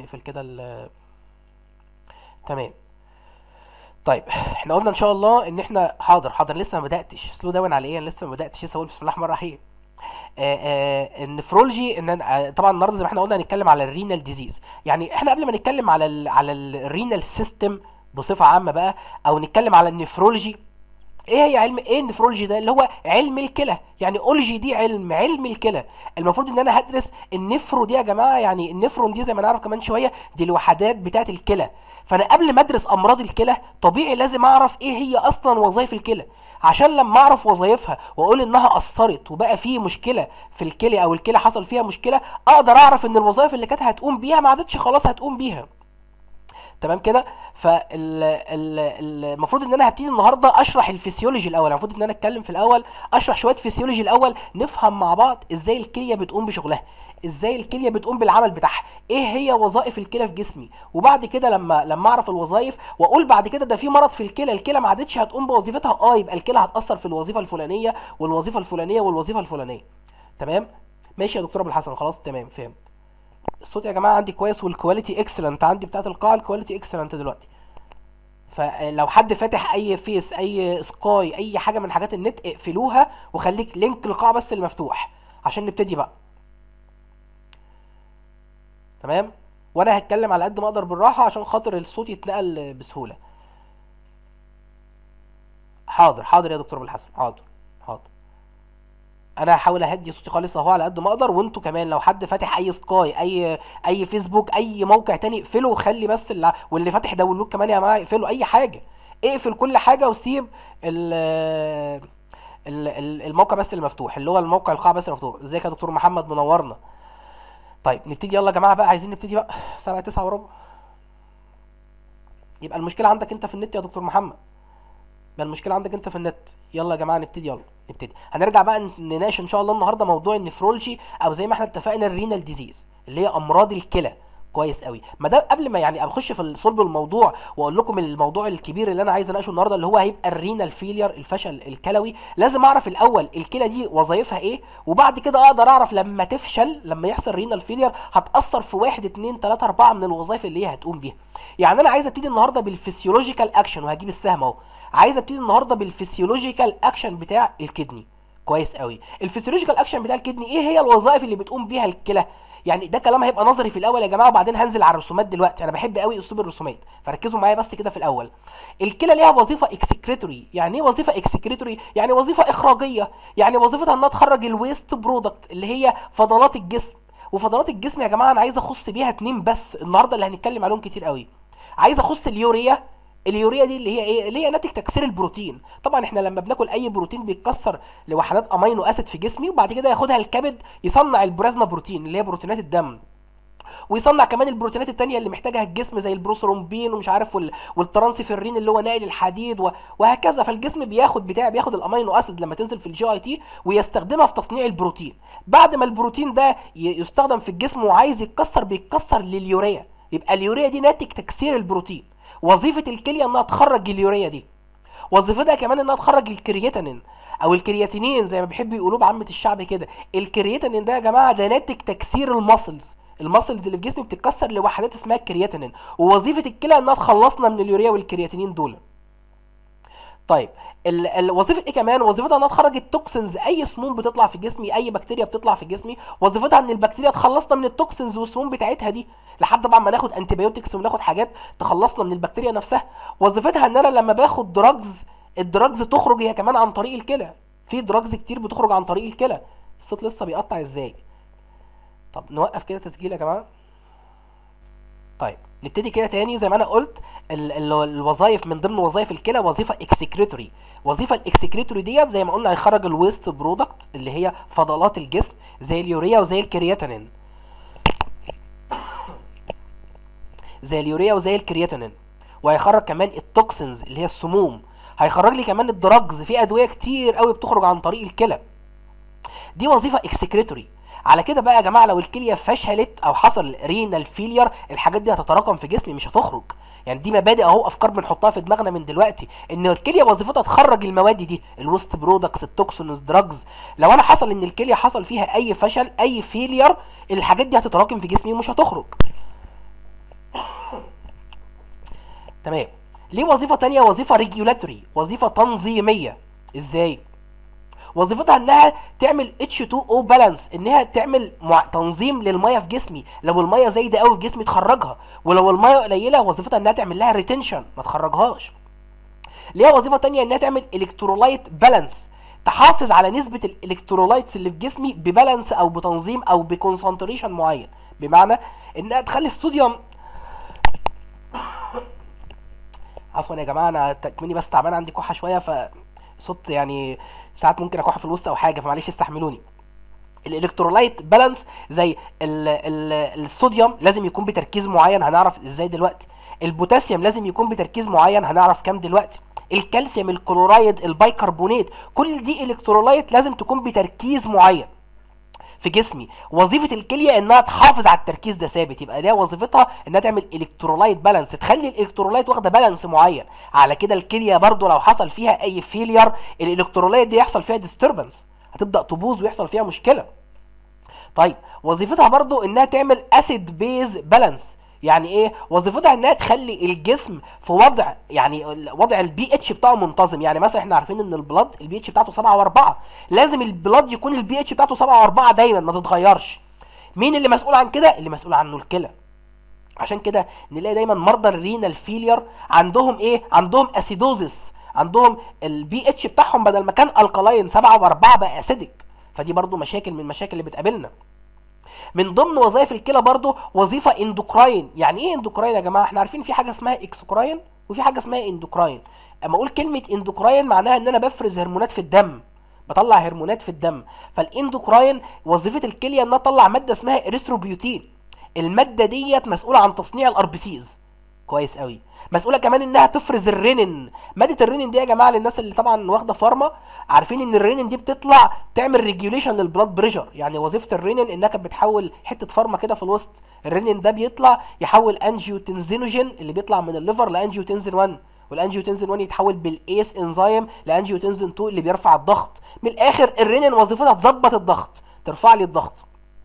نقفل كده ال تمام طيب احنا قلنا ان شاء الله ان احنا حاضر حاضر لسه ما بداتش سلو داون على ايه انا لسه ما بداتش لسه اقول بسم الله الرحمن الرحيم آه، آه، النفرولوجي ان أنا- آه، طبعا النهارده زي ما احنا قلنا هنتكلم على الرينال ديزيز يعني احنا قبل ما نتكلم على ال على الرينال سيستم بصفه عامه بقى او نتكلم على النفرولوجي ايه هي علم ايه النفرولوجي ده اللي هو علم الكلى يعني اولوجي دي علم علم الكلى المفروض ان انا هدرس النفرو دي يا جماعه يعني النفرون دي زي ما نعرف كمان شويه دي الوحدات بتاعه الكلى فانا قبل ما ادرس امراض الكلى طبيعي لازم اعرف ايه هي اصلا وظائف الكلى عشان لما اعرف وظائفها واقول انها اثرت وبقى في مشكله في الكلى او الكلى حصل فيها مشكله اقدر اعرف ان الوظائف اللي كانت هتقوم بيها ما عادتش خلاص هتقوم بيها تمام كده فالمفروض ان انا هبتدي النهارده اشرح الفسيولوجي الاول المفروض ان انا اتكلم في الاول اشرح شويه فسيولوجي الاول نفهم مع بعض ازاي الكليه بتقوم بشغلها ازاي الكليه بتقوم بالعمل بتاعها ايه هي وظائف الكلى في جسمي وبعد كده لما لما اعرف الوظائف واقول بعد كده ده في مرض في الكلى الكلى ما عادتش هتقوم بوظيفتها اه يبقى الكلى هتاثر في الوظيفه الفلانيه والوظيفه الفلانيه والوظيفه الفلانيه تمام ماشي يا دكتور ابو الحسن خلاص تمام فهمت الصوت يا جماعه عندي كويس والكواليتي اكسلنت عندي بتاعت القاعه الكواليتي اكسلنت دلوقتي فلو حد فاتح اي فيس اي سكاي اي حاجه من حاجات النت اقفلوها وخليك لينك القاعه بس اللي مفتوح عشان نبتدي بقى تمام وانا هتكلم على قد ما اقدر بالراحه عشان خاطر الصوت يتنقل بسهوله حاضر حاضر يا دكتور بالحسن حاضر حاضر انا هحاول اهدي صوتي خالص اهو على قد ما اقدر وانتوا كمان لو حد فاتح اي سكاي اي اي فيسبوك اي موقع تاني اقفله وخلي بس اللي واللي فاتح داونلود كمان يا جماعه اقفلوا اي حاجه اقفل كل حاجه وسيب ال ال- ال- الموقع بس اللي مفتوح اللي هو الموقع القاع بس اللي مفتوح ازيك يا دكتور محمد منورنا طيب نبتدي يلا يا جماعه بقى عايزين نبتدي بقى سبعة تسعة وربع يبقى المشكله عندك انت في النت يا دكتور محمد ما المشكله عندك انت في النت يلا يا جماعه نبتدي يلا نبتدي هنرجع بقى ن- نناقش ان شاء الله النهارده موضوع النفرولوجي او زي ما احنا اتفقنا الرينال ديزيز اللي هي امراض الكلى كويس قوي ما ده قبل ما يعني اخش في صلب الموضوع واقول لكم الموضوع الكبير اللي انا عايز اناقشه النهارده اللي هو هيبقى الرينال فيلير الفشل الكلوي لازم اعرف الاول الكلى دي وظائفها ايه وبعد كده اقدر اعرف لما تفشل لما يحصل رينال فيلير هتاثر في واحد اتنين تلاته اربعه من الوظائف اللي هي هتقوم بيها يعني انا عايز ابتدي النهارده بالفسيولوجيكال اكشن وهجيب السهم اهو عايز ابتدي النهارده بالفسيولوجيكال اكشن بتاع الكدني كويس قوي الفسيولوجيكال اكشن بتاع الكدني ايه هي الوظائف اللي بتقوم بيها الكلى يعني ده كلام هيبقى نظري في الاول يا جماعه وبعدين هنزل على الرسومات دلوقتي انا بحب قوي اسلوب الرسومات فركزوا معايا بس كده في الاول الكلى ليها وظيفه اكسكريتوري يعني ايه وظيفه اكسكريتوري يعني وظيفه اخراجيه يعني وظيفتها انها تخرج الويست برودكت اللي هي فضلات الجسم وفضلات الجسم يا جماعه انا عايز اخص بيها اتنين بس النهارده اللي هنتكلم عليهم كتير قوي عايز اخص اليوريا اليوريا دي اللي هي ايه اللي هي ناتج تكسير البروتين طبعا احنا لما بناكل اي بروتين بيتكسر لوحدات امينو اسيد في جسمي وبعد كده ياخدها الكبد يصنع البلازما بروتين اللي هي بروتينات الدم ويصنع كمان البروتينات التانية اللي محتاجها الجسم زي البروثرومبين ومش عارف وال... والترانسفيرين اللي هو ناقل الحديد و... وهكذا فالجسم بياخد بتاع بياخد الامينو اسيد لما تنزل في الجي اي تي ويستخدمها في تصنيع البروتين بعد ما البروتين ده ي... يستخدم في الجسم وعايز يتكسر بيتكسر لليوريا يبقى اليوريا دي ناتج تكسير البروتين وظيفة الكلية انها تخرج اليوريا دي وظيفتها كمان انها تخرج الكرياتينين او الكرياتينين زي ما بيحبوا يقولوا بعامة الشعب كده الكرياتينين ده يا جماعه ده ناتج تكسير الماسلز الماسلز اللي في جسمي بتتكسر لوحدات اسمها الكرياتينين ووظيفه الكلى انها تخلصنا من اليوريا والكرياتينين دول طيب ال- ال- وظيفه ايه كمان وظيفتها انها تخرج التوكسنز اي سموم بتطلع في جسمي اي بكتيريا بتطلع في جسمي وظيفتها ان البكتيريا تخلصنا من التوكسنز والسموم بتاعتها دي لحد طبعا ما ناخد انتيبيوتكس وناخد حاجات تخلصنا من البكتيريا نفسها وظيفتها ان انا لما باخد دراجز الدراجز تخرج هي كمان عن طريق الكلى في دراجز كتير بتخرج عن طريق الكلى الصوت لسه بيقطع ازاي طب نوقف كده تسجيل يا جماعه طيب نبتدي كده تاني زي ما انا قلت ال ال الوظائف من ضمن وظائف الكلى وظيفه اكسكريتوري وظيفه الاكسكريتوري ديت زي ما قلنا هيخرج الويست برودكت اللي هي فضلات الجسم زي اليوريا وزي الكرياتينين زي اليوريا وزي الكرياتينين وهيخرج كمان التوكسنز اللي هي السموم هيخرج لي كمان الدراجز في ادويه كتير قوي بتخرج عن طريق الكلى دي وظيفه اكسكريتوري على كده بقى يا جماعه لو الكليه فشلت او حصل رينال فيلير الحاجات دي هتتراكم في جسمي مش هتخرج يعني دي مبادئ اهو افكار بنحطها في دماغنا من دلوقتي ان الكليه وظيفتها تخرج المواد دي الوست برودكتس التوكسينز دراجز لو انا حصل ان الكليه حصل فيها اي فشل اي فيلير الحاجات دي هتتراكم في جسمي ومش هتخرج تمام ليه وظيفة تانية وظيفة ريجولاتوري وظيفة تنظيمية ازاي وظيفتها انها تعمل H2O بالانس انها تعمل مع... تنظيم للميه في جسمي لو الميه زايده قوي في جسمي تخرجها ولو الميه قليله وظيفتها انها تعمل لها ريتنشن ما تخرجهاش ليها وظيفه تانية انها تعمل الكترولايت بالانس تحافظ على نسبه الالكترولايتس اللي في جسمي ببالانس او بتنظيم او بكونسنتريشن معين بمعنى انها تخلي الصوديوم عفوا يا جماعه انا تكمني بس تعبان عندي كحه شويه ف صوت يعني ساعات ممكن اكح في الوسط او حاجه فمعلش استحملوني الالكترولايت بالانس زي ال ال الصوديوم لازم يكون بتركيز معين هنعرف ازاي دلوقتي البوتاسيوم لازم يكون بتركيز معين هنعرف كام دلوقتي الكالسيوم الكلورايد البايكربونات كل دي الكترولايت لازم تكون بتركيز معين في جسمي وظيفه الكليه انها تحافظ على التركيز ده ثابت يبقى ده وظيفتها انها تعمل الكترولايت بالانس تخلي الالكترولايت واخده بالانس معين على كده الكليه برضو لو حصل فيها اي فيلير الالكترولايت دي يحصل فيها ديستربنس هتبدا تبوظ ويحصل فيها مشكله طيب وظيفتها برضو انها تعمل اسيد بيز بالانس يعني ايه وظيفتها انها تخلي الجسم في وضع يعني وضع البي اتش بتاعه منتظم يعني مثلا احنا عارفين ان البلاد البي اتش بتاعته 7 و4 لازم البلاد يكون البي اتش بتاعته 7 و4 دايما ما تتغيرش مين اللي مسؤول عن كده اللي مسؤول عنه الكلى عشان كده نلاقي دايما مرضى الرينال فيلير عندهم ايه عندهم اسيدوزس عندهم البي اتش بتاعهم بدل ما كان الكالاين 7 و4 بقى اسيدك فدي برضو مشاكل من المشاكل اللي بتقابلنا من ضمن وظائف الكلى برضو وظيفه اندوكراين يعني ايه اندوكراين يا جماعه احنا عارفين في حاجه اسمها اكسوكراين وفي حاجه اسمها اندوكراين اما اقول كلمه اندوكراين معناها ان انا بفرز هرمونات في الدم بطلع هرمونات في الدم فالاندوكراين وظيفه الكليه انها تطلع ماده اسمها اريثروبيوتين الماده ديت مسؤوله عن تصنيع الاربسيز كويس قوي مسؤوله كمان انها تفرز الرينين ماده الرينين دي يا جماعه للناس اللي طبعا واخده فارما عارفين ان الرينين دي بتطلع تعمل ريجوليشن للبلاد بريشر يعني وظيفه الرينين انها كانت بتحول حته فارما كده في الوسط الرينين ده بيطلع يحول انجيوتنزينوجين اللي بيطلع من الليفر لانجيوتنزين 1 والانجيوتنزين 1 يتحول بالايس انزيم لانجيوتنزين 2 اللي بيرفع الضغط من الاخر الرينين وظيفتها تظبط الضغط ترفع لي الضغط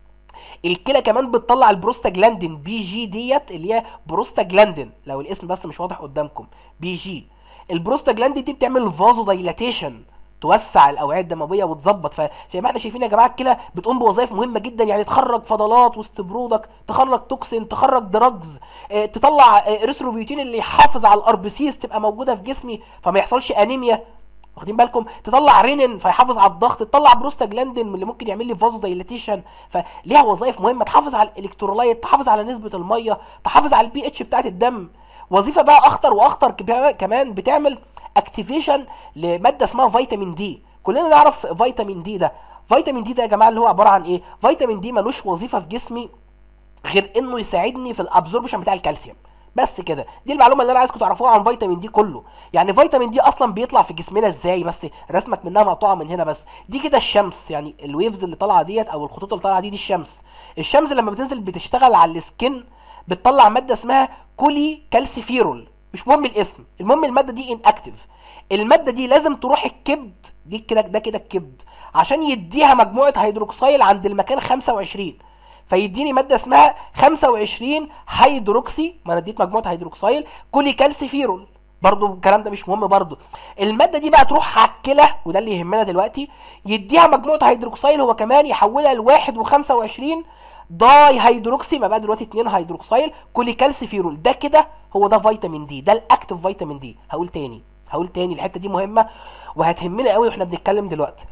الكلى كمان بتطلع البروستاجلاندين بي جي ديت اللي هي بروستاجلاندين لو الاسم بس مش واضح قدامكم بي جي البروستاجلاندين دي بتعمل فازو دايلاتيشن توسع الاوعيه الدمويه وتظبط فزي ما احنا شايفين يا جماعه الكلى بتقوم بوظائف مهمه جدا يعني تخرج فضلات وسط برودك تخرج توكسين تخرج دراجز اه تطلع اه اريثروبيوتين اللي يحافظ على الاربسيس تبقى موجوده في جسمي فما يحصلش انيميا واخدين بالكم تطلع رينين فيحافظ على الضغط تطلع بروستاجلاندين اللي ممكن يعمل لي فازو دايلاتيشن فليها وظائف مهمه تحافظ على الالكترولايت تحافظ على نسبه الميه تحافظ على البي اتش بتاعت الدم وظيفه بقى اخطر واخطر كمان بتعمل اكتيفيشن لماده اسمها فيتامين دي كلنا نعرف فيتامين دي ده فيتامين دي ده يا جماعه اللي هو عباره عن ايه فيتامين دي ملوش وظيفه في جسمي غير انه يساعدني في الابزوربشن بتاع الكالسيوم بس كده دي المعلومه اللي انا عايزكم تعرفوها عن فيتامين دي كله يعني فيتامين دي اصلا بيطلع في جسمنا ازاي بس رسمك منها مقطوعه من هنا بس دي كده الشمس يعني الويفز اللي طالعه ديت او الخطوط اللي طالعه دي دي الشمس الشمس لما بتنزل بتشتغل على السكن بتطلع ماده اسمها كولي كالسيفيرول مش مهم الاسم المهم الماده دي ان اكتف الماده دي لازم تروح الكبد دي كده ده كده الكبد عشان يديها مجموعه هيدروكسيل عند المكان 25 فيديني ماده اسمها 25 هيدروكسي ما انا اديت مجموعه هيدروكسيل كولي كالسيفيرول برضو الكلام ده مش مهم برضو الماده دي بقى تروح على الكلى وده اللي يهمنا دلوقتي يديها مجموعه هيدروكسيل هو كمان يحولها ل 1 و25 داي هيدروكسي ما بقى دلوقتي 2 هيدروكسيل كولي كالسيفيرول ده كده هو ده فيتامين دي ده الاكتف فيتامين دي هقول تاني هقول تاني الحته دي مهمه وهتهمنا قوي واحنا بنتكلم دلوقتي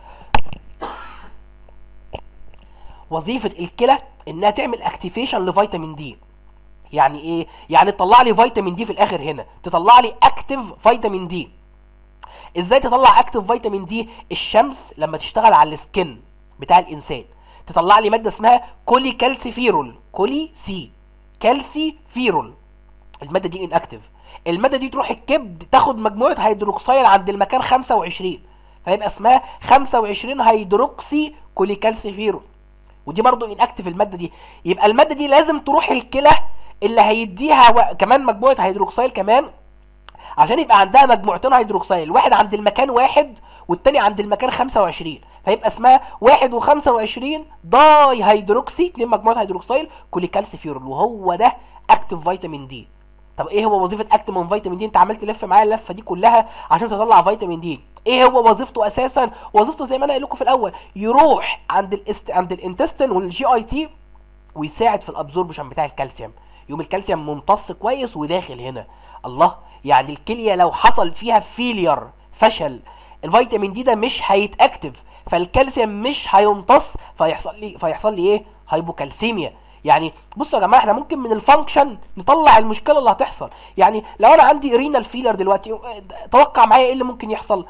وظيفه الكلى انها تعمل اكتيفيشن لفيتامين دي يعني ايه يعني تطلع لي فيتامين دي في الاخر هنا تطلع لي اكتف فيتامين دي ازاي تطلع اكتف فيتامين دي الشمس لما تشتغل على السكن بتاع الانسان تطلع لي ماده اسمها كولي كالسيفيرول كولي سي كالسيفيرول الماده دي ان اكتف الماده دي تروح الكبد تاخد مجموعه هيدروكسيل عند المكان 25 فيبقى اسمها 25 هيدروكسي كولي كالسيفيرول ودي برضو ان اكتف الماده دي يبقى الماده دي لازم تروح الكلى اللي هيديها و... كمان مجموعه هيدروكسيل كمان عشان يبقى عندها مجموعتين هيدروكسيل واحد عند المكان واحد والتاني عند المكان 25 فيبقى اسمها واحد و25 داي هيدروكسي اتنين مجموعه هيدروكسيل كوليكالسيفيرول وهو ده اكتف فيتامين دي طب ايه هو وظيفه اكتف من فيتامين دي انت عملت تلف معايا اللفه دي كلها عشان تطلع فيتامين دي ايه هو وظيفته اساسا وظيفته زي ما انا قايل لكم في الاول يروح عند الاست... عند الانتستين والجي اي تي ويساعد في الابزوربشن بتاع الكالسيوم يوم الكالسيوم ممتص كويس وداخل هنا الله يعني الكليه لو حصل فيها فيلير فشل الفيتامين دي ده مش هيتاكتف فالكالسيوم مش هيمتص فيحصل لي فيحصل لي ايه هايبوكالسيميا يعني بصوا يا جماعه احنا ممكن من الفانكشن نطلع المشكله اللي هتحصل يعني لو انا عندي رينال فيلر دلوقتي توقع معايا ايه اللي ممكن يحصل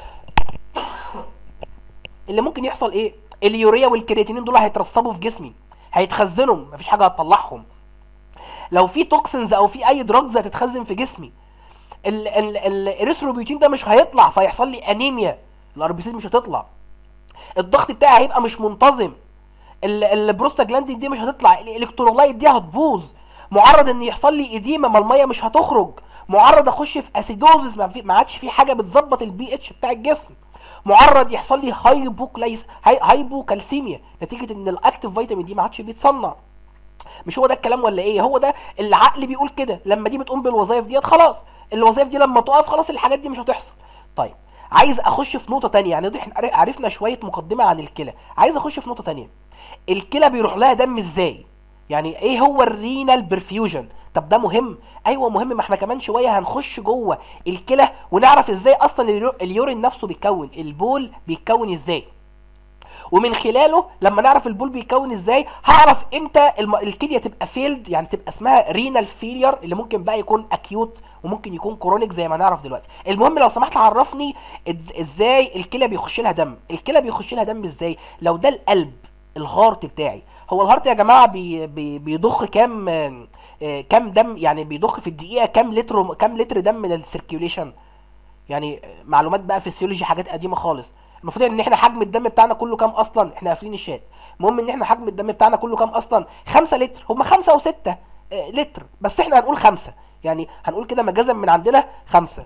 اللي ممكن يحصل ايه اليوريا والكرياتينين دول هيترسبوا في جسمي هيتخزنوا مفيش حاجه هتطلعهم لو في توكسنز او في اي دراجز هتتخزن في جسمي ال ال الاريثروبيوتين ده مش هيطلع فيحصل لي انيميا الار بي سي مش هتطلع الضغط بتاعي هيبقى مش منتظم البروستاجلاندين دي مش هتطلع الالكترولايت دي هتبوظ معرض ان يحصل لي اديمه ما الميه مش هتخرج معرض اخش في اسيدوزس ما, في ما عادش في حاجه بتظبط البي اتش بتاع الجسم معرض يحصل لي هايبوكلايس هاي هايبوكالسيميا نتيجه ان الاكتيف فيتامين دي ما عادش بيتصنع مش هو ده الكلام ولا ايه هو ده العقل بيقول كده لما دي بتقوم بالوظائف ديت خلاص الوظائف دي لما تقف خلاص الحاجات دي مش هتحصل طيب عايز اخش في نقطه تانية يعني احنا عرفنا شويه مقدمه عن الكلى عايز اخش في نقطه تانية الكلى بيروح لها دم ازاي يعني ايه هو الرينال برفيوجن طب ده مهم ايوه مهم ما احنا كمان شويه هنخش جوه الكلى ونعرف ازاي اصلا اليورين نفسه بيتكون البول بيتكون ازاي ومن خلاله لما نعرف البول بيتكون ازاي هعرف امتى الم... الكليه تبقى فيلد يعني تبقى اسمها رينال فيلير اللي ممكن بقى يكون اكيوت وممكن يكون كرونيك زي ما نعرف دلوقتي المهم لو سمحت عرفني ازاي الكلى بيخش لها دم الكلى بيخش لها دم ازاي لو ده القلب الهارت بتاعي هو الهارت يا جماعه بي بي بيضخ كام آه كام دم يعني بيضخ في الدقيقه كام لتر كام لتر دم للسيركيوليشن يعني معلومات بقى فيسيولوجي حاجات قديمه خالص المفروض ان احنا حجم الدم بتاعنا كله كام اصلا احنا قافلين الشات المهم ان احنا حجم الدم بتاعنا كله كام اصلا 5 لتر هم 5 و6 آه لتر بس احنا هنقول 5 يعني هنقول كده مجازا من عندنا 5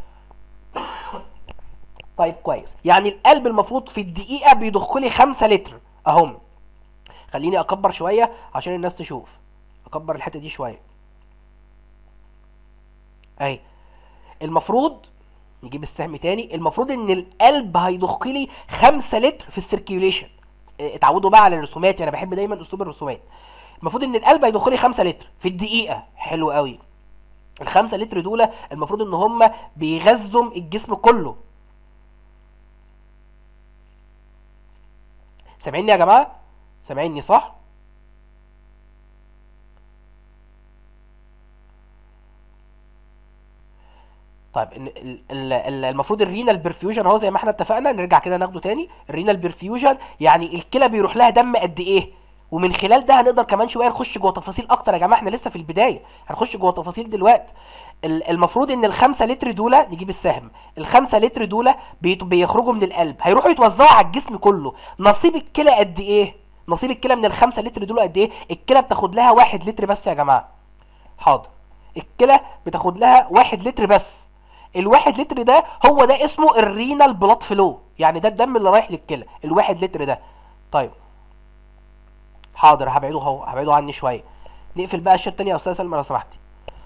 طيب كويس يعني القلب المفروض في الدقيقه بيضخ لي 5 لتر اهم خليني اكبر شويه عشان الناس تشوف اكبر الحته دي شويه اهي المفروض نجيب السهم تاني المفروض ان القلب هيضخ لي 5 لتر في السيركيوليشن اتعودوا بقى على الرسومات يعني بحب دايما اسلوب الرسومات المفروض ان القلب هيضخ لي 5 لتر في الدقيقه حلو قوي الخمسة لتر دول المفروض ان هم بيغذوا الجسم كله سامعيني يا جماعه سامعيني صح طيب المفروض الرينال برفيوجن اهو زي ما احنا اتفقنا نرجع كده ناخده تاني الرينال برفيوجن يعني الكلى بيروح لها دم قد ايه ومن خلال ده هنقدر كمان شويه نخش جوه تفاصيل اكتر يا جماعه احنا لسه في البدايه هنخش جوه تفاصيل دلوقتي المفروض ان الخمسة لتر دول نجيب السهم الخمسة لتر دول بيخرجوا من القلب هيروحوا يتوزعوا على الجسم كله نصيب الكلى قد ايه نصيب الكلى من الخمسة لتر دول قد ايه الكلى بتاخد لها واحد لتر بس يا جماعه حاضر الكلى بتاخد لها واحد لتر بس الواحد لتر ده هو ده اسمه الرينال بلاد فلو يعني ده الدم اللي رايح للكلى الواحد لتر ده طيب حاضر هبعده اهو هبعده عني شويه نقفل بقى الشات التانية يا استاذ سلمى لو سمحتي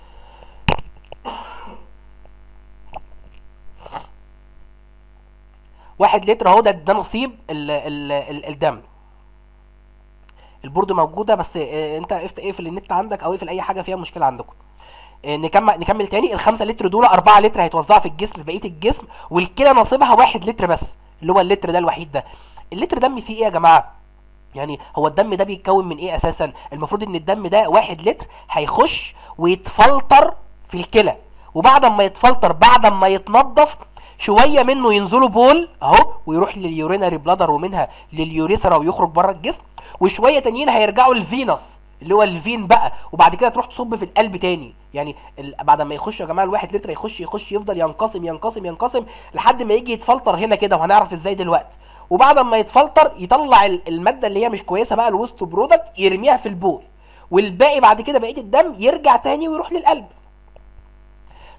واحد لتر اهو ده ده نصيب ال ال ال الدم البورد موجوده بس اه انت اقفل النت عندك او اقفل اي حاجه فيها مشكله عندكم اه نكمل نكمل تاني الخمسة لتر دول 4 لتر هيتوزعوا في الجسم في بقيه الجسم والكلى نصيبها واحد لتر بس اللي هو اللتر ده الوحيد ده اللتر دم فيه ايه يا جماعه يعني هو الدم ده بيتكون من ايه اساسا المفروض ان الدم ده واحد لتر هيخش ويتفلتر في الكلى وبعد ما يتفلتر بعد ما يتنضف شويه منه ينزلوا بول اهو ويروح لليورينري بلادر ومنها لليوريثرا ويخرج بره الجسم وشويه تانيين هيرجعوا للفينس اللي هو الفين بقى وبعد كده تروح تصب في القلب تاني يعني بعد ما يخش يا جماعه الواحد لتر يخش يخش يفضل ينقسم ينقسم ينقسم لحد ما يجي يتفلتر هنا كده وهنعرف ازاي دلوقتي وبعد ما يتفلتر يطلع الماده اللي هي مش كويسه بقى الوست برودكت يرميها في البول والباقي بعد كده بقيه الدم يرجع تاني ويروح للقلب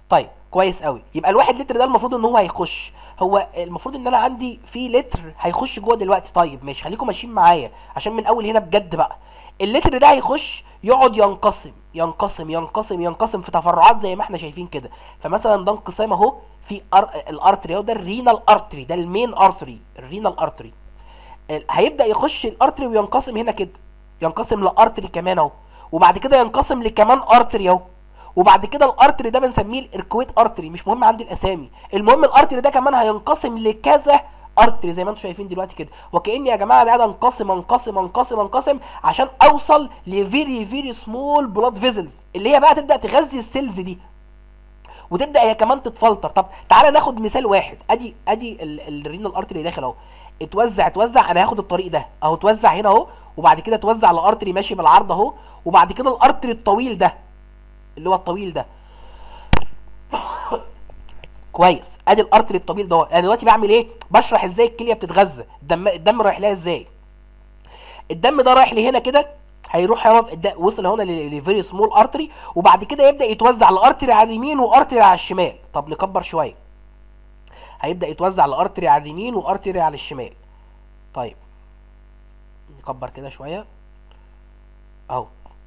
طيب كويس قوي يبقى الواحد لتر ده المفروض ان هو هيخش هو المفروض ان انا عندي في لتر هيخش جوه دلوقتي طيب ماشي خليكم ماشيين معايا عشان من اول هنا بجد بقى اللتر ده هيخش يقعد ينقسم ينقسم ينقسم ينقسم في تفرعات زي ما احنا شايفين كده فمثلا ده انقسام اهو في أر... الارتري اهو ده الرينال ارتري ده المين ارتري الرينال ارتري ال- هيبدا يخش الارتري وينقسم هنا كده ينقسم لارتري كمان اهو وبعد كده ينقسم لكمان ارتري اهو وبعد كده الارتري ده بنسميه الاركويت ارتري مش مهم عندي الاسامي المهم الارتري ده كمان هينقسم لكذا ارتري زي ما انتم شايفين دلوقتي كده وكاني يا جماعه انا قاعد انقسم انقسم انقسم انقسم عشان اوصل لفيري فيري سمول بلاد فيزلز اللي هي بقى تبدا تغذي السيلز دي وتبدا هي كمان تتفلتر طب تعالى ناخد مثال واحد ادي ادي ال- الرينال ارتري داخل اهو اتوزع اتوزع انا هاخد الطريق ده اهو اتوزع هنا اهو وبعد كده اتوزع الارتري ماشي بالعرض اهو وبعد كده الارتري الطويل ده اللي هو الطويل ده كويس ادي الارتري الطويل ده انا دلوقتي بعمل ايه بشرح ازاي الكليه بتتغذى الدم الدم رايح لها ازاي الدم ده رايح لهنا كده هيروح يقف الد- وصل هنا لفيري سمول ارتري وبعد كده يبدا يتوزع الارتري على اليمين وارتري على الشمال طب نكبر شويه هيبدا يتوزع الارتري على اليمين وارتري على الشمال طيب نكبر كده شويه اهو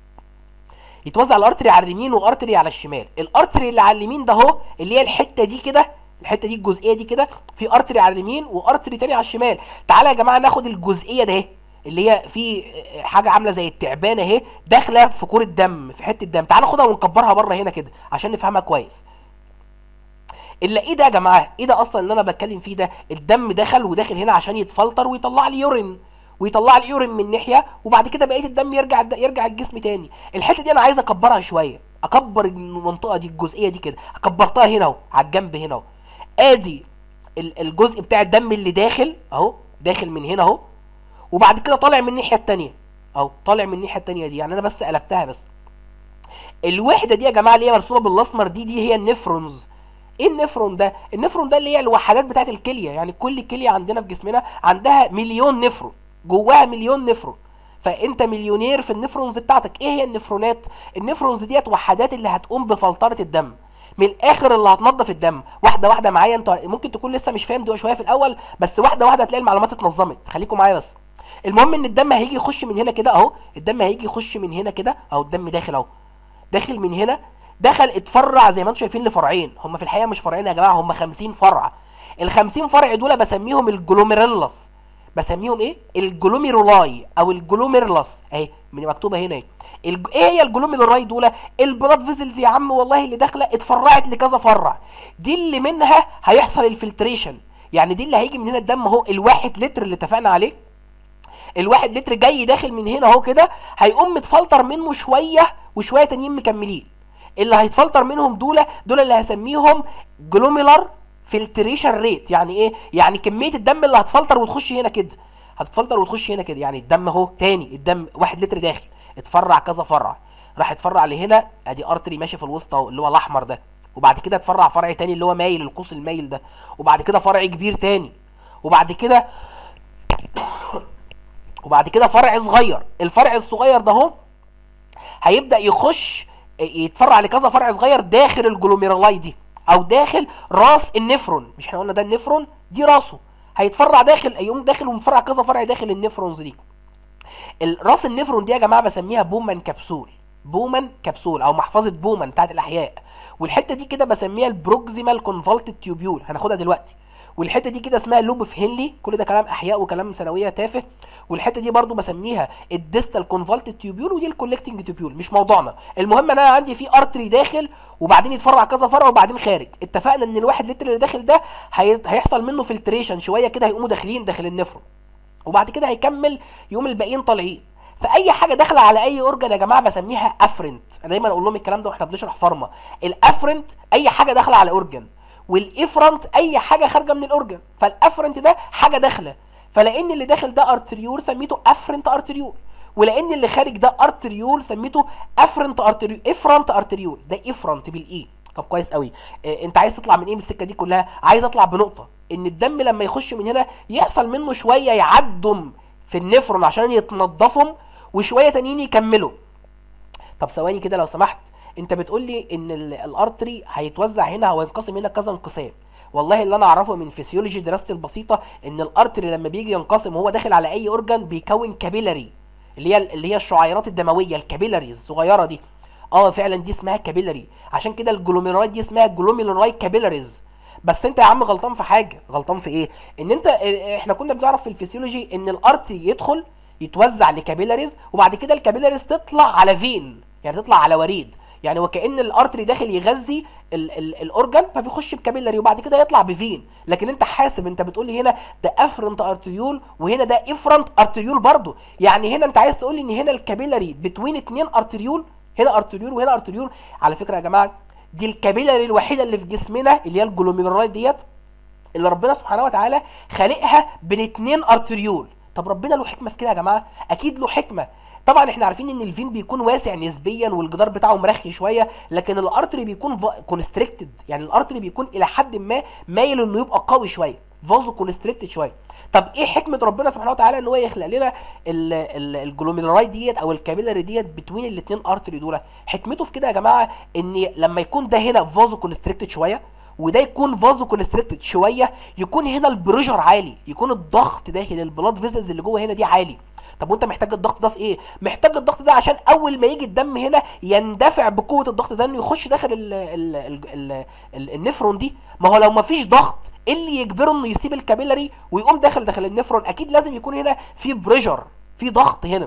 يتوزع الارتري على اليمين وارتري على الشمال الارتري اللي على اليمين ده اهو اللي هي الحته دي كده الحته دي الجزئيه دي كده في ارتري على اليمين وارتري تاني على الشمال تعالى يا جماعه ناخد الجزئيه ده اهي اللي هي في حاجه عامله زي التعبان اهي داخله في كوره دم في حته دم تعالى ناخدها ونكبرها بره هنا كده عشان نفهمها كويس الا ايه ده يا جماعه ايه ده اصلا اللي انا بتكلم فيه ده الدم دخل وداخل هنا عشان يتفلتر ويطلع لي يورين ويطلع لي يورين من ناحيه وبعد كده بقيه الدم يرجع يرجع الجسم تاني الحته دي انا عايز اكبرها شويه اكبر المنطقه دي الجزئيه دي كده كبرتها هنا اهو على الجنب هنا اهو ادي ال- الجزء بتاع الدم اللي داخل اهو داخل من هنا اهو وبعد كده طالع من الناحيه التانيه اهو طالع من الناحيه التانيه دي يعني انا بس قلبتها بس الوحده دي يا جماعه اللي هي مرسومه بالاسمر دي دي هي النفرونز ايه النفرون ده النفرون ده اللي هي الوحدات بتاعت الكليه يعني كل كليه عندنا في جسمنا عندها مليون نفرون جواها مليون نفرون فانت مليونير في النفرونز بتاعتك ايه هي النفرونات النفرونز ديت وحدات اللي هتقوم بفلتره الدم من الاخر اللي هتنظف الدم واحده واحده معايا انت ممكن تكون لسه مش فاهم ده شويه في الاول بس واحده واحده هتلاقي المعلومات اتنظمت خليكم معايا بس المهم ان الدم هيجي يخش من هنا كده اهو الدم هيجي يخش من هنا كده اهو الدم داخل اهو داخل من هنا دخل اتفرع زي ما انتم شايفين لفرعين هم في الحقيقه مش فرعين يا جماعه هم 50 فرع ال 50 فرع دول بسميهم الجلوميريلاس بسميهم ايه الجلوميرولاي او الجلوميرلاس اهي من مكتوبه هنا اهي الج... ايه هي الجلوميرولاي دول البلاد فيزلز يا عم والله اللي داخله اتفرعت لكذا فرع دي اللي منها هيحصل الفلتريشن يعني دي اللي هيجي من هنا الدم اهو الواحد لتر اللي اتفقنا عليه الواحد لتر جاي داخل من هنا اهو كده هيقوم متفلتر منه شويه وشويه تانيين مكملين اللي هيتفلتر منهم دول دول اللي هسميهم جلوميلر فلتريشن ريت يعني ايه يعني كميه الدم اللي هتفلتر وتخش هنا كده هتفلتر وتخش هنا كده يعني الدم اهو تاني الدم واحد لتر داخل اتفرع كذا فرع راح اتفرع لهنا ادي ارتري ماشي في الوسط اهو اللي هو الاحمر ده وبعد كده اتفرع فرع تاني اللي هو مايل القوس المايل ده وبعد كده فرع كبير تاني وبعد كده وبعد كده فرع صغير الفرع الصغير ده اهو هيبدا يخش يتفرع لكذا فرع صغير داخل الجلوميرولاي دي او داخل راس النفرون مش احنا قلنا ده النفرون دي راسه هيتفرع داخل يقوم داخل ومفرع كذا فرع داخل النفرونز دي راس النفرون دي يا جماعه بسميها بومان كبسول بومان كبسول او محفظه بومان بتاعت الاحياء والحته دي كده بسميها البروكسيمال كونفولتد تيوبيول هناخدها دلوقتي والحته دي كده اسمها لوب في هنلي كل ده كلام احياء وكلام ثانويه تافه والحته دي برضو بسميها الديستال كونفولتد تيوبيول ودي الكولكتنج تيوبيول مش موضوعنا المهم ان انا عندي في ارتري داخل وبعدين يتفرع كذا فرع وبعدين خارج اتفقنا ان الواحد لتر اللي داخل ده هي... هيحصل منه فلتريشن شويه كده هيقوموا داخلين داخل النفرون وبعد كده هيكمل يوم الباقيين طالعين فاي حاجه داخله على اي اورجان يا جماعه بسميها افرنت انا دايما اقول لهم الكلام ده واحنا بنشرح فارما الافرنت اي حاجه داخله على اورجان والافرنت اي حاجه خارجه من الاورجان فالافرنت ده حاجه داخله فلان اللي داخل ده ارتريول سميته افرنت ارتريول ولان اللي خارج ده ارتريول سميته افرنت ارتريول افرنت ارتريول ده افرنت بالاي طب كويس قوي إيه انت عايز تطلع من ايه من السكه دي كلها عايز اطلع بنقطه ان الدم لما يخش من هنا يحصل منه شويه يعدم في النفرون عشان يتنضفهم وشويه تانيين يكملوا طب ثواني كده لو سمحت انت بتقول لي ان ال- الارتري هيتوزع هنا او هينقسم هنا كذا انقسام والله اللي انا اعرفه من فسيولوجي دراستي البسيطه ان الارتري لما بيجي ينقسم وهو داخل على اي اورجان بيكون كابيلاري اللي هي اللي هي الشعيرات الدمويه الكابيلاريز الصغيره دي اه فعلا دي اسمها كابيلاري عشان كده الجلوميرولاي دي اسمها جلوميرولاي كابيلاريز بس انت يا عم غلطان في حاجه غلطان في ايه ان انت اه، احنا كنا بنعرف في الفسيولوجي ان الارتري يدخل يتوزع لكابيلاريز وبعد كده الكابيلاريز تطلع على فين يعني تطلع على وريد يعني وكأن الارتري داخل يغذي ال ال الاورجان فبيخش بكابيلاري وبعد كده يطلع بفين لكن انت حاسب انت بتقول لي هنا ده افرنت ارتريول وهنا ده افرنت ارتريول برضو يعني هنا انت عايز تقول لي ان هنا الكابيلاري بتوين اتنين ارتريول هنا ارتريول وهنا ارتريول على فكره يا جماعه دي الكابيلاري الوحيده اللي في جسمنا اللي هي الجلوميرولاي ديت اللي ربنا سبحانه وتعالى خالقها بين اتنين ارتريول طب ربنا له حكمه في كده يا جماعه اكيد له حكمه طبعا احنا عارفين ان الفين بيكون واسع نسبيا والجدار بتاعه مرخي شويه لكن الارتري بيكون كونستريكتد يعني الارتري بيكون الى حد ما مايل انه يبقى قوي شويه فازو كونستريكتد شويه طب ايه حكمه ربنا سبحانه وتعالى ان هو يخلق لنا ال- ال- الجلوميرولاي ديت او الكابيلاري ديت بتوين الاثنين ارتري دول حكمته في كده يا جماعه ان لما يكون ده هنا فازو كونستريكتد شويه وده يكون فازو كونستريكتد شويه يكون هنا البريشر عالي يكون الضغط داخل البلاد فيزلز اللي جوه هنا دي عالي طب وانت محتاج الضغط ده في ايه محتاج الضغط ده عشان اول ما يجي الدم هنا يندفع بقوه الضغط ده انه يخش داخل ال ال ال ال ال النفرون دي ما هو لو ما فيش ضغط ايه اللي يجبره انه يسيب الكابيلاري ويقوم داخل داخل النفرون اكيد لازم يكون هنا في بريشر في ضغط هنا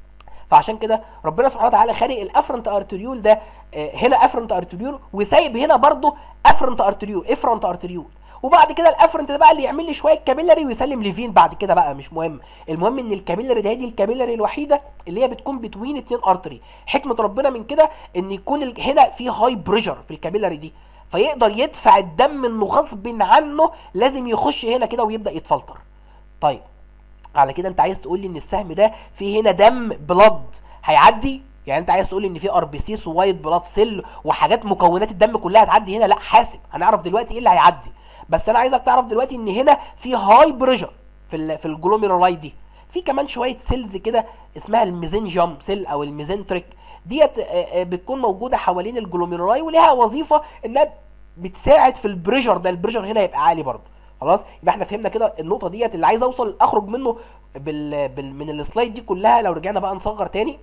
فعشان كده ربنا سبحانه وتعالى خالق الافرنت ارتريول ده آه، هنا افرنت ارتريول وسايب هنا برضه افرنت ارتريول افرنت ارتريول وبعد كده الافرنت ده بقى اللي يعمل لي شويه كابيلاري ويسلم لفين بعد كده بقى مش مهم المهم ان الكابيلاري ده دي الكابيلاري الوحيده اللي هي بتكون بتوين اتنين ارتري حكمه ربنا من كده ان يكون ال- هنا في هاي بريشر في الكابيلاري دي فيقدر يدفع الدم انه غصب عنه لازم يخش هنا كده ويبدا يتفلتر طيب على كده انت عايز تقول لي ان السهم ده فيه هنا دم بلاد هيعدي يعني انت عايز تقول لي ان في ار بي سيس ووايت بلاد سيل وحاجات مكونات الدم كلها هتعدي هنا لا حاسب هنعرف دلوقتي ايه اللي هيعدي بس انا عايزك تعرف دلوقتي ان هنا في هاي بريشر في ال في الجلوميرولاي دي في كمان شويه سيلز كده اسمها الميزنجيوم سيل او الميزنتريك ديت آه، آه، بتكون موجوده حوالين الجلوميرولاي وليها وظيفه انها بتساعد في البريشر ده البريشر هنا يبقى عالي برضه خلاص يبقى احنا فهمنا كده النقطه ديت اللي عايز اوصل اخرج منه بال, بال من السلايد دي كلها لو رجعنا بقى نصغر تاني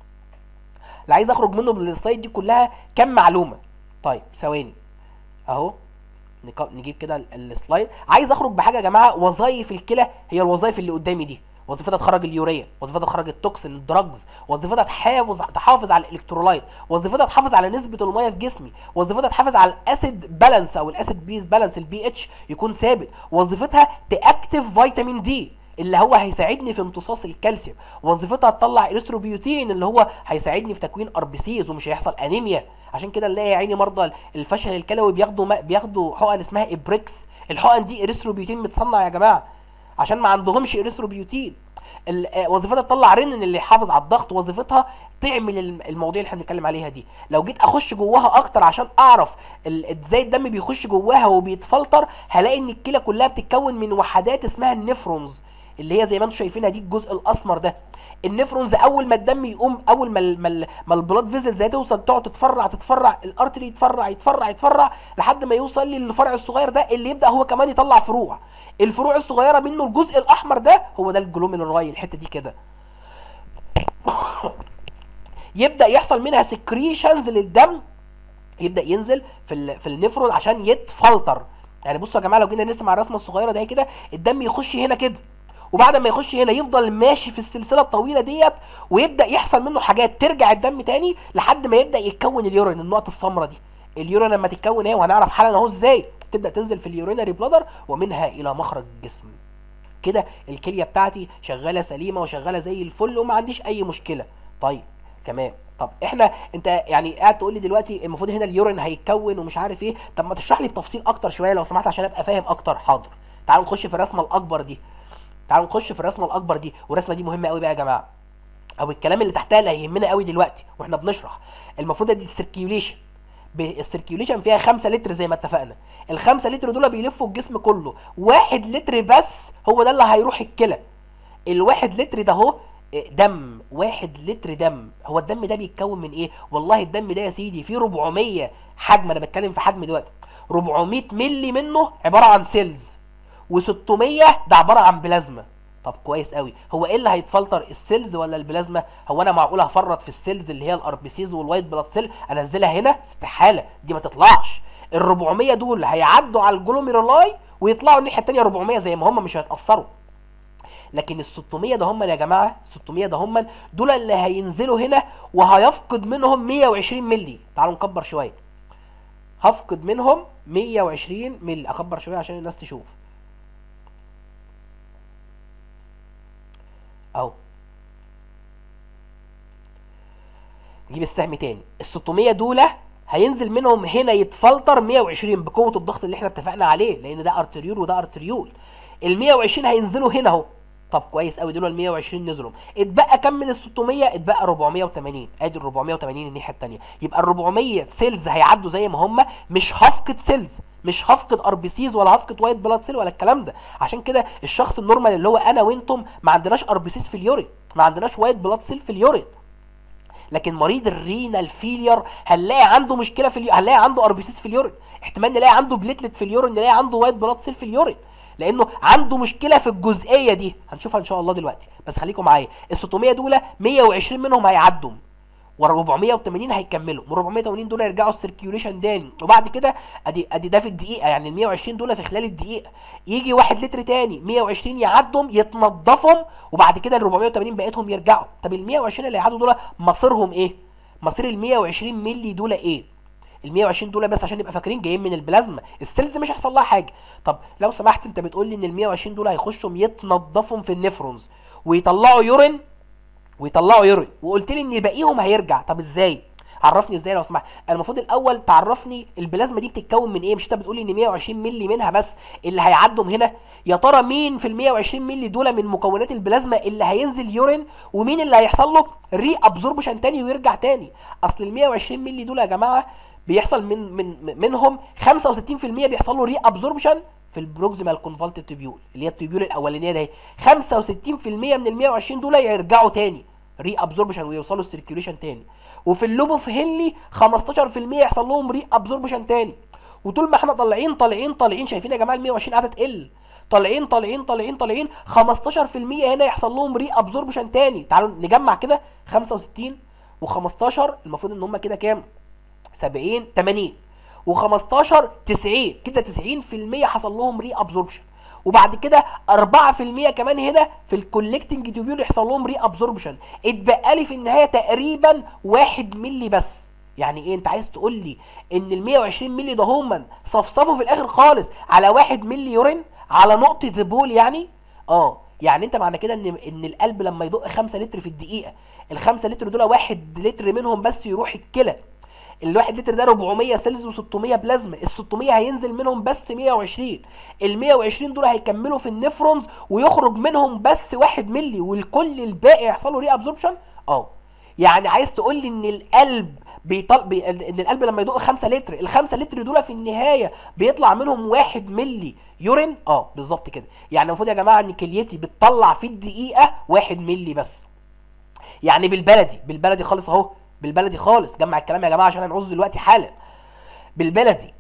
اللي عايز اخرج منه بالسلايد دي كلها كام معلومه طيب ثواني اهو نك- نجيب كده ال- السلايد عايز اخرج بحاجه يا جماعه وظائف الكلى هي الوظائف اللي قدامي دي وظيفتها تخرج اليوريا وظيفتها تخرج التوكسين الدراجز وظيفتها تحافظ تحافظ على الالكترولايت وظيفتها تحافظ على نسبه الميه في جسمي وظيفتها تحافظ على الاسيد بالانس او الاسيد بيز بالانس البي اتش يكون ثابت وظيفتها تاكتف فيتامين دي اللي هو هيساعدني في امتصاص الكالسيوم وظيفتها تطلع اريثروبيوتين اللي هو هيساعدني في تكوين ار بي سيز ومش هيحصل انيميا عشان كده نلاقي يا عيني مرضى الفشل الكلوي بياخدوا ما بياخدوا حقن اسمها ابريكس الحقن دي اريثروبيوتين متصنع يا جماعه عشان ما عندهمش اريثروبيوتين ال- آه، وظيفتها تطلع رينين اللي يحافظ على الضغط وظيفتها تعمل الم- المواضيع اللي احنا بنتكلم عليها دي لو جيت اخش جواها اكتر عشان اعرف ال- ازاي الدم بيخش جواها وبيتفلتر هلاقي ان الكلى كلها بتتكون من وحدات اسمها النفرونز اللي هي زي ما انتم شايفينها دي الجزء الاسمر ده النفرونز اول ما الدم يقوم اول ما ال- ما, ال- ما البلاد فيزلز توصل تقعد تتفرع تتفرع الارتري يتفرع يتفرع يتفرع لحد ما يوصل للفرع الصغير ده اللي يبدا هو كمان يطلع فروع الفروع الصغيره منه الجزء الاحمر ده هو ده الجلوميرولاي الحته دي كده يبدا يحصل منها سكريشنز للدم يبدا ينزل في ال... في النفرون عشان يتفلتر يعني بصوا يا جماعه لو جينا نرسم على الرسمه الصغيره دي كده الدم يخش هنا كده وبعد ما يخش هنا يفضل ماشي في السلسله الطويله ديت ويبدا يحصل منه حاجات ترجع الدم تاني لحد ما يبدا يتكون اليورين النقط السمراء دي اليورين لما تتكون ايه وهنعرف حالا اهو ازاي تبدا تنزل في اليورينري بلادر ومنها الى مخرج الجسم كده الكليه بتاعتي شغاله سليمه وشغاله زي الفل وما عنديش اي مشكله طيب تمام طب احنا انت يعني قاعد تقول لي دلوقتي المفروض هنا اليورين هيتكون ومش عارف ايه طب ما تشرح لي بتفصيل اكتر شويه لو سمحت عشان ابقى فاهم اكتر حاضر تعالوا نخش في الرسمه الاكبر دي تعالوا نخش في الرسمه الاكبر دي والرسمه دي مهمه قوي بقى يا جماعه او الكلام اللي تحتها اللي هيهمنا قوي دلوقتي واحنا بنشرح المفروض دي السيركيوليشن السيركيوليشن فيها 5 لتر زي ما اتفقنا الخمسة لتر دول بيلفوا الجسم كله واحد لتر بس هو ده اللي هيروح الكلى الواحد لتر ده اهو دم واحد لتر دم هو الدم ده بيتكون من ايه والله الدم ده يا سيدي فيه 400 حجم انا بتكلم في حجم دلوقتي 400 ملي منه عباره عن سيلز و600 ده عباره عن بلازما طب كويس قوي هو ايه اللي هيتفلتر السيلز ولا البلازما هو انا معقول هفرط في السيلز اللي هي الار بي سيز والوايت بلاد سيل انزلها هنا استحاله دي ما تطلعش ال 400 دول هيعدوا على الجلوميرولاي ويطلعوا الناحيه الثانيه 400 زي ما هم مش هيتاثروا لكن ال 600 ده هم يا جماعه 600 ده هم دول اللي هينزلوا هنا وهيفقد منهم 120 ملي تعالوا نكبر شويه هفقد منهم 120 ملي اكبر شويه عشان الناس تشوف اهو نجيب السهم تاني ال 600 دول هينزل منهم هنا يتفلتر 120 بقوه الضغط اللي احنا اتفقنا عليه لان ده ارتريول وده ارتريول ال 120 هينزلوا هنا اهو طب كويس قوي دول ال 120 نزلوا اتبقى كام من ال 600 اتبقى 480 ادي ال 480 الناحيه الثانيه يبقى ال 400 سيلز هيعدوا زي ما هم مش هفقد سيلز مش هفقد ار بي سيز ولا هفقد وايت بلاد سيل ولا الكلام ده عشان كده الشخص النورمال اللي هو انا وانتم ما عندناش ار بي سيز في اليورين ما عندناش وايت بلاد سيل في اليورين لكن مريض الرينال فيلير هنلاقي عنده مشكله في اليورين هنلاقي عنده ار بي سيز في اليورين احتمال نلاقي عنده بليتلت في اليورين نلاقي عنده وايت بلاد سيل في اليورين لانه عنده مشكله في الجزئيه دي هنشوفها ان شاء الله دلوقتي بس خليكم معايا ال 600 دول 120 منهم هيعدوا و480 هيكملوا من 480 دول يرجعوا السيركيوليشن تاني وبعد كده ادي ادي ده في الدقيقه يعني ال 120 دول في خلال الدقيقه يجي واحد لتر تاني 120 يعدهم يتنضفهم وبعد كده ال 480 بقيتهم يرجعوا طب ال 120 اللي هيعدوا دول مصيرهم ايه مصير ال 120 مللي دول ايه ال 120 دول بس عشان نبقى فاكرين جايين من البلازما السيلز مش هيحصل لها حاجه طب لو سمحت انت بتقول لي ان ال 120 دول هيخشوا يتنضفوا في النفرونز ويطلعوا يورين ويطلعوا يورين وقلت لي ان باقيهم هيرجع طب ازاي عرفني ازاي لو سمحت انا المفروض الاول تعرفني البلازما دي بتتكون من ايه مش انت بتقول لي ان 120 مللي منها بس اللي هيعدوا هنا يا ترى مين في ال 120 مللي دول من مكونات البلازما اللي هينزل يورين ومين اللي هيحصل له ري ابزوربشن تاني ويرجع تاني اصل ال 120 مللي دول يا جماعه بيحصل من من منهم 65% بيحصل له ري ابزوربشن في البروكسيمال كونفالت تيبيول اللي هي التيبيول الاولانيه ده 65% من ال 120 دول يرجعوا تاني ري ابزوربشن ويوصلوا السيركيوليشن تاني وفي اللوب اوف هنلي 15% يحصل لهم ري ابزوربشن تاني وطول ما احنا طالعين طالعين طالعين شايفين يا جماعه ال 120 قاعده تقل طالعين طالعين طالعين طالعين 15% هنا يحصل لهم ري ابزوربشن تاني تعالوا نجمع كده 65 و15 المفروض ان هم كده كام 70 80 و15 90 كده 90% حصل لهم ري ابزوربشن وبعد كده 4% كمان هنا في الكولكتنج تيوبيول يحصل لهم ري ابزوربشن اتبقى لي في النهايه تقريبا 1 مللي بس يعني ايه انت عايز تقول لي ان ال 120 مللي ده هم صفصفوا في الاخر خالص على 1 مللي يورين على نقطه بول يعني اه يعني انت معنى كده ان ان القلب لما يدق 5 لتر في الدقيقه ال 5 لتر دول 1 لتر منهم بس يروح الكلى الواحد لتر ده 400 سيلز و600 بلازما ال 600 هينزل منهم بس 120 ال 120 دول هيكملوا في النفرونز ويخرج منهم بس 1 مللي والكل الباقي يحصل له ري ابزوربشن اه يعني عايز تقول لي ان القلب بيطل بي... ان القلب لما يدق 5 لتر ال 5 لتر دول في النهايه بيطلع منهم 1 مللي يورين اه بالظبط كده يعني المفروض يا جماعه ان كليتي بتطلع في الدقيقه 1 مللي بس يعني بالبلدي بالبلدي خالص اهو بالبلدي خالص جمع الكلام يا جماعه عشان هنعوز دلوقتي حالا بالبلدي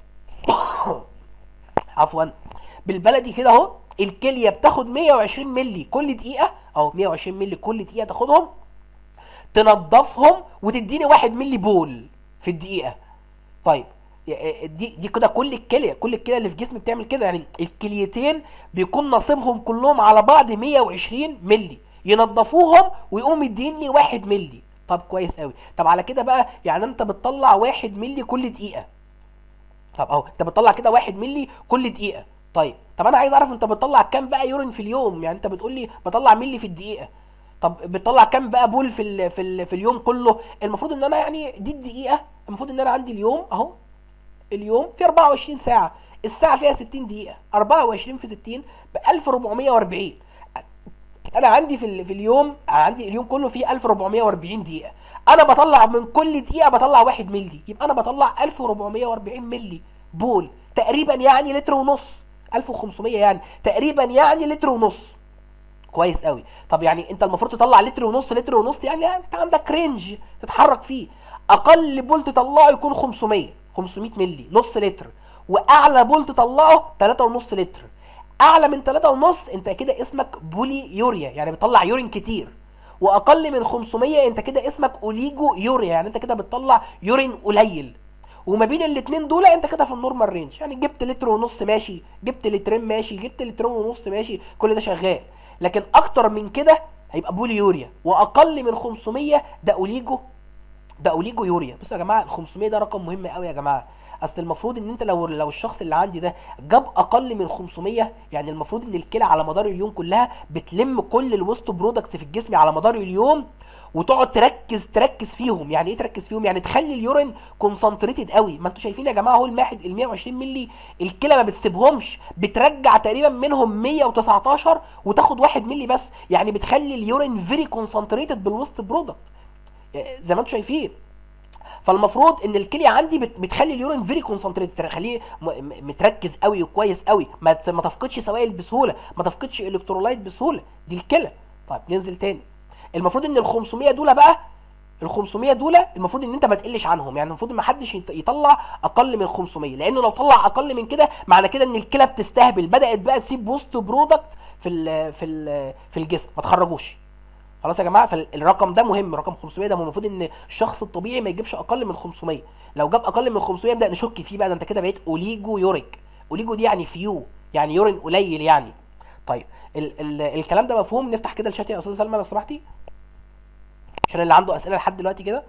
عفوا بالبلدي كده اهو الكليه بتاخد 120 مللي كل دقيقه او 120 مللي كل دقيقه تاخدهم تنضفهم وتديني 1 مللي بول في الدقيقه طيب دي دي كده كل الكليه كل الكليه اللي في جسمي بتعمل كده يعني الكليتين بيكون نصيبهم كلهم على بعض 120 مللي ينضفوهم ويقوموا مديني 1 مللي طب كويس قوي طب على كده بقى يعني انت بتطلع 1 مللي كل دقيقه طب اهو انت بتطلع كده 1 مللي كل دقيقه طيب طب انا عايز اعرف انت بتطلع كام بقى يورين في اليوم يعني انت بتقول لي بطلع مللي في الدقيقه طب بتطلع كام بقى بول في ال في ال في اليوم كله المفروض ان انا يعني دي الدقيقه المفروض ان انا عندي اليوم اهو اليوم في 24 ساعه الساعه فيها 60 دقيقه 24 في 60 ب 1440 انا عندي في, في اليوم عندي اليوم كله فيه 1440 دقيقه انا بطلع من كل دقيقه بطلع 1 مللي يبقى انا بطلع 1440 مللي بول تقريبا يعني لتر ونص 1500 يعني تقريبا يعني لتر ونص كويس قوي طب يعني انت المفروض تطلع لتر ونص لتر ونص يعني انت عندك رينج تتحرك فيه اقل بول تطلعه يكون 500 500 مللي نص لتر واعلى بول تطلعه 3.5 لتر اعلى من 3.5 انت كده اسمك بولي يوريا يعني بتطلع يورين كتير واقل من 500 انت كده اسمك اوليجو يوريا يعني انت كده بتطلع يورين قليل وما بين الاثنين دول انت كده في النورمال رينج يعني جبت لتر ونص ماشي جبت لترين ماشي جبت لترين ونص ماشي كل ده شغال لكن اكتر من كده هيبقى بولي يوريا واقل من 500 ده اوليجو ده اوليجو يوريا بصوا يا جماعه ال 500 ده رقم مهم قوي يا جماعه اصل المفروض ان انت لو لو الشخص اللي عندي ده جاب اقل من 500 يعني المفروض ان الكلى على مدار اليوم كلها بتلم كل الويست برودكتس في الجسم على مدار اليوم وتقعد تركز تركز فيهم يعني ايه تركز فيهم يعني تخلي اليورين كونسنتريتد قوي ما انتوا شايفين يا جماعه اهو الماحد ال 120 مللي الكلى ما بتسيبهمش بترجع تقريبا منهم 119 وتاخد 1 مللي بس يعني بتخلي اليورين فيري كونسنتريتد بالويست برودكت زي ما انتوا شايفين فالمفروض ان الكليه عندي بت- بتخلي اليورين فيري كونسنتريتد تخليه م- م- متركز قوي وكويس قوي ما ت- ما تفقدش سوائل بسهوله ما تفقدش الكترولايت بسهوله دي الكلى طيب ننزل تاني المفروض ان ال 500 دول بقى ال 500 دول المفروض ان انت ما تقلش عنهم يعني المفروض ما حدش يط- يطلع اقل من 500 لانه لو طلع اقل من كده معنى كده ان الكلى بتستهبل بدات بقى تسيب وسط برودكت في ال في ال في الجسم ما تخرجوش خلاص يا جماعه فالرقم ده مهم رقم 500 ده المفروض ان الشخص الطبيعي ما يجيبش اقل من 500 لو جاب اقل من 500 نبدا نشك فيه بقى ده انت كده بقيت اوليجو يوريك اوليجو دي يعني فيو يعني يورين قليل يعني طيب ال ال الكلام ده مفهوم نفتح كده الشات يا استاذ سلمى لو سمحتي عشان اللي عنده اسئله لحد دلوقتي كده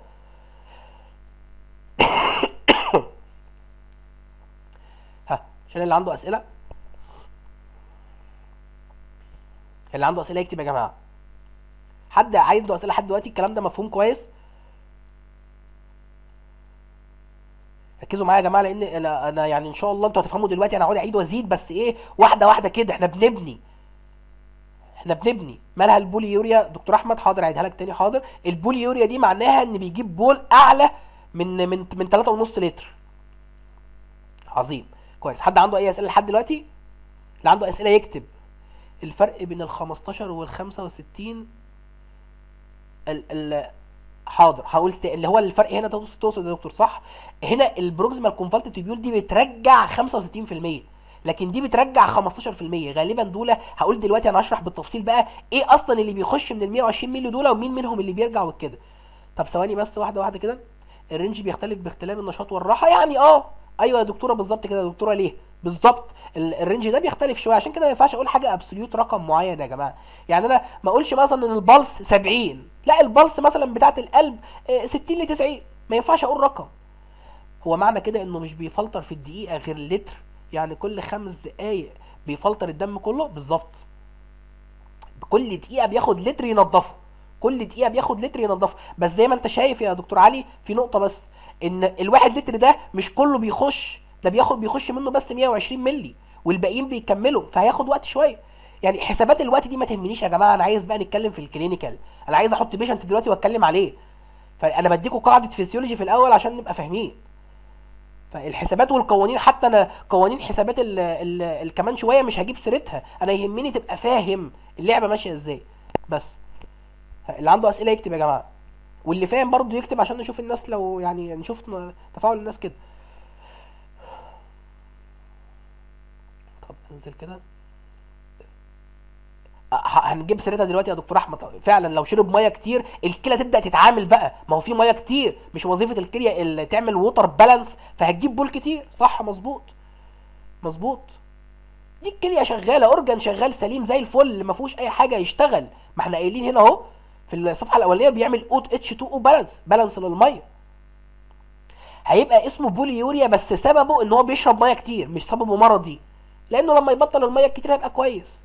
ها عشان اللي عنده اسئله اللي عنده اسئله يكتب يا جماعه حد عنده اسئله لحد دلوقتي الكلام ده مفهوم كويس ركزوا معايا يا جماعه لان انا انا يعني ان شاء الله انتوا هتفهموا دلوقتي انا هقعد اعيد وازيد بس ايه واحده واحده كده احنا بنبني احنا بنبني مالها البولي يوريا دكتور احمد حاضر اعيدها لك تاني حاضر البولي يوريا دي معناها ان بيجيب بول اعلى من من من 3.5 لتر عظيم كويس حد عنده اي اسئله لحد دلوقتي اللي عنده اسئله يكتب الفرق بين ال 15 وال 65 ال ال حاضر هقول ت- اللي هو الفرق هنا تقصد تقصد يا دكتور صح هنا البروكسيمال كونفالت تيبيول دي بترجع 65% لكن دي بترجع 15% غالبا دول هقول دلوقتي انا هشرح بالتفصيل بقى ايه اصلا اللي بيخش من ال 120 مللي دول ومين منهم اللي بيرجع وكده طب ثواني بس واحده واحده كده الرينج بيختلف باختلاف النشاط والراحه يعني اه ايوه يا دكتوره بالظبط كده يا دكتوره ليه بالظبط ال- الرينج ده بيختلف شويه عشان كده ما ينفعش اقول حاجه ابسوليوت رقم معين يا جماعه يعني انا ما اقولش مثلا ان البلس 70 لا البلس مثلا بتاعه القلب آه، 60 ل 90 ما ينفعش اقول رقم هو معنى كده انه مش بيفلتر في الدقيقه غير لتر يعني كل خمس دقايق بيفلتر الدم كله بالظبط كل دقيقه بياخد لتر ينضفه كل دقيقه بياخد لتر ينضفه بس زي ما انت شايف يا دكتور علي في نقطه بس ان الواحد لتر ده مش كله بيخش ده بياخد بيخش منه بس 120 مللي والباقيين بيكملوا فهياخد وقت شويه يعني حسابات الوقت دي ما تهمنيش يا جماعه انا عايز بقى نتكلم في الكلينيكال انا عايز احط بيشنت دلوقتي واتكلم عليه فانا بديكوا قاعده فيسيولوجي في الاول عشان نبقى فاهمين فالحسابات والقوانين حتى انا قوانين حسابات ال ال ال كمان شويه مش هجيب سيرتها انا يهمني تبقى فاهم اللعبه ماشيه ازاي بس اللي عنده اسئله يكتب يا جماعه واللي فاهم برضه يكتب عشان نشوف الناس لو يعني نشوف ن- تفاعل الناس كده طب انزل كده ه- هنجيب سيرتها دلوقتي يا دكتور احمد فعلا لو شرب ميه كتير الكلى تبدا تتعامل بقى ما هو في ميه كتير مش وظيفه الكليه اللي تعمل ووتر بالانس فهتجيب بول كتير صح مظبوط مظبوط دي الكليه شغاله اورجان شغال سليم زي الفل ما فيهوش اي حاجه يشتغل ما احنا قايلين هنا اهو في الصفحه الاولانيه بيعمل اوت اتش 2 او بالانس بالانس للميه هيبقى اسمه بوليوريا بس سببه ان هو بيشرب ميه كتير مش سببه مرضي لانه لما يبطل الميه الكتير هيبقى كويس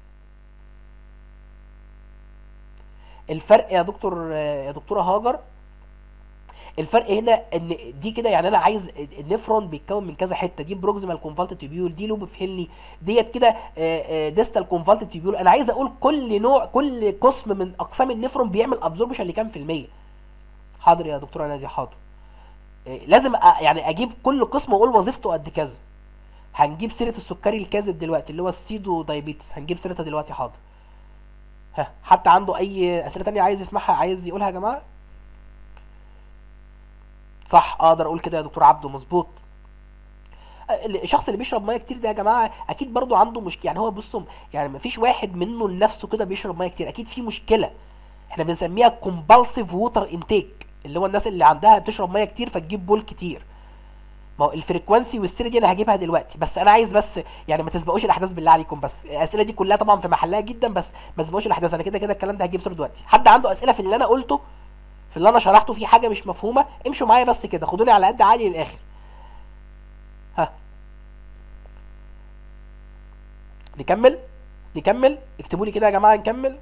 الفرق يا دكتور يا دكتوره هاجر الفرق هنا ان دي كده يعني انا عايز النفرون بيتكون من كذا حته دي بروكسيمال كونفالت تيبيول دي لوب فيلي ديت كده ديستال كونفالت تيبيول انا عايز اقول كل نوع كل قسم من اقسام النفرون بيعمل ابزوربشن لكام في الميه حاضر يا دكتوره نادي حاضر آه، لازم أ- يعني اجيب كل قسم واقول وظيفته قد كذا هنجيب سيره السكري الكاذب دلوقتي اللي هو السيدو دايابيتس هنجيب سيرتها دلوقتي حاضر ها حتى عنده اي اسئله تانية عايز يسمعها عايز يقولها يا جماعه صح اقدر اقول كده يا دكتور عبده مظبوط الشخص اللي بيشرب ميه كتير ده يا جماعه اكيد برضو عنده مشكله يعني هو بصوا يعني مفيش واحد منه لنفسه كده بيشرب ميه كتير اكيد في مشكله احنا بنسميها كومبالسيف ووتر انتيك اللي هو الناس اللي عندها بتشرب ميه كتير فتجيب بول كتير ما هو الفريكوانسي والسيره دي انا هجيبها دلوقتي بس انا عايز بس يعني ما تسبقوش الاحداث بالله عليكم بس الاسئله دي كلها طبعا في محلها جدا بس ما تسبقوش الاحداث انا كده كده الكلام ده هجيب سيره دلوقتي حد عنده اسئله في اللي انا قلته في اللي انا شرحته في حاجه مش مفهومه امشوا معايا بس كده خدوني على قد عالي للاخر ها نكمل نكمل اكتبوا لي كده يا جماعه نكمل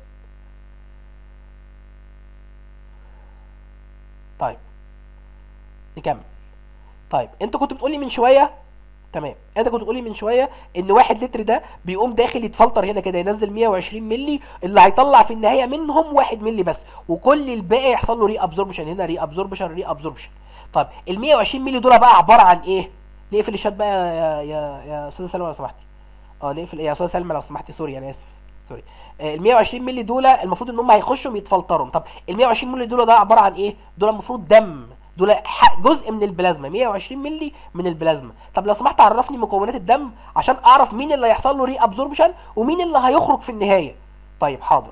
طيب نكمل طيب انت كنت بتقولي من شويه تمام انت كنت بتقولي من شويه ان واحد لتر ده بيقوم داخل يتفلتر هنا كده ينزل 120 مللي اللي هيطلع في النهايه منهم 1 مللي بس وكل الباقي يحصل له ري ابزوربشن هنا ري ابزوربشن ري ابزوربشن طيب ال 120 مللي دول بقى عباره عن ايه نقفل الشات بقى يا يا يا استاذه سلمى لو سمحتي اه نقفل ايه يا استاذه سلمى لو سمحتي سوري انا اسف سوري ال 120 مللي دول المفروض ان هم هيخشوا يتفلتروا طب ال 120 مللي دول ده عباره عن ايه دول المفروض دم دول جزء من البلازما 120 مللي من البلازما طب لو سمحت عرفني مكونات الدم عشان اعرف مين اللي هيحصل له ري ابزوربشن ومين اللي هيخرج في النهايه طيب حاضر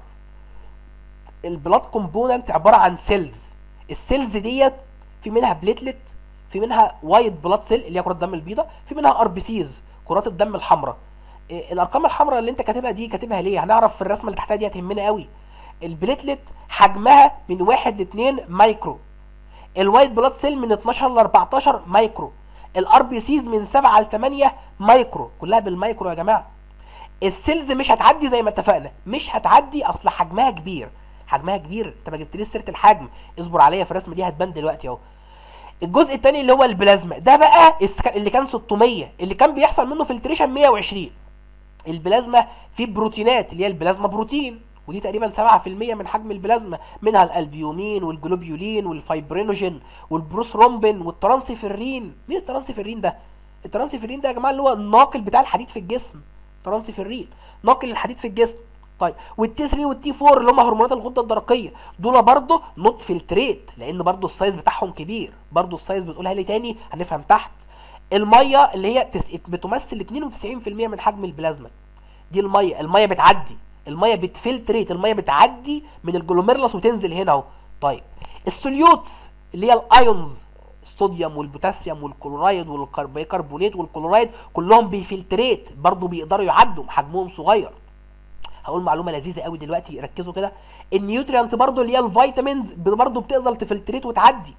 البلاد كومبوننت عباره عن سيلز السيلز ديت في منها بليتلت في منها وايت بلاد سيل اللي هي كرات الدم البيضاء في منها ار بي سيز كرات الدم الحمراء الارقام الحمراء اللي انت كاتبها دي كاتبها ليه هنعرف في الرسمه اللي تحتها دي هتهمنا قوي البليتلت حجمها من 1 ل 2 مايكرو الوايت بلاد سيل من 12 ل 14 مايكرو الار بي سيز من 7 ل 8 مايكرو كلها بالمايكرو يا جماعه السيلز مش هتعدي زي ما اتفقنا مش هتعدي اصل حجمها كبير حجمها كبير انت ما جبتليش سيره الحجم اصبر عليا في الرسمه دي هتبان دلوقتي اهو الجزء الثاني اللي هو البلازما ده بقى اللي كان 600 اللي كان بيحصل منه فلتريشن 120 البلازما فيه بروتينات اللي هي البلازما بروتين ودي تقريبا 7% من حجم البلازما منها الالبيومين والجلوبيولين والفايبرينوجين والبروثرومبين والترانسفيرين مين الترانسفيرين ده الترانسفيرين ده يا جماعه اللي هو الناقل بتاع الحديد في الجسم ترانسفيرين ناقل الحديد في الجسم طيب والتي 3 والتي 4 اللي هم هرمونات الغده الدرقيه دول برضه نوت فلتريت لان برضه السايز بتاعهم كبير برضه السايز بتقولها لي تاني هنفهم تحت الميه اللي هي بتمثل 92% من حجم البلازما دي الميه الميه بتعدي الميه بتفلتريت الميه بتعدي من الجلوميرلس وتنزل هنا اهو طيب السوليوتس اللي هي الايونز الصوديوم والبوتاسيوم والكلورايد والبيكربونات والكلورايد كلهم بيفلتريت برضو بيقدروا يعدوا حجمهم صغير هقول معلومه لذيذه قوي دلوقتي ركزوا كده النيوتريانت برضو اللي هي الفيتامينز برضو بتقدر تفلتريت وتعدي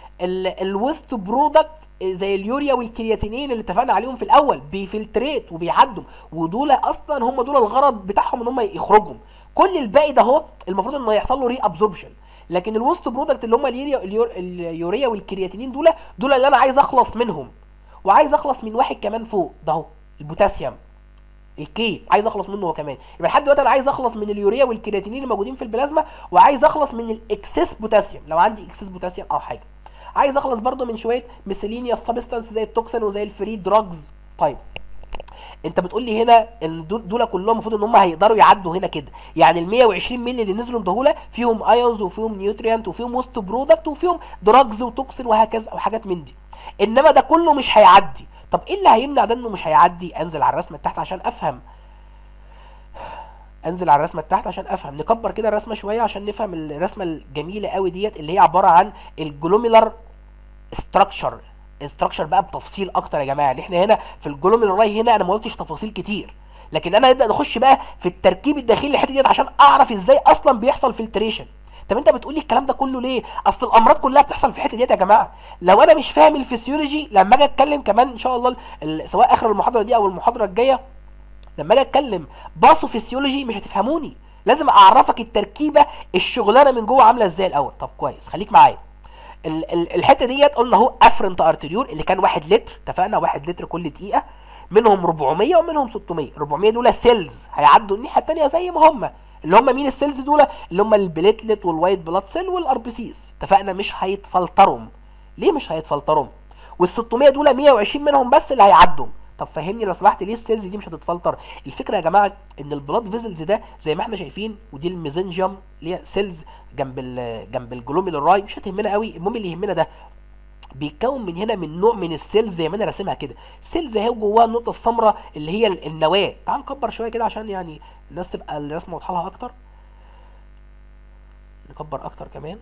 الويست برودكت زي اليوريا والكرياتينين اللي اتفقنا عليهم في الاول بيفلتريت وبيعدوا ودول اصلا هم دول الغرض بتاعهم ان هم يخرجوا كل الباقي ده اهو المفروض انه يحصل له ري ابزوربشن لكن الويست برودكت اللي هم اليوريا اليوريا والكرياتينين دول دول اللي انا عايز اخلص منهم وعايز اخلص من واحد كمان فوق ده اهو البوتاسيوم الكي عايز اخلص منه هو كمان يبقى لحد دلوقتي انا عايز اخلص من اليوريا والكرياتينين اللي موجودين في البلازما وعايز اخلص من الاكسس بوتاسيوم لو عندي اكسس بوتاسيوم او حاجه عايز اخلص برضو من شويه ميسيلينيوس سبستانس زي التوكسين وزي الفري دراجز طيب انت بتقول لي هنا ان دول كلهم المفروض ان هم هيقدروا يعدوا هنا كده يعني ال 120 مللي اللي نزلوا دهوله فيهم ايونز وفيهم نيوتريانت وفيهم وست برودكت وفيهم دراجز وتوكسين وهكذا او حاجات من دي انما ده كله مش هيعدي طب ايه اللي هيمنع ده انه مش هيعدي انزل على الرسمه تحت عشان افهم انزل على الرسمه تحت عشان افهم نكبر كده الرسمه شويه عشان نفهم الرسمه الجميله قوي ديت اللي هي عباره عن الجلوميلر ستراكشر استراكشر بقى بتفصيل اكتر يا جماعه يعني احنا هنا في الجلوميلر راي هنا انا ما قلتش تفاصيل كتير لكن انا نبدا نخش بقى في التركيب الداخلي للحته ديت عشان اعرف ازاي اصلا بيحصل فلتريشن طب انت بتقولي الكلام ده كله ليه اصل الامراض كلها بتحصل في الحته ديت يا جماعه لو انا مش فاهم الفسيولوجي لما اجي اتكلم كمان ان شاء الله سواء اخر المحاضره دي او المحاضره الجايه لما اجي اتكلم باثو فسيولوجي مش هتفهموني لازم اعرفك التركيبه الشغلانه من جوه عامله ازاي الاول طب كويس خليك معايا ال ال الحته ديت قلنا اهو افرنت ارتريول اللي كان 1 لتر اتفقنا 1 لتر كل دقيقه منهم 400 ومنهم 600 400 دول سيلز هيعدوا الناحيه الثانيه زي ما هم اللي هم مين السيلز دول اللي هم البليتلت والوايت بلاد سيل والار بي سيز اتفقنا مش هيتفلتروا ليه مش هيتفلتروا وال 600 دول 120 منهم بس اللي هيعدوا طب فهمني لو سمحت ليه السيلز دي مش هتتفلتر الفكره يا جماعه ان البلاد فيزلز ده زي ما احنا شايفين ودي الميزنجيوم اللي هي سيلز جنب ال جنب الجلوميرال راي مش هتهمنا قوي المهم اللي يهمنا ده بيتكون من هنا من نوع من السيلز زي ما انا راسمها كده سيلز اهي جواها النقطه السمراء اللي هي ال- النواه تعال نكبر شويه كده عشان يعني الناس تبقى الرسمه واضحه لها اكتر نكبر اكتر كمان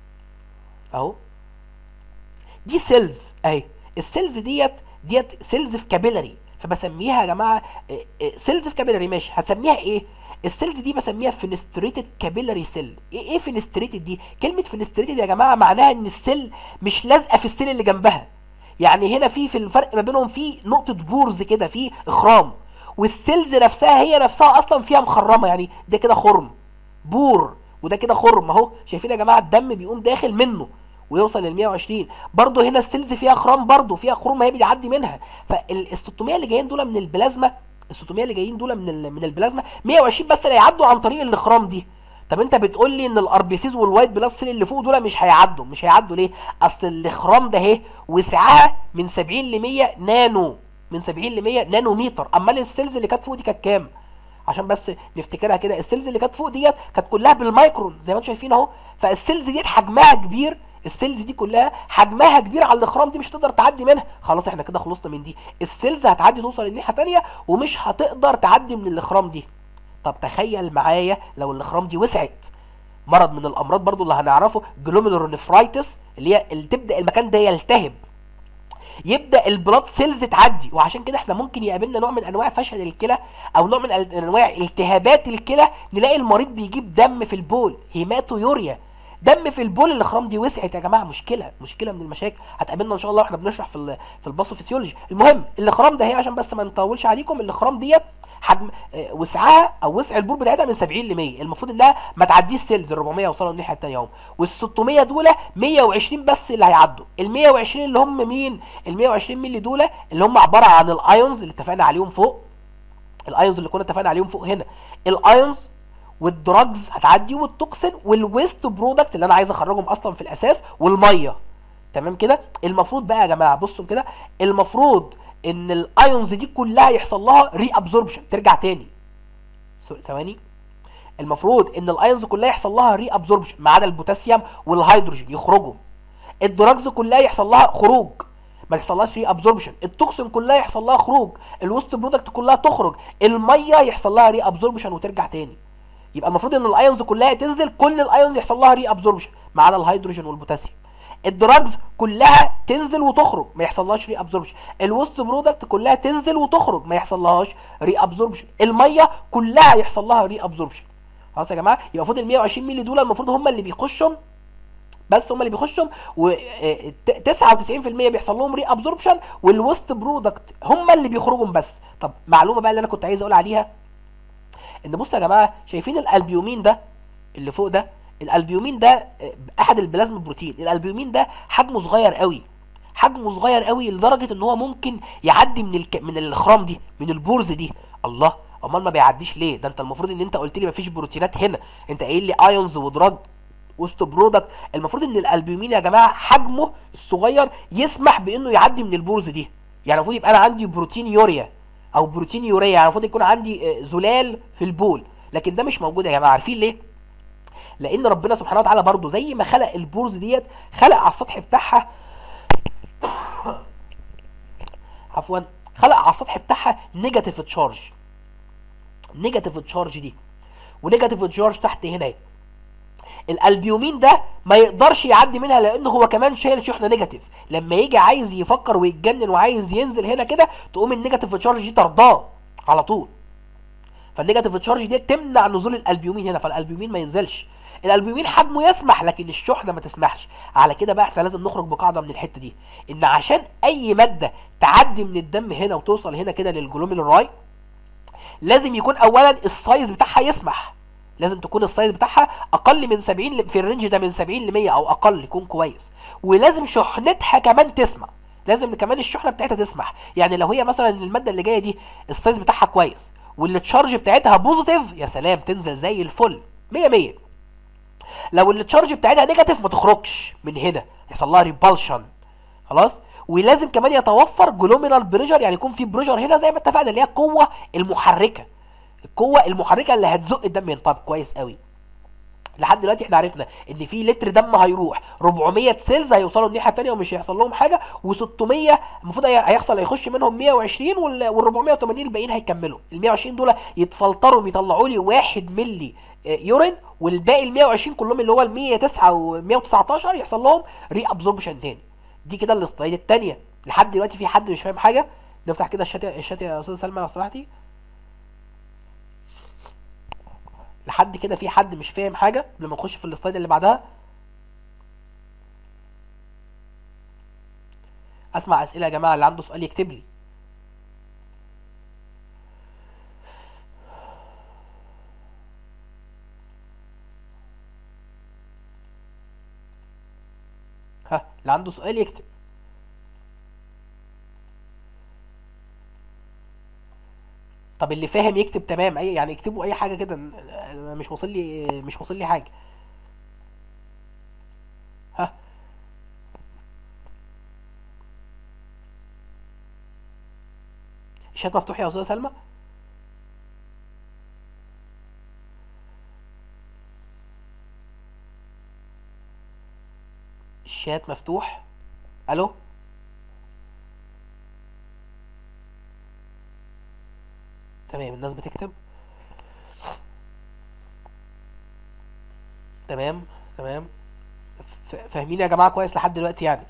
اهو دي سيلز اهي السيلز ديت ديت سيلز في كابيلاري فبسميها يا جماعه سيلز في كابيلاري ماشي هسميها ايه السيلز دي بسميها فينستريتد كابيلاري سيل ايه ايه فينستريتد دي كلمه فينستريتد يا جماعه معناها ان السيل مش لازقه في السيل اللي جنبها يعني هنا في في الفرق ما بينهم في نقطه بورز كده في اخرام والسيلز نفسها هي نفسها اصلا فيها مخرمه يعني ده كده خرم بور وده كده خرم اهو شايفين يا جماعه الدم بيقوم داخل منه ويوصل لل 120 برضه هنا السيلز فيها خرام برضه فيها خروم هي بيعدي منها فال 600 اللي جايين دول من البلازما ال 600 اللي جايين دول من ال- من البلازما 120 بس اللي هيعدوا عن طريق الاخرام دي طب انت بتقول لي ان الار بي سيز والوايت بلاد سيل اللي فوق دول مش هيعدوا مش هيعدوا ليه اصل الاخرام ده اهي وسعها من 70 ل 100 نانو من 70 ل 100 نانو متر امال السيلز اللي كانت فوق دي كانت كام عشان بس نفتكرها كده السيلز اللي كانت فوق ديت كانت كلها بالمايكرون زي ما انتم شايفين اهو فالسيلز ديت حجمها كبير السيلز دي كلها حجمها كبير على الاخرام دي مش هتقدر تعدي منها خلاص احنا كده خلصنا من دي السيلز هتعدي توصل للناحيه تانية ومش هتقدر تعدي من الاخرام دي طب تخيل معايا لو الاخرام دي وسعت مرض من الامراض برضو اللي هنعرفه جلوميرونيفرايتس اللي هي اللي تبدا المكان ده يلتهب يبدا البلاد سيلز تعدي وعشان كده احنا ممكن يقابلنا نوع من انواع فشل الكلى او نوع من ال- انواع التهابات الكلى نلاقي المريض بيجيب دم في البول هيماتويوريا دم في البول الاخرام دي وسعت يا جماعه مشكله مشكله من المشاكل هتقابلنا ان شاء الله واحنا بنشرح في ال- في الباثوفيسيولوجي المهم الاخرام ده هي عشان بس ما نطولش عليكم الاخرام ديت حجم آه، وسعها او وسع البول بتاعتها من 70 ل 100 المفروض انها ما تعديش سيلز ال 400 يوصلوا الناحيه الثانيه اهو وال 600 دول 120 بس اللي هيعدوا ال 120 اللي هم مين ال 120 مللي دول اللي هم عباره عن الايونز اللي اتفقنا عليهم فوق الايونز اللي كنا اتفقنا عليهم فوق هنا الايونز والدراجز هتعدي والتوكسين والويست برودكت اللي انا عايز اخرجهم اصلا في الاساس والميه تمام كده المفروض بقى يا جماعه بصوا كده المفروض ان الايونز دي كلها يحصل لها ري ابزوربشن ترجع تاني سو- ثواني المفروض ان الايونز كلها يحصل لها ري ابزوربشن ما عدا البوتاسيوم والهيدروجين يخرجوا الدراجز كلها يحصل لها خروج ما يحصلهاش ري ابزوربشن التوكسين كلها يحصل لها خروج الوست برودكت كلها تخرج الميه يحصل لها ري ابزوربشن وترجع تاني يبقى المفروض ان الايونز كلها تنزل كل الايونز يحصل لها ري ابزوربشن ما عدا الهيدروجين والبوتاسيوم الدراجز كلها تنزل وتخرج ما يحصلهاش ري ابزوربشن الوست برودكت كلها تنزل وتخرج ما يحصلهاش ري ابزوربشن الميه كلها يحصل لها ري ابزوربشن خلاص يا جماعه يبقى المفروض ال 120 مللي دول المفروض هم اللي بيخشوا بس هم اللي بيخشوا و 99% بيحصل لهم ري ابزوربشن والوست برودكت هم اللي بيخرجوا بس طب معلومه بقى اللي انا كنت عايز اقول عليها ان بصوا يا جماعه شايفين الالبيومين ده اللي فوق ده الالبيومين ده آه، احد البلازما بروتين الالبيومين ده حجمه صغير قوي حجمه صغير قوي لدرجه ان هو ممكن يعدي من الك... من الاخرام دي من البورز دي الله امال ما بيعديش ليه ده انت المفروض ان انت قلت لي مفيش بروتينات هنا انت قايل لي ايونز ودراج وسط برودكت المفروض ان الالبيومين يا جماعه حجمه الصغير يسمح بانه يعدي من البورز دي يعني المفروض يبقى انا عندي بروتين يوريا او بروتين يوريا يعني المفروض يكون عندي آه، زلال في البول لكن ده مش موجود يا جماعه عارفين ليه لان ربنا سبحانه وتعالى برضو زي ما خلق البورز ديت خلق على السطح بتاعها عفوا خلق على السطح بتاعها نيجاتيف تشارج نيجاتيف تشارج دي ونيجاتيف تشارج تحت هنا اهي. الالبيومين ده ما يقدرش يعدي منها لانه هو كمان شايل شحنه نيجاتيف لما يجي عايز يفكر ويتجنن وعايز ينزل هنا كده تقوم النيجاتيف تشارج دي طرداه على طول فالنيجاتيف تشارج دي تمنع نزول الالبيومين هنا فالالبيومين ما ينزلش الالبيومين حجمه يسمح لكن الشحنه ما تسمحش على كده بقى احنا لازم نخرج بقاعده من الحته دي ان عشان اي ماده تعدي من الدم هنا وتوصل هنا كده للجلوميرولاي لازم يكون اولا السايز بتاعها يسمح لازم تكون السايز بتاعها اقل من 70 ل- في الرينج ده من 70 ل 100 او اقل يكون كويس ولازم شحنتها كمان تسمح لازم كمان الشحنه بتاعتها تسمح يعني لو هي مثلا الماده اللي جايه دي السايز بتاعها كويس والتشارج بتاعتها بوزيتيف يا سلام تنزل زي الفل 100 100 لو التشارج بتاعتها نيجاتيف ما تخرجش من هنا يحصل لها ريبالشن خلاص ولازم كمان يتوفر جلومينال بريشر يعني يكون في بريشر هنا زي ما اتفقنا اللي هي القوه المحركه القوه المحركه اللي هتزق الدم هنا طب كويس قوي لحد دلوقتي احنا عرفنا ان في لتر دم هيروح 400 سيلز هيوصلوا الناحيه الثانيه ومش هيحصل لهم حاجه و600 المفروض هي- هيحصل هيخش منهم 120 وال وال 480 الباقيين هيكملوا ال 120 دول يتفلتروا يطلعوا لي 1 ملي آه، يورين والباقي ال 120 كلهم اللي هو ال 109 و 119 يحصل لهم ري ابزوربشن تاني دي كده الاستايد الثانيه لحد دلوقتي في حد مش فاهم حاجه نفتح كده الشات الشات يا استاذ سلمى لو سمحتي لحد كده في حد مش فاهم حاجه لما نخش في السلايد اللي بعدها اسمع اسئله يا جماعه اللي عنده سؤال يكتب لي ها اللي عنده سؤال يكتب طب اللي فاهم يكتب تمام اي يعني اكتبوا اي حاجه كده أنا مش واصل لي مش واصل لي حاجه ها الشات مفتوح يا استاذه سلمى الشات مفتوح الو تمام الناس بتكتب تمام تمام ف- فاهمين يا جماعه كويس لحد دلوقتي يعني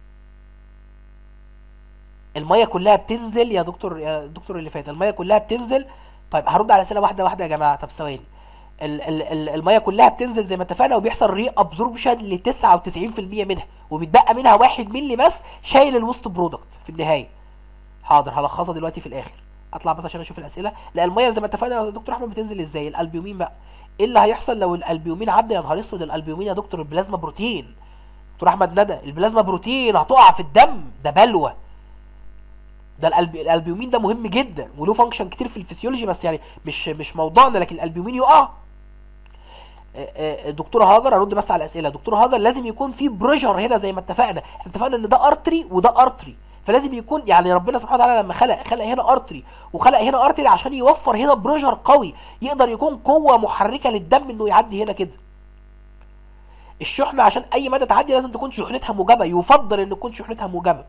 الميه كلها بتنزل يا دكتور يا دكتور اللي فات الميه كلها بتنزل طيب هرد على اسئله واحده واحده يا جماعه طب ثواني ال ال ال الميه كلها بتنزل زي ما اتفقنا وبيحصل ري ابزوربشن ل 99% منها وبيتبقى منها 1 مللي بس شايل الوسط برودكت في النهايه حاضر هلخصها دلوقتي في الاخر اطلع بس عشان اشوف الاسئله لا الميه زي ما اتفقنا يا دكتور احمد بتنزل ازاي الالبيومين بقى ايه اللي هيحصل لو الالبيومين عدى يا نهار اسود الالبيومين يا دكتور البلازما بروتين دكتور احمد ندى البلازما بروتين هتقع في الدم ده بلوى ده الألب... الالبيومين ده مهم جدا وله فانكشن كتير في الفسيولوجي بس يعني مش مش موضوعنا لكن الالبيومين يقع آه، آه، دكتوره هاجر ارد بس على الاسئله دكتوره هاجر لازم يكون في بريشر هنا زي ما اتفقنا احنا اتفقنا ان ده ارتري وده ارتري فلازم يكون يعني ربنا سبحانه وتعالى لما خلق خلق هنا ارتري وخلق هنا ارتري عشان يوفر هنا بريشر قوي يقدر يكون قوه محركه للدم انه يعدي هنا كده الشحنه عشان اي مدى تعدي لازم تكون شحنتها موجبه يفضل ان تكون شحنتها موجبه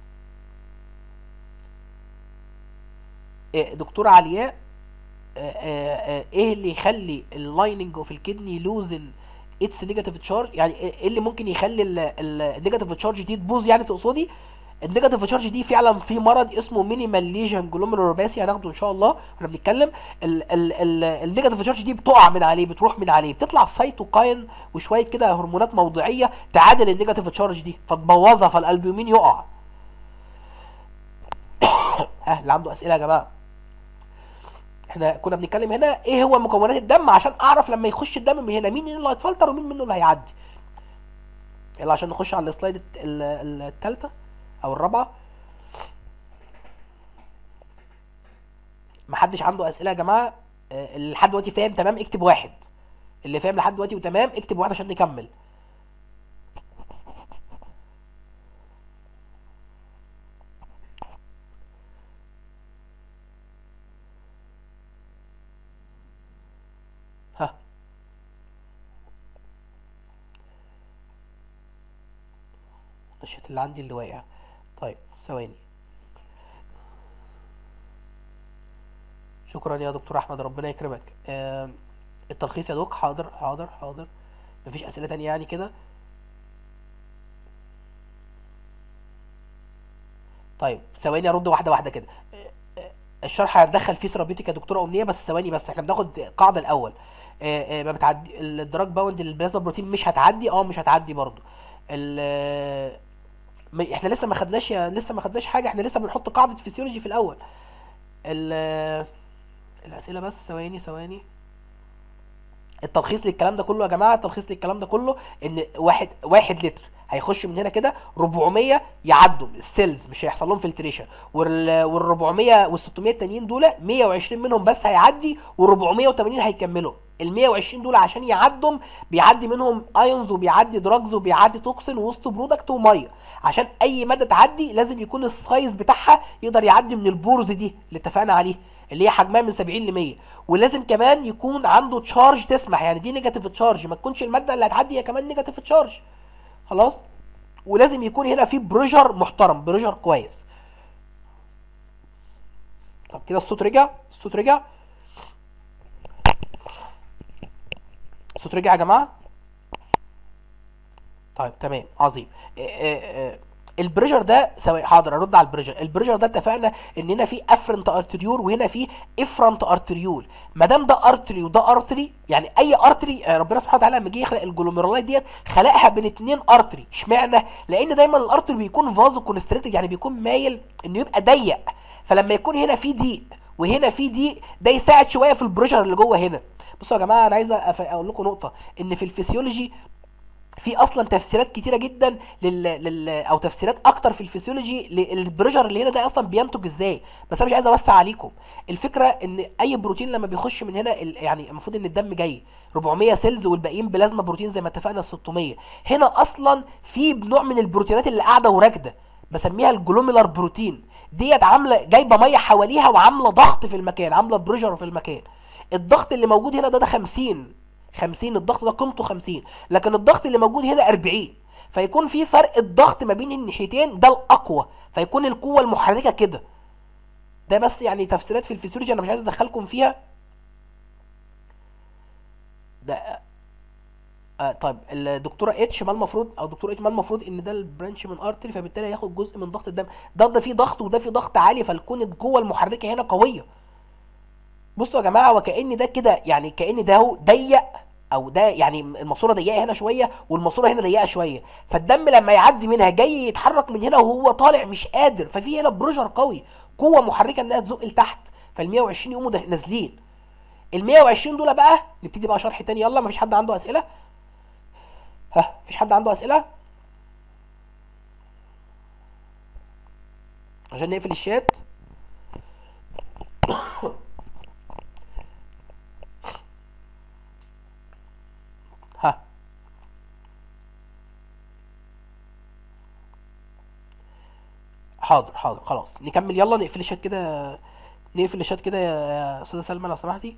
آه، دكتوره علياء آه، آه، آه، ايه اللي يخلي اللايننج اوف الكدني لوزن اتس نيجاتيف تشارج يعني ايه اللي ممكن يخلي النيجاتيف تشارج دي تبوظ يعني تقصدي النيجاتيف تشارج دي فعلا في مرض اسمه مينيمال ليجن جلوميرولوباسي هناخده ان شاء الله واحنا بنتكلم النيجاتيف تشارج دي بتقع من عليه بتروح من عليه بتطلع سيتوكاين وشويه كده هرمونات موضعيه تعادل النيجاتيف تشارج دي فتبوظها فالالبومين يقع ها اللي عنده اسئله يا جماعه احنا كنا بنتكلم هنا ايه هو مكونات الدم عشان اعرف لما يخش الدم من هنا مين اللي هيتفلتر ومين منه اللي هيعدي يلا عشان نخش على السلايد الت- ال- التالتة او الرابعة محدش عنده اسئلة يا جماعة آه، اللي لحد دلوقتي فاهم تمام اكتب واحد اللي فاهم لحد دلوقتي وتمام اكتب واحد عشان نكمل ها الشات اللي عندي اللي واقع طيب ثواني شكرا يا دكتور احمد ربنا يكرمك آم، التلخيص يا دوك حاضر حاضر حاضر مفيش اسئله تانية يعني كده طيب ثواني ارد واحده واحده كده الشرح هندخل فيه ثيرابيوتيك يا دكتوره امنيه بس ثواني بس احنا بناخد قاعده الاول آه، آه، ما بتعدي الدراج باوند للبلازما بروتين مش هتعدي اه مش هتعدي برضو ال م- احنا لسه ما خدناش يا لسه ما خدناش حاجه احنا لسه بنحط قاعده فيسيولوجي في الاول ال الاسئله بس ثواني ثواني التلخيص للكلام ده كله يا جماعه التلخيص للكلام ده كله ان واحد واحد لتر هيخش من هنا كده 400 يعدوا السيلز مش هيحصل لهم فلتريشن وال وال 400 وال 600 التانيين دول 120 منهم بس هيعدي وال 480 هيكملوا ال 120 دول عشان يعدوا بيعدي منهم ايونز وبيعدي دراجز وبيعدي توكسين ووسط برودكت وميه عشان اي ماده تعدي لازم يكون السايز بتاعها يقدر يعدي من البورز دي اللي اتفقنا عليه اللي هي حجمها من 70 ل 100 ولازم كمان يكون عنده تشارج تسمح يعني دي نيجاتيف تشارج ما تكونش الماده اللي هتعدي هي كمان نيجاتيف تشارج خلاص ولازم يكون هنا في بريشر محترم بريشر كويس طب كده الصوت رجع الصوت رجع الصوت رجع يا جماعه طيب تمام عظيم إيه إيه إيه البريشر ده سواء حاضر ارد على البريشر البريشر ده اتفقنا ان هنا في افرنت ارتريول وهنا في افرنت ارتريول ما دام ده ارتري وده ارتري يعني اي ارتري آه، ربنا سبحانه وتعالى لما جه يخلق الجلوميرولايت ديت خلقها بين اتنين ارتري اشمعنى لان دايما الارتري بيكون فازو كونستريكتد يعني بيكون مايل انه يبقى ضيق فلما يكون هنا في ضيق وهنا في ضيق ده يساعد شويه في البريشر اللي جوه هنا بصوا يا جماعه انا عايز أف- اقول لكم نقطه ان في الفسيولوجي في اصلا تفسيرات كتيره جدا لل... لل... او تفسيرات اكتر في الفسيولوجي للبريشر اللي هنا ده اصلا بينتج ازاي بس انا مش عايز اوسع عليكم الفكره ان اي بروتين لما بيخش من هنا ال... يعني المفروض ان الدم جاي 400 سيلز والباقيين بلازما بروتين زي ما اتفقنا 600 هنا اصلا في نوع من البروتينات اللي قاعده وراكده بسميها الجلوميلار بروتين ديت عامله جايبه ميه حواليها وعامله ضغط في المكان عامله بريشر في المكان الضغط اللي موجود هنا ده ده 50 50 الضغط ده قيمته 50 لكن الضغط اللي موجود هنا 40 فيكون في فرق الضغط ما بين الناحيتين ده الاقوى فيكون القوه المحركه كده ده بس يعني تفسيرات في الفسيولوجي انا مش عايز ادخلكم فيها ده آه طيب الدكتوره اتش ما المفروض او دكتور اتش ما المفروض ان ده البرانش من ارتري فبالتالي هياخد جزء من ضغط الدم ده ده فيه ضغط وده فيه ضغط عالي فالكون القوه المحركه هنا قويه بصوا يا جماعه وكأن ده كده يعني كأن ده هو ضيق او ده يعني الماسوره ضيقه هنا شويه والماسوره هنا ضيقه شويه فالدم لما يعدي منها جاي يتحرك من هنا وهو طالع مش قادر ففي هنا بريشر قوي قوه محركه انها تزق لتحت فال 120 يقوموا ده- نازلين ال 120 دول بقى نبتدي بقى شرح تاني يلا مفيش حد عنده اسئله ها مفيش حد عنده اسئله عشان نقفل الشات ها حاضر حاضر خلاص نكمل يلا نقفل الشات كده نقفل الشات كده يا استاذه سلمى لو سمحتي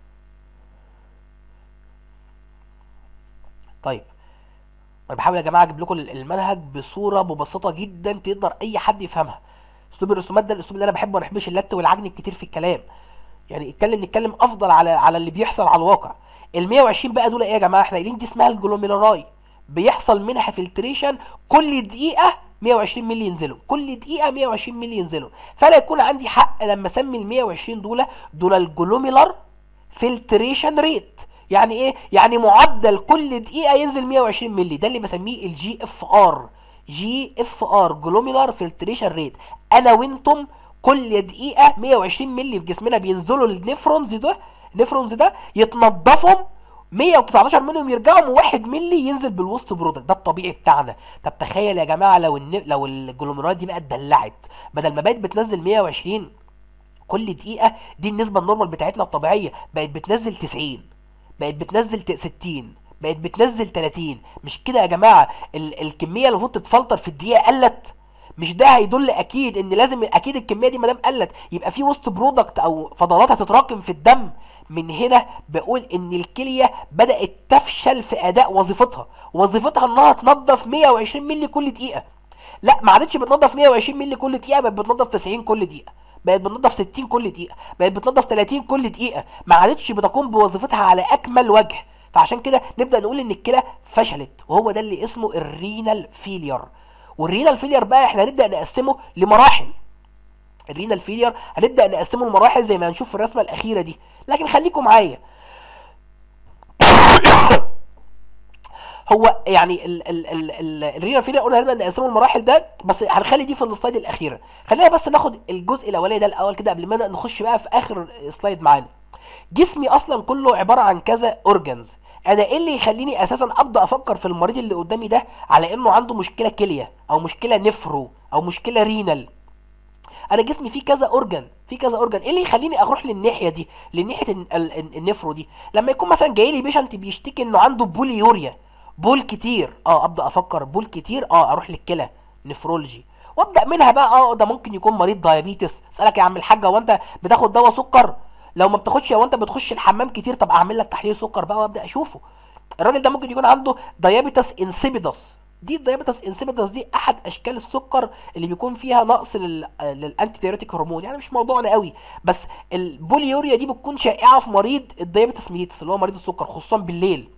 طيب انا بحاول يا جماعه اجيب لكم المنهج بصوره مبسطه جدا تقدر اي حد يفهمها اسلوب الرسومات ده الاسلوب اللي انا بحبه ما بحبش اللت والعجن الكتير في الكلام يعني اتكلم نتكلم افضل على على اللي بيحصل على الواقع ال 120 بقى دول ايه يا جماعه احنا قايلين دي اسمها الجلوميرولاي بيحصل منها فلتريشن كل دقيقه 120 مللي ينزلوا كل دقيقه 120 مللي ينزلوا فانا يكون عندي حق لما اسمي ال 120 دول دول الجلوميلر فلتريشن ريت يعني ايه يعني معدل كل دقيقه ينزل 120 مللي ده اللي بسميه الجي اف ار جي اف ار جلوميلار فلتريشن ريت انا وانتم كل دقيقه 120 مللي في جسمنا بينزلوا النفرونز ده النفرونز ده يتنضفهم 119 منهم يرجعوا وواحد مللي ينزل بالوسط برودكت ده الطبيعي بتاعنا طب تخيل يا جماعه لو الن... لو الجلوميرات دي بقى اتدلعت بدل ما بقت بتنزل 120 كل دقيقه دي النسبه النورمال بتاعتنا الطبيعيه بقت بتنزل 90 بقت بتنزل ت- 60 بقت بتنزل 30 مش كده يا جماعه ال الكميه اللي المفروض تتفلتر في الدقيقه قلت مش ده هيدل اكيد ان لازم اكيد الكميه دي ما دام قلت يبقى في وسط برودكت او فضلات هتتراكم في الدم من هنا بقول ان الكليه بدات تفشل في اداء وظيفتها وظيفتها انها تنظف 120 مللي كل دقيقه لا ما عادتش بتنظف 120 مللي كل دقيقه بقت بتنظف 90 كل دقيقه بقت بتنظف 60 كل دقيقه بقت بتنظف 30 كل دقيقه ما عادتش بتقوم بوظيفتها على اكمل وجه فعشان كده نبدا نقول ان الكلى فشلت وهو ده اللي اسمه الرينال فيلير والرينال فيلير بقى احنا هنبدا نقسمه لمراحل الرينال فيلير هنبدا نقسمه لمراحل زي ما هنشوف في الرسمه الاخيره دي لكن خليكم معايا هو يعني ال ال ال ال الرينا فينا قلنا هنبدا نقسمه المراحل ده بس هنخلي دي في السلايد الاخيره خلينا بس ناخد الجزء الاولاني ده الاول كده قبل ما نبدا نخش بقى في اخر سلايد معانا جسمي اصلا كله عباره عن كذا اورجنز انا ايه اللي يخليني اساسا ابدا افكر في المريض اللي قدامي ده على انه عنده مشكله كليه او مشكله نفرو او مشكله رينال انا جسمي فيه كذا اورجن فيه كذا اورجن ايه اللي يخليني اروح للناحيه دي لناحيه ال- ال- النفرو دي لما يكون مثلا جاي لي بيشنت بيشتكي انه عنده بوليوريا بول كتير اه ابدا افكر بول كتير اه اروح للكلى نفرولوجي وابدا منها بقى اه ده ممكن يكون مريض دايابيتس اسالك يا عم الحاج هو انت بتاخد دواء سكر لو ما بتاخدش هو انت بتخش الحمام كتير طب اعمل لك تحليل سكر بقى وابدا اشوفه الراجل ده ممكن يكون عنده دايابيتس انسيبيدس دي الدايابيتس انسيبيدس دي احد اشكال السكر اللي بيكون فيها نقص لل للانتي دايوريتيك هرمون يعني مش موضوعنا قوي بس البوليوريا دي بتكون شائعه في مريض الدايابيتس ميليتس اللي هو مريض السكر خصوصا بالليل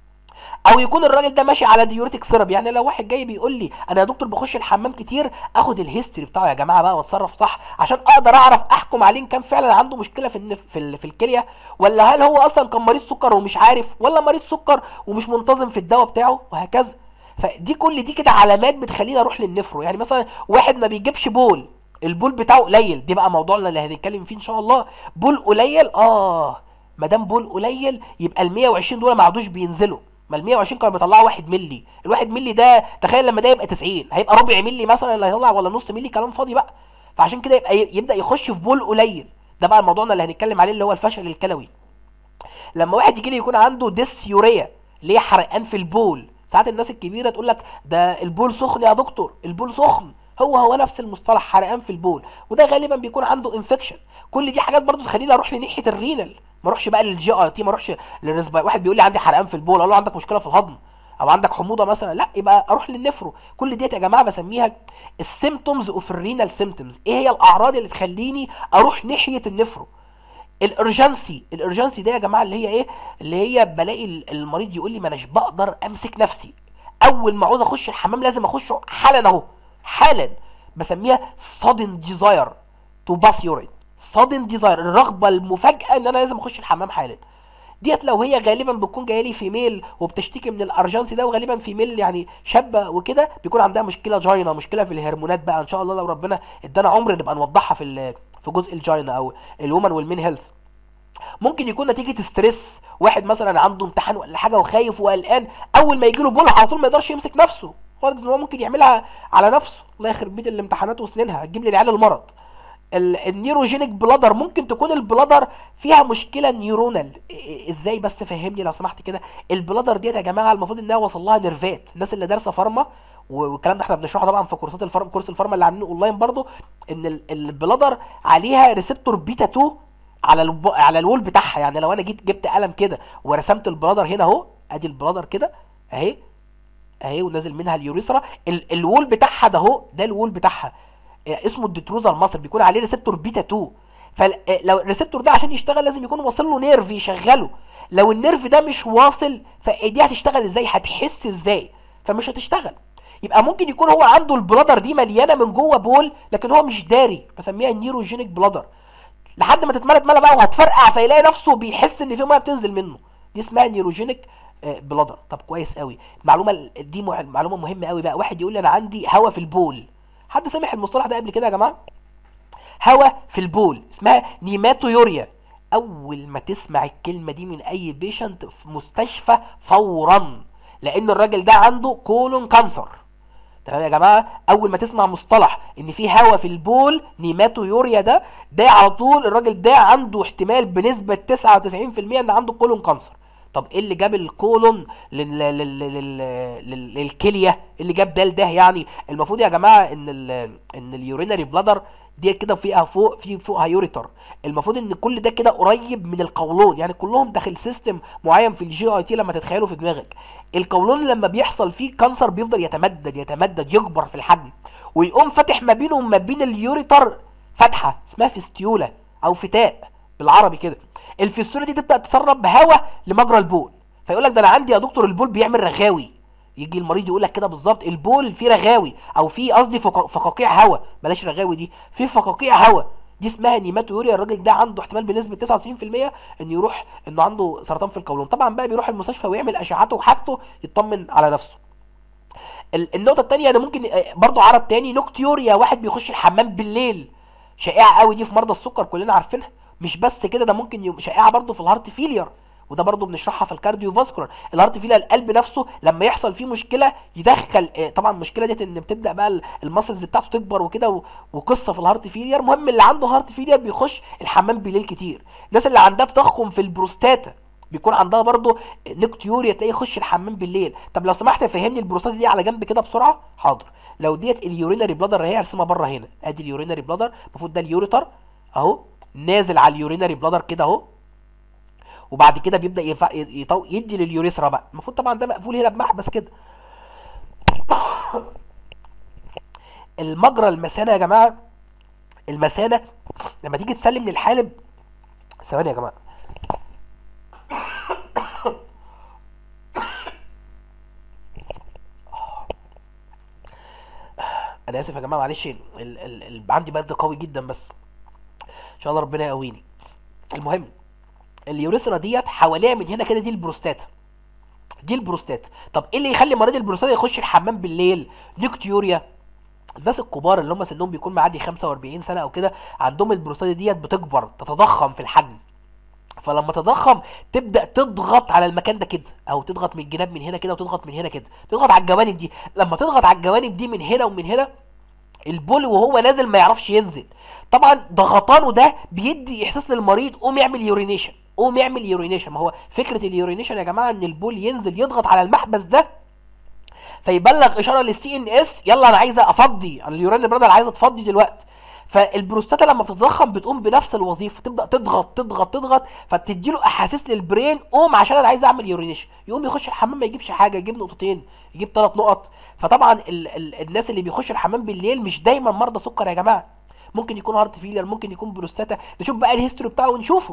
او يكون الراجل ده ماشي على ديوريتك سيرب يعني لو واحد جاي بيقول لي انا يا دكتور بخش الحمام كتير اخد الهيستوري بتاعه يا جماعه بقى واتصرف صح عشان اقدر اعرف احكم عليه ان كان فعلا عنده مشكله في النف في, ال... في الكليه ولا هل هو اصلا كان مريض سكر ومش عارف ولا مريض سكر ومش منتظم في الدواء بتاعه وهكذا فدي كل دي كده علامات بتخليني اروح للنفرو يعني مثلا واحد ما بيجيبش بول البول بتاعه قليل دي بقى موضوعنا اللي هنتكلم فيه ان شاء الله بول قليل اه ما دام بول قليل يبقى ال 120 دول ما عادوش بينزلوا ما ال 120 كانوا بيطلعوا 1 مللي ال 1 مللي ده تخيل لما ده يبقى 90 هيبقى ربع مللي مثلا اللي هيطلع ولا نص مللي كلام فاضي بقى فعشان كده يبقى يبدا يخش في بول قليل ده بقى موضوعنا اللي هنتكلم عليه اللي هو الفشل الكلوي لما واحد يجي لي يكون عنده ديسيوريا اللي هي حرقان في البول ساعات الناس الكبيره تقول لك ده البول سخن يا دكتور البول سخن هو هو نفس المصطلح حرقان في البول وده غالبا بيكون عنده انفكشن كل دي حاجات برضو تخليني اروح لناحيه الرينال ما اروحش بقى للجي اي تي ما اروحش للريسباي واحد بيقول لي عندي حرقان في البول اقول له عندك مشكله في الهضم او عندك حموضه مثلا لا يبقى اروح للنفرو كل ديت يا جماعه بسميها السيمتومز اوف الرينال سيمتومز ايه هي الاعراض اللي تخليني اروح ناحيه النفرو الارجنسي الارجنسي ده يا جماعه اللي هي ايه اللي هي بلاقي المريض يقول لي ما اناش بقدر امسك نفسي اول ما عاوز اخش الحمام لازم اخشه حالا اهو حالا بسميها sudden desire to pass urine sudden desire الرغبه المفاجاه ان انا لازم اخش الحمام حالا ديت لو هي غالبا بتكون جايه لي فيميل وبتشتكي من الارجنسي ده وغالبا فيميل يعني شابه وكده بيكون عندها مشكله جاينا مشكله في الهرمونات بقى ان شاء الله لو ربنا ادانا عمر نبقى نوضحها في ال- في جزء الجاينا او الومن والمين هيلث ممكن يكون نتيجه ستريس واحد مثلا عنده امتحان ولا حاجه وخايف وقلقان اول ما يجي له بول على طول ما يقدرش يمسك نفسه لدرجه ان هو ممكن يعملها على نفسه الله يخرب بيت الامتحانات وسنينها هتجيب لي العيال المرض ال- النيوروجينيك بلادر ممكن تكون البلادر فيها مشكله نيورونال إ- إ- ازاي بس فهمني لو سمحت كده البلادر ديت يا جماعه المفروض انها وصل لها نيرفات الناس اللي دارسه فارما و- والكلام ده احنا بنشرحه طبعا في كورسات الفارما كورس الفارما اللي عاملينه اونلاين برضو ان ال- البلادر عليها ريسبتور بيتا 2 على الب... على الوول بتاعها يعني لو انا جيت جبت قلم كده ورسمت البلادر هنا اهو ادي البلادر كده اهي اهي ونازل منها اليوريثرا ال... الوول بتاعها ده اهو ده الوول بتاعها آه، اسمه الديتروزر مصر بيكون عليه ريسبتور بيتا 2 فلو الريسبتور ده عشان يشتغل لازم يكون واصل له نيرف يشغله لو النيرف ده مش واصل فدي هتشتغل ازاي هتحس ازاي فمش هتشتغل يبقى ممكن يكون هو عنده البلادر دي مليانه من جوه بول لكن هو مش داري بسميها نيروجينيك بلادر لحد ما تتملى اتملى بقى وهتفرقع فيلاقي نفسه بيحس ان في ميه بتنزل منه دي اسمها نيروجينيك بلادر طب كويس قوي المعلومه ال- دي مع- معلومه مهمه قوي بقى واحد يقول لي انا عندي هوا في البول حد سامع المصطلح ده قبل كده يا جماعه هوا في البول اسمها نيماتويوريا اول ما تسمع الكلمه دي من اي بيشنت في مستشفى فورا لان الراجل ده عنده كولون كانسر تمام يا جماعه اول ما تسمع مصطلح ان في هوا في البول نيماتويوريا ده ده على طول الراجل ده عنده احتمال بنسبه 99% ان عنده كولون كانسر طب ايه اللي جاب الكولون لل... لل... لل... لل... للكليه إيه اللي جاب ده لده يعني المفروض يا جماعه ان ال... ان اليورينري بلادر دي كده فيها فوق في فوقها يوريتر المفروض ان كل ده كده قريب من القولون يعني كلهم داخل سيستم معين في الجي اي تي لما تتخيلوا في دماغك القولون لما بيحصل فيه كانسر بيفضل يتمدد يتمدد يكبر في الحجم ويقوم فاتح ما بينه وما بين اليوريتر فتحه اسمها فيستيولا او فتاء بالعربي كده الفيستولا دي تبدا تسرب هواء لمجرى البول فيقول لك ده انا عندي يا دكتور البول بيعمل رغاوي يجي المريض يقول لك كده بالظبط البول فيه رغاوي او فيه قصدي فق- فقاقيع هواء بلاش رغاوي دي في فقاقيع هواء دي اسمها نيماتوريا الراجل ده عنده احتمال بنسبه 99% ان يروح انه عنده سرطان في القولون طبعا بقى بيروح المستشفى ويعمل اشعته وحاجته يطمن على نفسه ال- النقطه الثانيه انا ممكن آه، برضو عرض تاني نوكتيوريا واحد بيخش الحمام بالليل شائعه قوي دي في مرضى السكر كلنا عارفينها مش بس كده ده ممكن يبقى شائعه برضو في الهارت فيلير وده برضو بنشرحها في الكارديو فاسكولار الهارت فيلير القلب نفسه لما يحصل فيه مشكله يدخل آه، طبعا المشكله ديت ان بتبدا بقى ال- المسلز بتاعته تكبر وكده و- وقصه في الهارت فيلير المهم اللي عنده هارت فيلير بيخش الحمام بالليل كتير الناس اللي عندها تضخم في البروستاتا بيكون عندها برضو نكتيوريا تلاقيه يخش الحمام بالليل طب لو سمحت فهمني البروستاتا دي على جنب كده بسرعه حاضر لو ديت اليورينري بلادر اهي هرسمها بره هنا ادي اليورينري بلادر المفروض ده اليوريتر اهو نازل على اليورينري بلادر كده اهو وبعد كده بيبدا يفع... يطو... يدي لليوريثرا بقى المفروض طبعا ده مقفول هنا بمحبس كده المجرى المثانه يا جماعه المثانه لما تيجي تسلم للحالب ثواني يا جماعه انا اسف يا جماعه معلش ال... ال... ال... عندي برد قوي جدا بس ان شاء الله ربنا يقويني المهم اليوريثرا ديت حواليها من هنا كده دي البروستاتا دي البروستاتا طب ايه اللي يخلي مريض البروستاتا يخش الحمام بالليل نيكتيوريا الناس الكبار اللي هم سنهم بيكون معدي 45 سنه او كده عندهم البروستاتا ديت بتكبر تتضخم في الحجم فلما تضخم تبدا تضغط على المكان ده كده او تضغط من الجناب من هنا كده وتضغط من هنا كده تضغط على الجوانب دي لما تضغط على الجوانب دي من هنا ومن هنا البول وهو نازل ما يعرفش ينزل طبعا ضغطانه ده بيدي احساس للمريض قوم يعمل يورينيشن قوم يعمل يورينيشن ما هو فكره اليورينيشن يا جماعه ان البول ينزل يضغط على المحبس ده فيبلغ اشاره للسي ان اس يلا انا عايزه افضي انا اليورين برادر عايزه تفضي دلوقتي فالبروستاتا لما بتتضخم بتقوم بنفس الوظيفه تبدا تضغط تضغط تضغط فتدي له احاسيس للبرين قوم عشان انا عايز اعمل يورينيشن يقوم يخش الحمام ما يجيبش حاجه يجيب نقطتين يجيب ثلاث نقط فطبعا ال ال الناس اللي بيخش الحمام بالليل مش دايما مرضى سكر يا جماعه ممكن يكون هارت فيلر ممكن يكون بروستاتا نشوف بقى الهيستوري بتاعه ونشوفه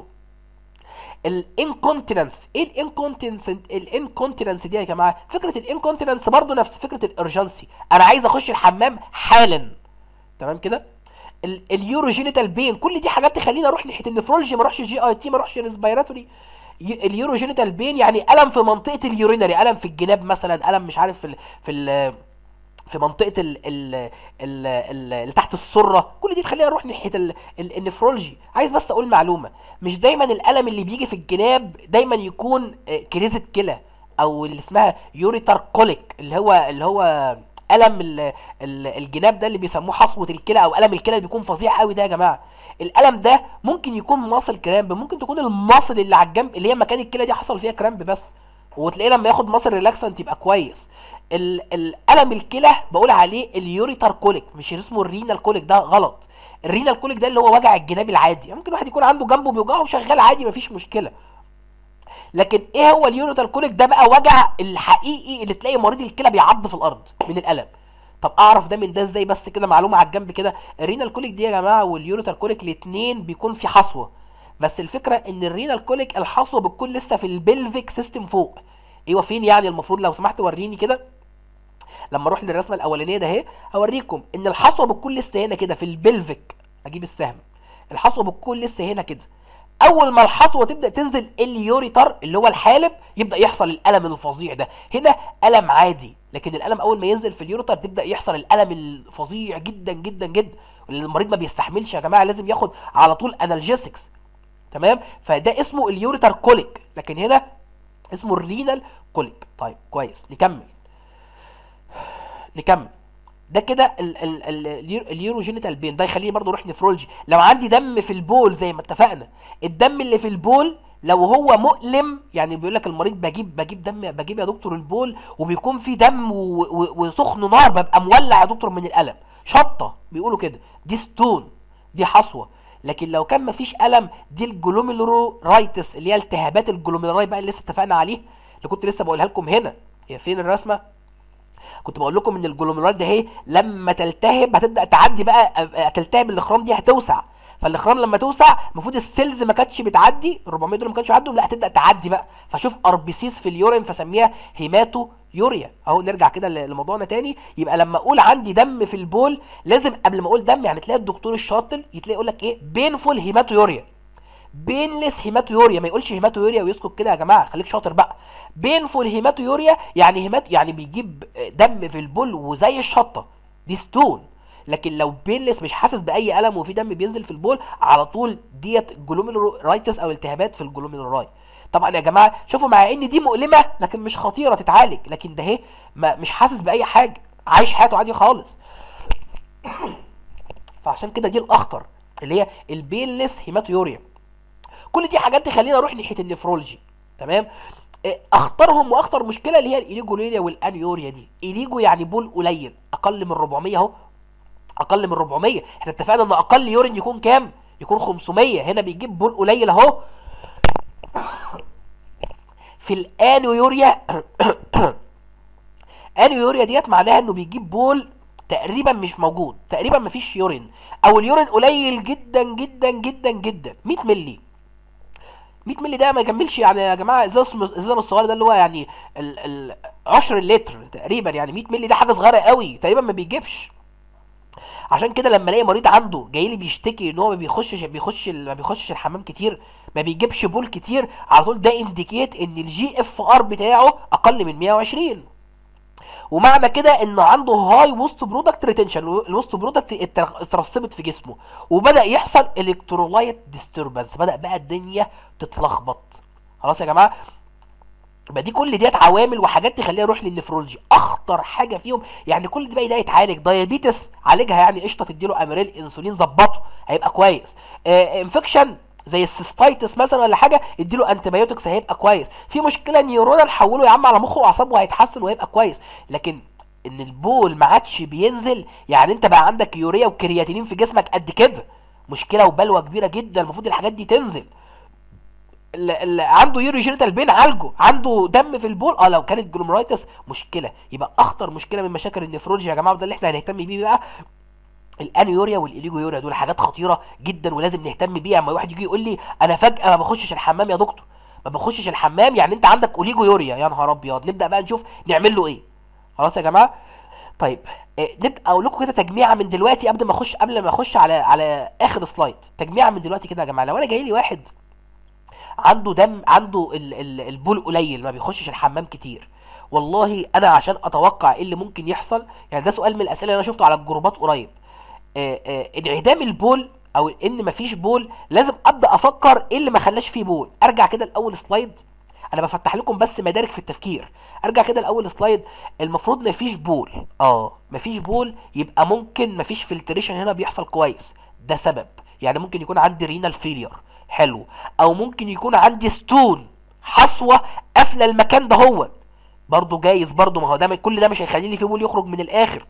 الانكونتيننس ايه الانكونتيننس الانكونتيننس دي يا جماعه فكره الانكونتيننس برضو نفس فكره الارجنسي انا عايز اخش الحمام حالا تمام كده ال- اليوروجينيتال بين كل دي حاجات تخليني اروح ناحيه النفرولوجي ما اروحش جي اي تي ما اروحش ريسبيراتوري اليوروجينيتال بين يعني الم في منطقه اليورينري الم في الجناب مثلا الم مش عارف في ال في ال في منطقه ال ال ال ال اللي تحت السره كل دي تخليني اروح ناحيه ال ال النفرولوجي عايز بس اقول معلومه مش دايما الالم اللي بيجي في الجناب دايما يكون آه، كريزه كلى او اللي اسمها يوريتر كوليك اللي هو اللي هو الم ال ال الجناب ده اللي بيسموه حصوه الكلى او الم الكلى اللي بيكون فظيع قوي ده يا جماعه الالم ده ممكن يكون ماسل كرامب ممكن تكون الماسل اللي على الجنب اللي هي مكان الكلى دي حصل فيها كرامب بس وتلاقيه لما ياخد ماسل ريلاكسنت يبقى كويس ال- الالم الكلى بقول عليه اليوريتر كوليك مش اسمه الرينال كوليك ده غلط الرينال كوليك ده اللي هو وجع الجناب العادي ممكن واحد يكون عنده جنبه بيوجعه وشغال عادي مفيش مشكله لكن ايه هو اليوريتر كوليك ده بقى وجع الحقيقي اللي تلاقي مريض الكلى بيعض في الارض من الالم طب اعرف ده من ده ازاي بس كده معلومه على الجنب كده الرينال كوليك دي يا جماعه واليوريتر كوليك الاثنين بيكون في حصوه بس الفكره ان الرينال كوليك الحصوه بتكون لسه في البلفيك سيستم فوق ايوه فين يعني المفروض لو سمحت وريني كده لما اروح للرسمه الاولانيه ده اهي هوريكم ان الحصوه بتكون لسه هنا كده في البلفيك اجيب السهم الحصوه بتكون لسه هنا كده اول ما الحصوه تبدا تنزل اليوريتر اللي هو الحالب يبدا يحصل الالم الفظيع ده هنا الم عادي لكن الالم اول ما ينزل في اليوريتر تبدا يحصل الالم الفظيع جدا جدا جدا اللي المريض ما بيستحملش يا جماعه لازم ياخد على طول انالجيسكس تمام فده اسمه اليوريتر كوليك لكن هنا اسمه الرينال كوليك طيب كويس نكمل نكمل ده كده ال- ال- ال- اليور- اليوروجينيتال بين ده يخليني برضو اروح نفرولوجي لو عندي دم في البول زي ما اتفقنا الدم اللي في البول لو هو مؤلم يعني بيقول لك المريض بجيب بجيب دم بجيب يا دكتور البول وبيكون في دم و- و- وسخن نار ببقى مولع يا دكتور من الالم شطه بيقولوا كده دي ستون دي حصوه لكن لو كان مفيش الم دي الجلوميرورايتس اللي هي التهابات الجلوميرولاي بقى اللي لسه اتفقنا عليه اللي كنت لسه بقولها لكم هنا هي فين الرسمه كنت بقول لكم ان الجلوميرولات ده اهي لما تلتهب هتبدا تعدي بقى هتلتهب الاخرام دي هتوسع فالاخرام لما توسع المفروض السيلز ما كانتش بتعدي ال 400 دول ما كانش يعدوا لا هتبدا تعدي بقى فشوف اربسيس في اليورين فسميها هيماتو يوريا اهو نرجع كده ل- لموضوعنا تاني يبقى لما اقول عندي دم في البول لازم قبل ما اقول دم يعني تلاقي الدكتور الشاطر يتلاقي يقول لك ايه بينفول هيماتو يوريا بينلس هيماتويوريا ما يقولش هيماتويوريا ويسكت كده يا جماعه خليك شاطر بقى بينفول هيماتويوريا يعني هيمات يعني بيجيب دم في البول وزي الشطه دي ستون لكن لو بيلس مش حاسس باي الم وفي دم بينزل في البول على طول ديت جلوميرولايتس او التهابات في الجلوميرولاي طبعا يا جماعه شوفوا مع ان دي مؤلمه لكن مش خطيره تتعالج لكن ده اهي ما- مش حاسس باي حاجه عايش حياته عادي خالص فعشان كده دي الاخطر اللي هي البيلس هيماتويوريا كل دي حاجات تخلينا نروح ناحيه النفرولوجي تمام إيه، اخطرهم واخطر مشكله اللي هي الايليجوليريا والانيوريا دي ايليجو يعني بول قليل اقل من 400 اهو اقل من 400 احنا اتفقنا ان اقل يورين يكون كام يكون 500 هنا بيجيب بول قليل اهو في الانيوريا انيوريا ديت معناها انه بيجيب بول تقريبا مش موجود تقريبا مفيش يورين او اليورين قليل جدا جدا جدا جدا 100 مللي 100 مللي ده ما يكملش يعني يا جماعه ازازه الازازه الصغيره ده اللي هو يعني ال ال 10 لتر تقريبا يعني 100 مللي ده حاجه صغيره قوي تقريبا ما بيجيبش عشان كده لما الاقي مريض عنده جاي لي بيشتكي ان هو ما بيخشش بيخش ما بيخشش الحمام كتير ما بيجيبش بول كتير على طول ده انديكيت ان الجي اف ار بتاعه اقل من 120 ومعنى كده انه عنده هاي وسط برودكت ريتنشن الوسط برودكت اترسبت في جسمه وبدا يحصل الكترولايت ديستربنس بدا بقى الدنيا تتلخبط خلاص يا جماعه يبقى دي كل ديت عوامل وحاجات تخليها يروح للنفرولوجي اخطر حاجه فيهم يعني كل دي بقى ده يتعالج دايابيتس عالجها يعني قشطه تديله اميريل انسولين ظبطه هيبقى كويس آه انفكشن زي السيستايتس مثلا ولا حاجه اديله انتبيوتكس هيبقى كويس في مشكله نيورونال حوله يا عم على مخه واعصابه هيتحسن وهيبقى كويس لكن ان البول ما عادش بينزل يعني انت بقى عندك يوريا وكرياتينين في جسمك قد كده مشكله وبلوه كبيره جدا المفروض الحاجات دي تنزل اللي اللي عنده يوري جينيتال بين عالجه عنده دم في البول اه لو كانت جلومرايتس مشكله يبقى اخطر مشكله من مشاكل النفرولوجيا يا جماعه وده اللي احنا هنهتم بيه بقى الانيوريا والايليجويوريا دول حاجات خطيره جدا ولازم نهتم بيها اما واحد يجي يقول لي انا فجاه ما بخشش الحمام يا دكتور ما بخشش الحمام يعني انت عندك اوليجويوريا يا نهار ابيض نبدا بقى نشوف نعمل له ايه خلاص يا جماعه طيب إيه نبدا اقول لكم كده تجميعه من دلوقتي قبل ما اخش قبل ما اخش على على اخر سلايد تجميعه من دلوقتي كده يا جماعه لو انا جاي لي واحد عنده دم عنده ال ال البول قليل ما بيخشش الحمام كتير والله انا عشان اتوقع ايه اللي ممكن يحصل يعني ده سؤال من الاسئله اللي انا شفته على الجروبات قريب آه، آه، انعدام البول او ان مفيش بول لازم ابدا افكر ايه اللي ما خلاش فيه بول ارجع كده لاول سلايد انا بفتح لكم بس مدارك في التفكير ارجع كده لاول سلايد المفروض مفيش بول اه مفيش بول يبقى ممكن مفيش فلتريشن هنا بيحصل كويس ده سبب يعني ممكن يكون عندي رينال فيلير حلو او ممكن يكون عندي ستون حصوه قافله المكان ده هو برضه جايز برضه ما هو ده كل ده مش هيخلي لي فيه بول يخرج من الاخر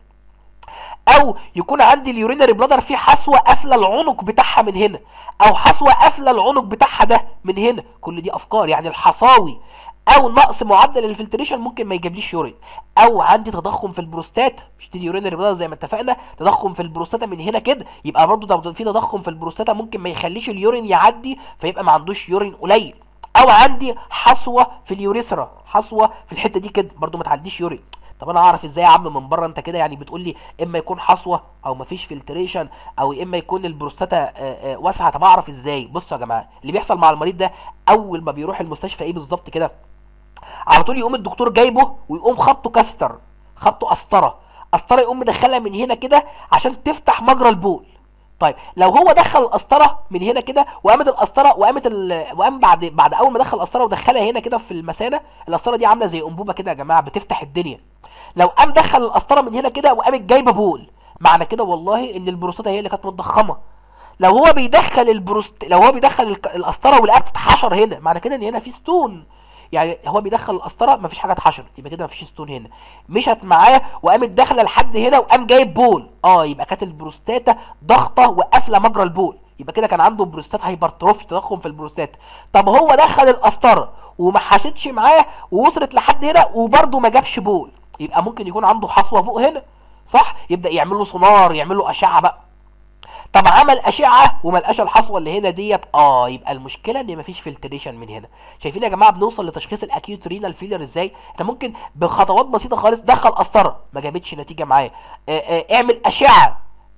او يكون عندي اليورينري بلادر فيه حصوه قافله العنق بتاعها من هنا او حصوه قافله العنق بتاعها ده من هنا كل دي افكار يعني الحصاوي او نقص معدل الفلتريشن ممكن ما يجيبليش يورين او عندي تضخم في البروستات مش دي اليورينري بلادر زي ما اتفقنا تضخم في البروستاتا من هنا كده يبقى برضه ده في تضخم في البروستاتا ممكن ما يخليش اليورين يعدي فيبقى ما عندوش يورين قليل او عندي حصوه في اليوريثرا حصوه في الحته دي كده برضه ما تعديش يورين طب انا اعرف ازاي يا عم من بره انت كده يعني بتقول لي اما يكون حصوه او مفيش فلتريشن او اما يكون البروستاتا آه، آه، واسعه طب اعرف ازاي بصوا يا جماعه اللي بيحصل مع المريض ده اول ما بيروح المستشفى ايه بالظبط كده على طول يقوم الدكتور جايبه ويقوم خبطه كاستر خبطه قسطره قسطره يقوم مدخلها من هنا كده عشان تفتح مجرى البول طيب لو هو دخل القسطره من هنا كده وقامت القسطره وقامت ال... وقام بعد بعد اول ما دخل القسطره ودخلها هنا كده في المثانه القسطره دي عامله زي انبوبه كده يا جماعه بتفتح الدنيا لو قام دخل القسطره من هنا كده وقامت جايبه بول معنى كده والله ان البروستاتا هي اللي كانت متضخمه لو هو بيدخل البروست لو هو بيدخل الك- القسطره والقلب بتتحشر هنا معنى كده ان هنا في ستون يعني هو بيدخل القسطره مفيش حاجه اتحشرت يبقى كده مفيش ستون هنا مشت معاه وقامت داخله لحد هنا وقام جايب بول اه يبقى كانت البروستاتا ضغطه وقافله مجرى البول يبقى كده كان عنده بروستات هايبرتروفي تضخم في البروستات طب هو دخل القسطره وما حاشتش معاه ووصلت لحد هنا وبرده ما جابش بول يبقى ممكن يكون عنده حصوه فوق هنا صح يبدا يعمل له سونار يعمل له اشعه بقى طب عمل اشعه وما لقاش الحصوه اللي هنا ديت اه يبقى المشكله ان مفيش فلتريشن من هنا شايفين يا جماعه بنوصل لتشخيص الاكيوت رينال فيلر ازاي احنا ممكن بخطوات بسيطه خالص دخل قسطره ما جابتش نتيجه معاه آه، آه، اعمل اشعه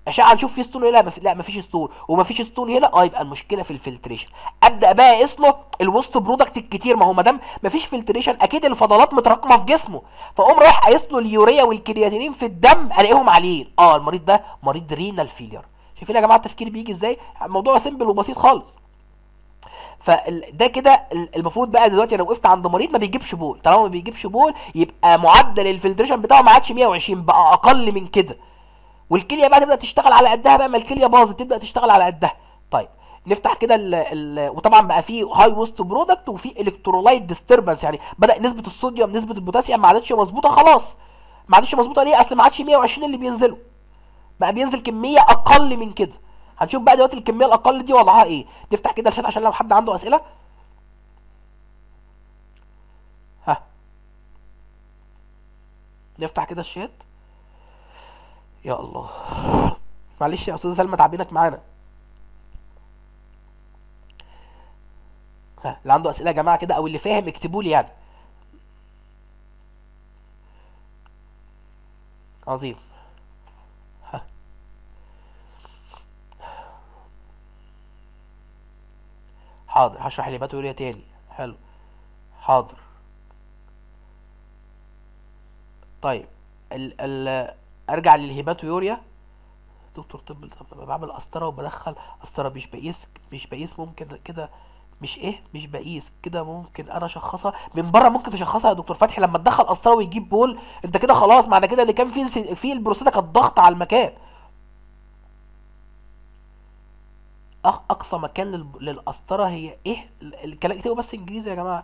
اشعه نشوف فيه ستون لا مف... لا مفيش ستون ومفيش ستون هنا اه يبقى المشكله في الفلتريشن ابدا بقى اقيس له الوسط برودكت الكتير ما هو ما دام مفيش فلتريشن اكيد الفضلات متراكمه في جسمه فاقوم رايح قايس له اليوريا والكرياتينين في الدم الاقيهم عاليين اه المريض ده مريض رينال فيلير شايفين يا جماعه التفكير بيجي ازاي الموضوع سيمبل وبسيط خالص فده كده المفروض بقى دلوقتي انا وقفت عند مريض ما بيجيبش بول طالما ما بيجيبش بول يبقى معدل الفلتريشن بتاعه ما عادش 120 بقى اقل من كده والكليه بقى تبدا تشتغل على قدها بقى ما الكليه باظت تبدا تشتغل على قدها طيب نفتح كده ال ال وطبعا بقى في هاي وست برودكت وفي الكترولايت ديستربنس يعني بدا نسبه الصوديوم نسبه البوتاسيوم ما عادتش مظبوطه خلاص ما عادتش مظبوطه ليه اصل ما عادش 120 اللي بينزلوا بقى بينزل كميه اقل من كده هنشوف بقى دلوقتي الكميه الاقل دي وضعها ايه نفتح كده الشات عشان لو حد عنده اسئله ها نفتح كده الشات يا الله معلش يا استاذ سلمى تعبينك معانا ها اللي عنده اسئله يا جماعه كده او اللي فاهم اكتبوا لي يعني عظيم ها حاضر هشرح الهيباتوريا تاني حلو حاضر طيب ال ال ارجع للهيباتوريا دكتور طب طب بعمل قسطره وبدخل قسطره مش بقيس مش بقيس ممكن كده مش ايه مش بقيس كده ممكن انا اشخصها من بره ممكن تشخصها يا دكتور فتحي لما تدخل قسطره ويجيب بول انت كده خلاص معنى كده ان كان في في البروستاتا كانت ضغط على المكان أخ اقصى مكان لل- للقسطره هي ايه ال- الكلام اكتبوا بس انجليزي يا جماعه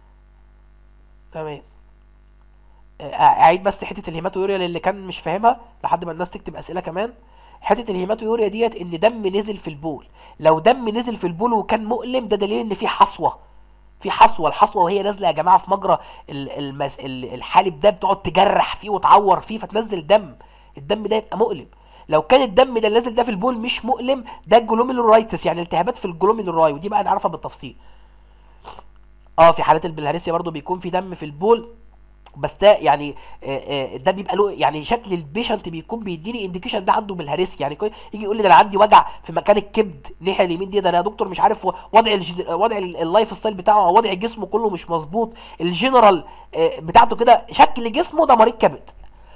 تمام آه، اعيد بس حته الهيماتوريا للي كان مش فاهمها لحد ما الناس تكتب اسئله كمان حته الهيماتوريا ديت ان دم نزل في البول لو دم نزل في البول وكان مؤلم ده دليل ان في حصوه في حصوه الحصوه وهي نازله يا جماعه في مجرى ال- المس... ال- الحالب ده بتقعد تجرح فيه وتعور فيه فتنزل دم الدم ده يبقى مؤلم لو كان الدم ده اللي نازل ده في البول مش مؤلم ده الجلوميرولايتس يعني التهابات في الجلوميرولاي ودي بقى نعرفها بالتفصيل اه في حالات البلهارسيا برضو بيكون في دم في البول بس ده يعني آه، آه، ده بيبقى له يعني شكل البيشنت بيكون بيديني انديكيشن ده عنده بالهارسيا يعني كل- يجي يقول لي ده انا عندي وجع في مكان الكبد الناحيه اليمين دي ده انا يا دكتور مش عارف وضع الج- وضع ال- اللايف ستايل بتاعه او وضع جسمه كله مش مظبوط الجنرال آه، بتاعته كده شكل جسمه ده مريض كبد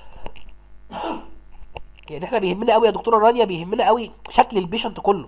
يعني احنا بيهمنا قوي يا دكتوره رانيا بيهمنا قوي شكل البيشنت كله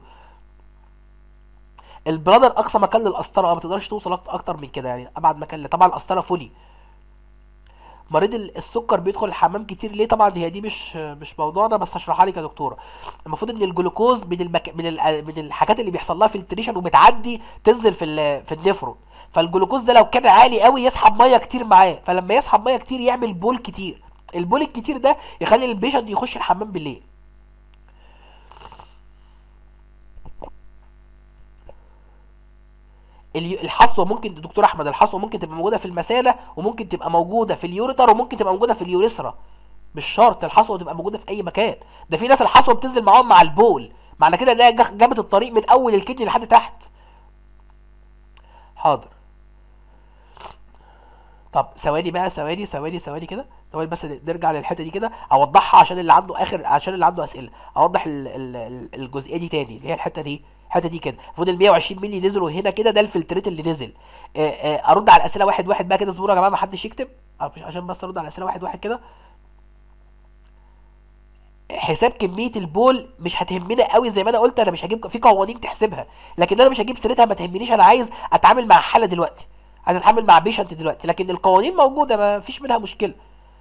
البلادر اقصى مكان للقسطره ما تقدرش توصل أكت- اكتر من كده يعني ابعد مكان ل- طبعا القسطره فولي مريض ال- السكر بيدخل الحمام كتير ليه طبعا هي دي مش مش موضوعنا بس هشرحها لك يا دكتوره المفروض ان الجلوكوز من المك... من ال... من الحاجات اللي بيحصل لها فلتريشن وبتعدي تنزل في ال... في النفرون فالجلوكوز ده لو كان عالي قوي يسحب ميه كتير معاه فلما يسحب ميه كتير يعمل بول كتير البول الكتير ده يخلي البيشنت يخش الحمام بالليل اليو- الحصوه ممكن دكتور احمد الحصوه ممكن تبقى موجوده في المثانه وممكن تبقى موجوده في اليوريتر وممكن تبقى موجوده في اليوريثرا مش شرط الحصوه تبقى موجوده في اي مكان ده في ناس الحصوه بتنزل معاهم مع البول معنى كده انها جا- جابت الطريق من اول الكدني لحد تحت حاضر طب ثواني بقى ثواني ثواني ثواني كده ثواني بس نرجع للحته دي كده اوضحها عشان اللي عنده اخر عشان اللي عنده اسئله اوضح ال- ال- ال- الجزئيه دي تاني اللي هي الحته دي الحته دي كده المفروض ال 120 مللي نزلوا هنا كده ده الفلتريت اللي نزل آه، آه، ارد على الاسئله واحد واحد بقى كده اصبروا يا جماعه ما حدش يكتب آه، مش- عشان بس ارد على الاسئله واحد واحد كده حساب كميه البول مش هتهمنا قوي زي ما انا قلت انا مش هجيب في قوانين تحسبها لكن انا مش هجيب سيرتها ما تهمنيش انا عايز اتعامل مع حاله دلوقتي عايز اتعامل مع بيشنت دلوقتي لكن القوانين موجوده ما فيش منها مشكله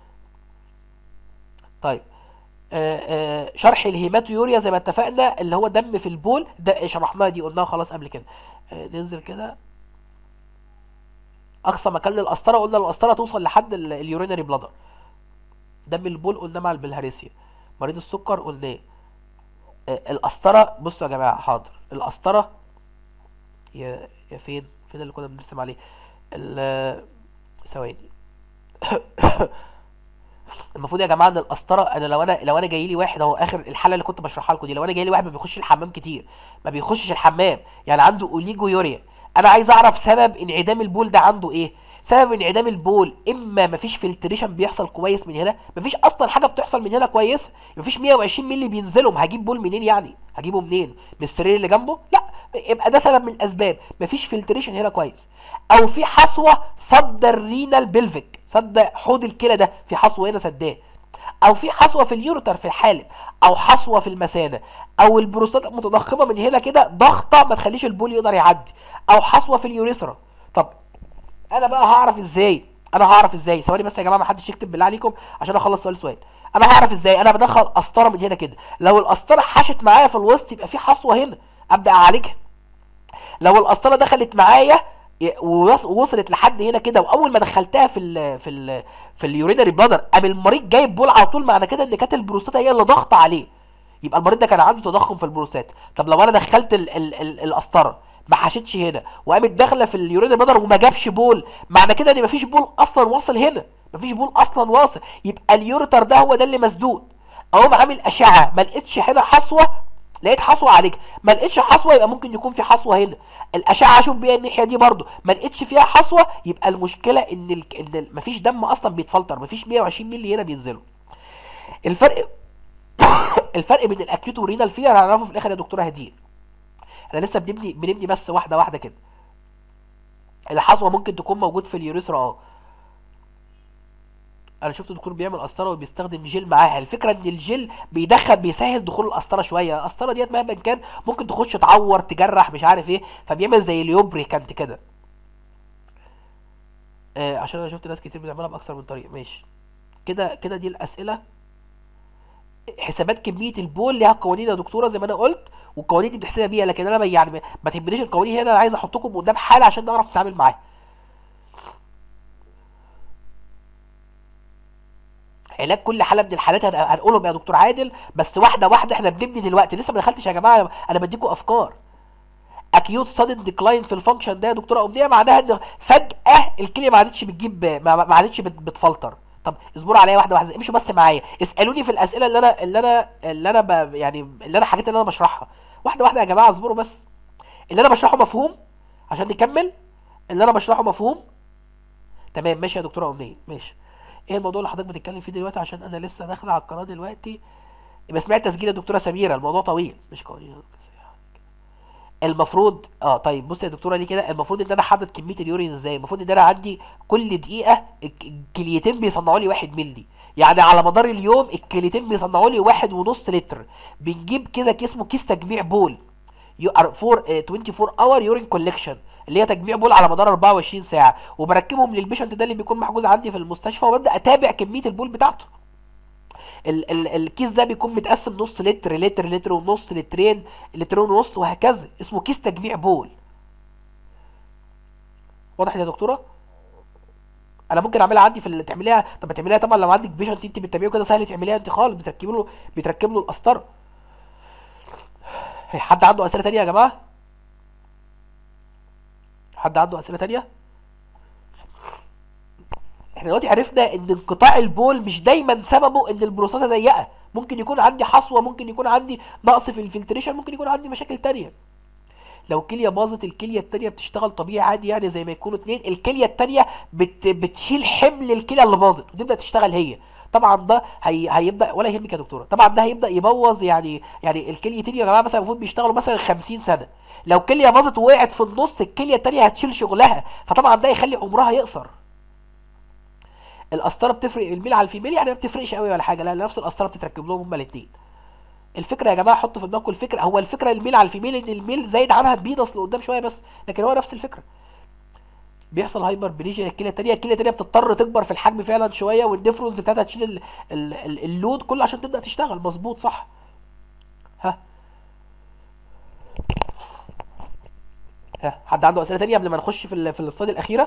طيب آه آه شرح الهيماتويوريا زي ما اتفقنا اللي هو دم في البول ده شرحناها دي قلناها خلاص قبل كده آه ننزل كده اقصى مكان للقسطره قلنا القسطره توصل لحد ال- اليورينري بلادر دم البول قلنا مع البلهارسيا مريض السكر قلناه آه، القسطره بصوا يا جماعه حاضر القسطره يا يا فين فين اللي كنا بنرسم عليه ال ثواني المفروض يا جماعه ان القسطره انا لو انا لو انا جاي لي واحد اهو اخر الحاله اللي كنت بشرحها لكم دي لو انا جاي لي واحد ما بيخش الحمام كتير ما بيخشش الحمام يعني عنده اوليجو يوريا انا عايز اعرف سبب انعدام البول ده عنده ايه سبب انعدام البول اما مفيش فلتريشن بيحصل كويس من هنا مفيش اصلا حاجه بتحصل من هنا كويسه مفيش 120 مللي بينزلوا ما هجيب بول منين يعني هجيبه منين من السرير اللي جنبه لا يبقى ده سبب من الاسباب مفيش فلتريشن هنا كويس او في حصوه صد الرينال بلفيك صد حوض الكلى ده في حصوه هنا سداه او في حصوه في اليورتر في الحالب او حصوه في المثانه او البروستات متضخمه من هنا كده ضغطه ما تخليش البول يقدر يعدي او حصوه في اليوريثرا طب انا بقى هعرف ازاي انا هعرف ازاي ثواني بس يا جماعه ما حدش يكتب بالله عليكم عشان اخلص سؤال سؤال انا هعرف ازاي انا بدخل قسطره من هنا كده لو القسطره حشت معايا في الوسط يبقى في حصوه هنا ابدا اعالجها لو القسطره دخلت معايا ي- ووص- ووصلت لحد هنا كده واول ما دخلتها في ال في ال في اليورينري بلادر قام المريض جايب بول على طول معنى كده ان كانت البروستاتا هي اللي ضغط عليه يبقى المريض ده كان عنده تضخم في البروستات طب لو انا دخلت ال ال ال القسطره ما حشتش هنا وقامت داخله في اليورينري بلادر وما جابش بول معنى كده ان مفيش بول اصلا واصل هنا مفيش بول اصلا واصل يبقى اليوريتر ده هو ده اللي مسدود اقوم عامل اشعه ما لقيتش هنا حصوه لقيت حصوه عليك ما لقيتش حصوه يبقى ممكن يكون في حصوه هنا الاشعه اشوف بيها الناحيه دي برضو ما لقيتش فيها حصوه يبقى المشكله ان ال... ان ال... مفيش دم اصلا بيتفلتر مفيش 120 مللي هنا بينزلوا الفرق الفرق بين الاكيوت والرينال فيلر هنعرفه في الاخر يا دكتوره هدير احنا لسه بنبني بنبني بس واحده واحده كده الحصوه ممكن تكون موجود في اليوريثرا اه انا شفت دكتور بيعمل قسطره وبيستخدم جل معاها الفكره ان الجل بيدخل بيسهل دخول القسطره شويه القسطره ديت مهما كان ممكن تخش تعور تجرح مش عارف ايه فبيعمل زي اليوبريكانت كده آه عشان انا شفت ناس كتير بتعملها باكثر من طريقه ماشي كده كده دي الاسئله حسابات كميه البول ليها قوانين يا دكتوره زي ما انا قلت والقوانين دي بتحسبها بيها لكن انا ما- يعني ما- ما تهمنيش القوانين هنا انا عايز احطكم قدام حاله عشان نعرف نتعامل معاها علاج كل حاله من الحالات هن- هنقولهم يا دكتور عادل بس واحده واحده احنا بنبني دلوقتي لسه ما دخلتش يا جماعه انا بديكم افكار اكيوت سادن ديكلاين في الفانكشن ده يا دكتوره امنيه معناها ان فجاه الكليه ما عادتش بتجيب ما ما عادتش بت- بتفلتر طب اصبروا عليا واحده واحده امشوا بس معايا اسالوني في الاسئله اللي انا اللي انا اللي انا ب... يعني اللي انا حاجات اللي انا بشرحها واحده واحده يا جماعه اصبروا بس اللي انا بشرحه مفهوم عشان نكمل اللي انا بشرحه مفهوم تمام ماشي يا دكتوره امنيه ماشي ايه الموضوع اللي حضرتك بتتكلم فيه دلوقتي عشان انا لسه داخل على القناه دلوقتي يبقى سمعت تسجيل الدكتوره سميره الموضوع طويل مش قوانين المفروض اه طيب بص يا دكتوره ليه كده المفروض ان انا احدد كميه اليورين ازاي المفروض ان انا عندي كل دقيقه الك- الكليتين بيصنعوا لي واحد ملي يعني على مدار اليوم الكليتين بيصنعوا لي واحد ونص لتر بنجيب كده كيس اسمه كيس تجميع بول يو ار فور 24 اور يورين كولكشن اللي هي تجميع بول على مدار 24 ساعه وبركبهم للبيشنت ده اللي بيكون محجوز عندي في المستشفى وببدا اتابع كميه البول بتاعته ال ال الكيس ده بيكون متقسم نص لتر لتر لتر ونص لترين لترين ونص وهكذا اسمه كيس تجميع بول واضح يا دكتوره انا ممكن اعملها عندي في اللي تعمليها طب ما تعمليها طبعا لو عندك بيشنت انت بتتابعيه كده سهل تعمليها انت خالص بتركبي له بتركب له القسطره هي حد عنده اسئله تانية يا جماعه حد عنده اسئله تانية احنا دلوقتي عرفنا ان انقطاع البول مش دايما سببه ان البروستاتا ضيقه ممكن يكون عندي حصوه ممكن يكون عندي نقص في الفلتريشن ممكن يكون عندي مشاكل تانية لو الكليه باظت الكليه التانية بتشتغل طبيعي عادي يعني زي ما يكونوا اتنين الكليه التانية بت بتشيل حمل الكليه اللي باظت وتبدا تشتغل هي طبعا ده هي هيبدا ولا يهمك يا دكتوره طبعا ده هيبدا يبوظ يعني يعني الكليتين يا جماعه مثلا المفروض بيشتغلوا مثلا 50 سنه لو كليه باظت ووقعت في النص الكليه التانية هتشيل شغلها فطبعا ده يخلي عمرها يقصر القسطره بتفرق الميل على الفيميل يعني ما بتفرقش قوي ولا حاجه لا نفس القسطره بتتركب لهم هما الاثنين الفكره يا جماعه حطوا في دماغكم الفكره هو الفكره الميل على الفيميل ان الميل زايد عنها بيضص لقدام شويه بس لكن هو نفس الفكره بيحصل هايبر بليجيا الكليه التانية الكليه التانية بتضطر تكبر في الحجم فعلا شويه والديفرنس بتاعتها تشيل ال ال ال اللود كله عشان تبدا تشتغل مظبوط صح ها ها حد عنده اسئله تانية قبل ما نخش في ال في الاستاد الاخيره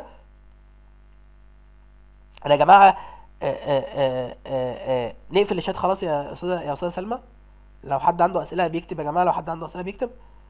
انا يا جماعه آه، آه، آه، آه، آه، نقفل الشات خلاص يا استاذه يا استاذه سلمى لو حد عنده اسئله بيكتب يا جماعه لو حد عنده اسئله بيكتب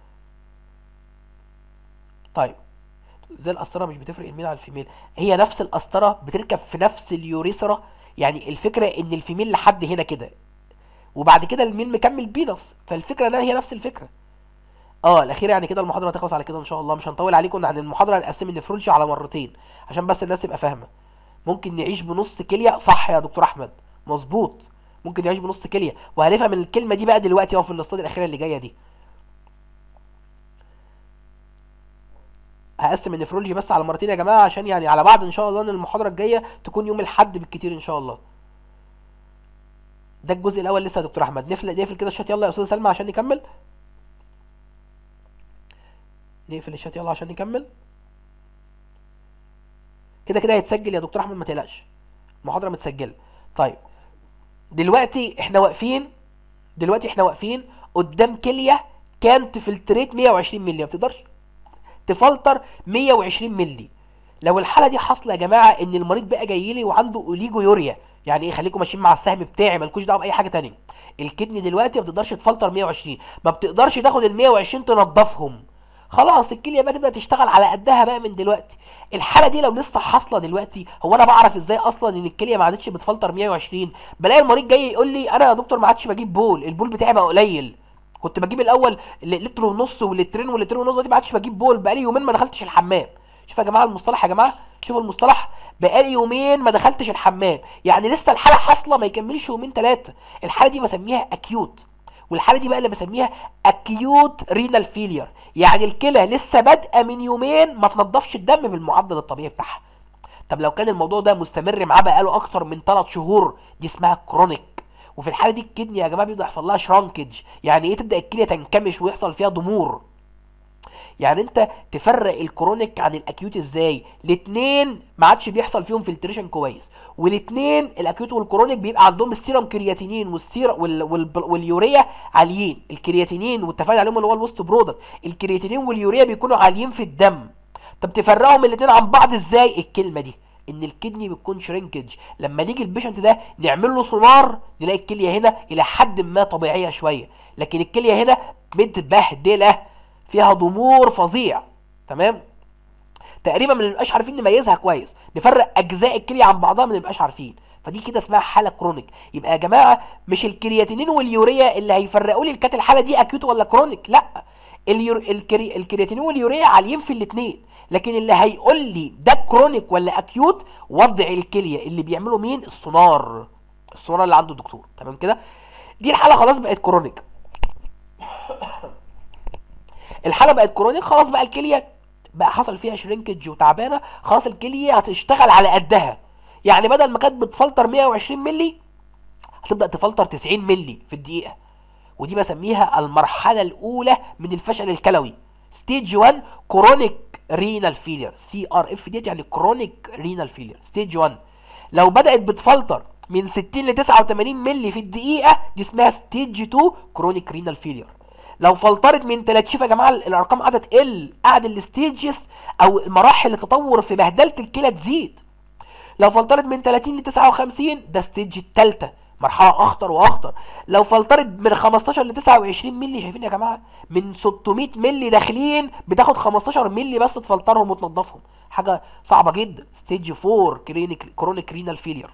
طيب زي القسطره مش بتفرق الميل عن الفيميل هي نفس القسطره بتركب في نفس اليوريثرا يعني الفكره ان الفيميل لحد هنا كده وبعد كده الميل مكمل بينص فالفكره انها هي نفس الفكره اه الاخيره يعني كده المحاضره هتخلص على كده ان شاء الله مش هنطول عليكم عن المحاضره هنقسم النفرولوجي على مرتين عشان بس الناس تبقى فاهمه ممكن نعيش بنص كليه صح يا دكتور احمد مظبوط ممكن نعيش بنص كليه وهنفهم الكلمه دي بقى دلوقتي اهو في الاستاد الاخيره اللي جايه دي هقسم النفرولوجي بس على مرتين يا جماعه عشان يعني على بعض ان شاء الله ان المحاضره الجايه تكون يوم الاحد بالكتير ان شاء الله ده الجزء الاول لسه يا دكتور احمد نقفل نقفل كده الشات يلا يا استاذ سلمى عشان نكمل نقفل الشات يلا عشان نكمل كده كده هيتسجل يا دكتور احمد ما تقلقش المحاضره متسجله طيب دلوقتي احنا واقفين دلوقتي احنا واقفين قدام كليه كان تفلتريت 120 مللي ما بتقدرش تفلتر 120 مللي لو الحاله دي حاصله يا جماعه ان المريض بقى جاي لي وعنده اوليجو يوريا يعني ايه خليكم ماشيين مع السهم بتاعي مالكوش دعوه باي حاجه تانية الكدني دلوقتي ما بتقدرش تفلتر 120 ما بتقدرش تاخد ال 120 تنضفهم خلاص الكليه بقى تبدا تشتغل على قدها بقى من دلوقتي الحاله دي لو لسه حاصله دلوقتي هو انا بعرف ازاي اصلا ان الكليه ما عادتش بتفلتر 120 بلاقي المريض جاي يقول لي انا يا دكتور ما عادش بجيب بول البول بتاعي بقى قليل كنت بجيب الاول لتر ونص ولترين ولترين ونص دلوقتي ما عادش بجيب بول بقالي يومين ما دخلتش الحمام شوف يا جماعه المصطلح يا جماعه شوفوا المصطلح بقالي يومين ما دخلتش الحمام يعني لسه الحاله حاصله ما يكملش يومين ثلاثه الحاله دي بسميها اكيوت والحاله دي بقى اللي بسميها اكيوت رينال فيلير يعني الكلى لسه بادئه من يومين ما تنضفش الدم بالمعدل الطبيعي بتاعها طب لو كان الموضوع ده مستمر معاه بقاله اكتر من 3 شهور دي اسمها كرونيك وفي الحاله دي الكدني يا جماعه بيبدا يحصل لها شرانكج يعني ايه تبدا الكليه تنكمش ويحصل فيها ضمور يعني انت تفرق الكرونيك عن الاكيوت ازاي الاثنين ما عادش بيحصل فيهم فلتريشن كويس والاثنين الاكيوت والكرونيك بيبقى عندهم السيرم كرياتينين والسير وال... وال... واليوريا عاليين الكرياتينين واتفقنا عليهم اللي هو الوسط برودكت الكرياتينين واليوريا بيكونوا عاليين في الدم طب تفرقهم الاثنين عن بعض ازاي الكلمه دي ان الكدني بتكون شرينكج لما نيجي البيشنت ده نعمل له سونار نلاقي الكليه هنا الى حد ما طبيعيه شويه لكن الكليه هنا متبهدله فيها ضمور فظيع تمام تقريبا ما نبقاش عارفين نميزها كويس نفرق اجزاء الكليه عن بعضها ما نبقاش عارفين فدي كده اسمها حاله كرونيك يبقى يا جماعه مش الكرياتينين واليوريا اللي هيفرقوا لي كانت الحاله دي اكيوت ولا كرونيك لا اليور... الكري... الكرياتينين واليوريا عاليين في الاثنين لكن اللي هيقول لي ده كرونيك ولا اكيوت وضع الكليه اللي بيعمله مين السونار السونار اللي عنده الدكتور تمام كده دي الحاله خلاص بقت كرونيك الحاله بقت كرونيك خلاص بقى الكليه بقى حصل فيها شرينكج وتعبانه خلاص الكليه هتشتغل على قدها يعني بدل ما كانت بتفلتر 120 مللي هتبدا تفلتر 90 مللي في الدقيقه ودي بسميها المرحله الاولى من الفشل الكلوي ستيج 1 كرونيك رينال فيلير سي ار اف ديت يعني كرونيك رينال فيلير ستيج 1 لو بدات بتفلتر من 60 ل 89 مللي في الدقيقه دي اسمها ستيج 2 كرونيك رينال فيلير لو فلترت من 3 شوف يا جماعه الارقام قاعده تقل قاعد الستيجز او مراحل التطور في بهدله الكلى تزيد لو فلترت من 30 ل 59 ده ستيج الثالثه مرحله اخطر واخطر لو فلترت من 15 ل 29 مللي شايفين يا جماعه من 600 مللي داخلين بتاخد 15 مللي بس تفلترهم وتنضفهم حاجه صعبه جدا ستيج 4 كرونيك كرونيك رينال فيلير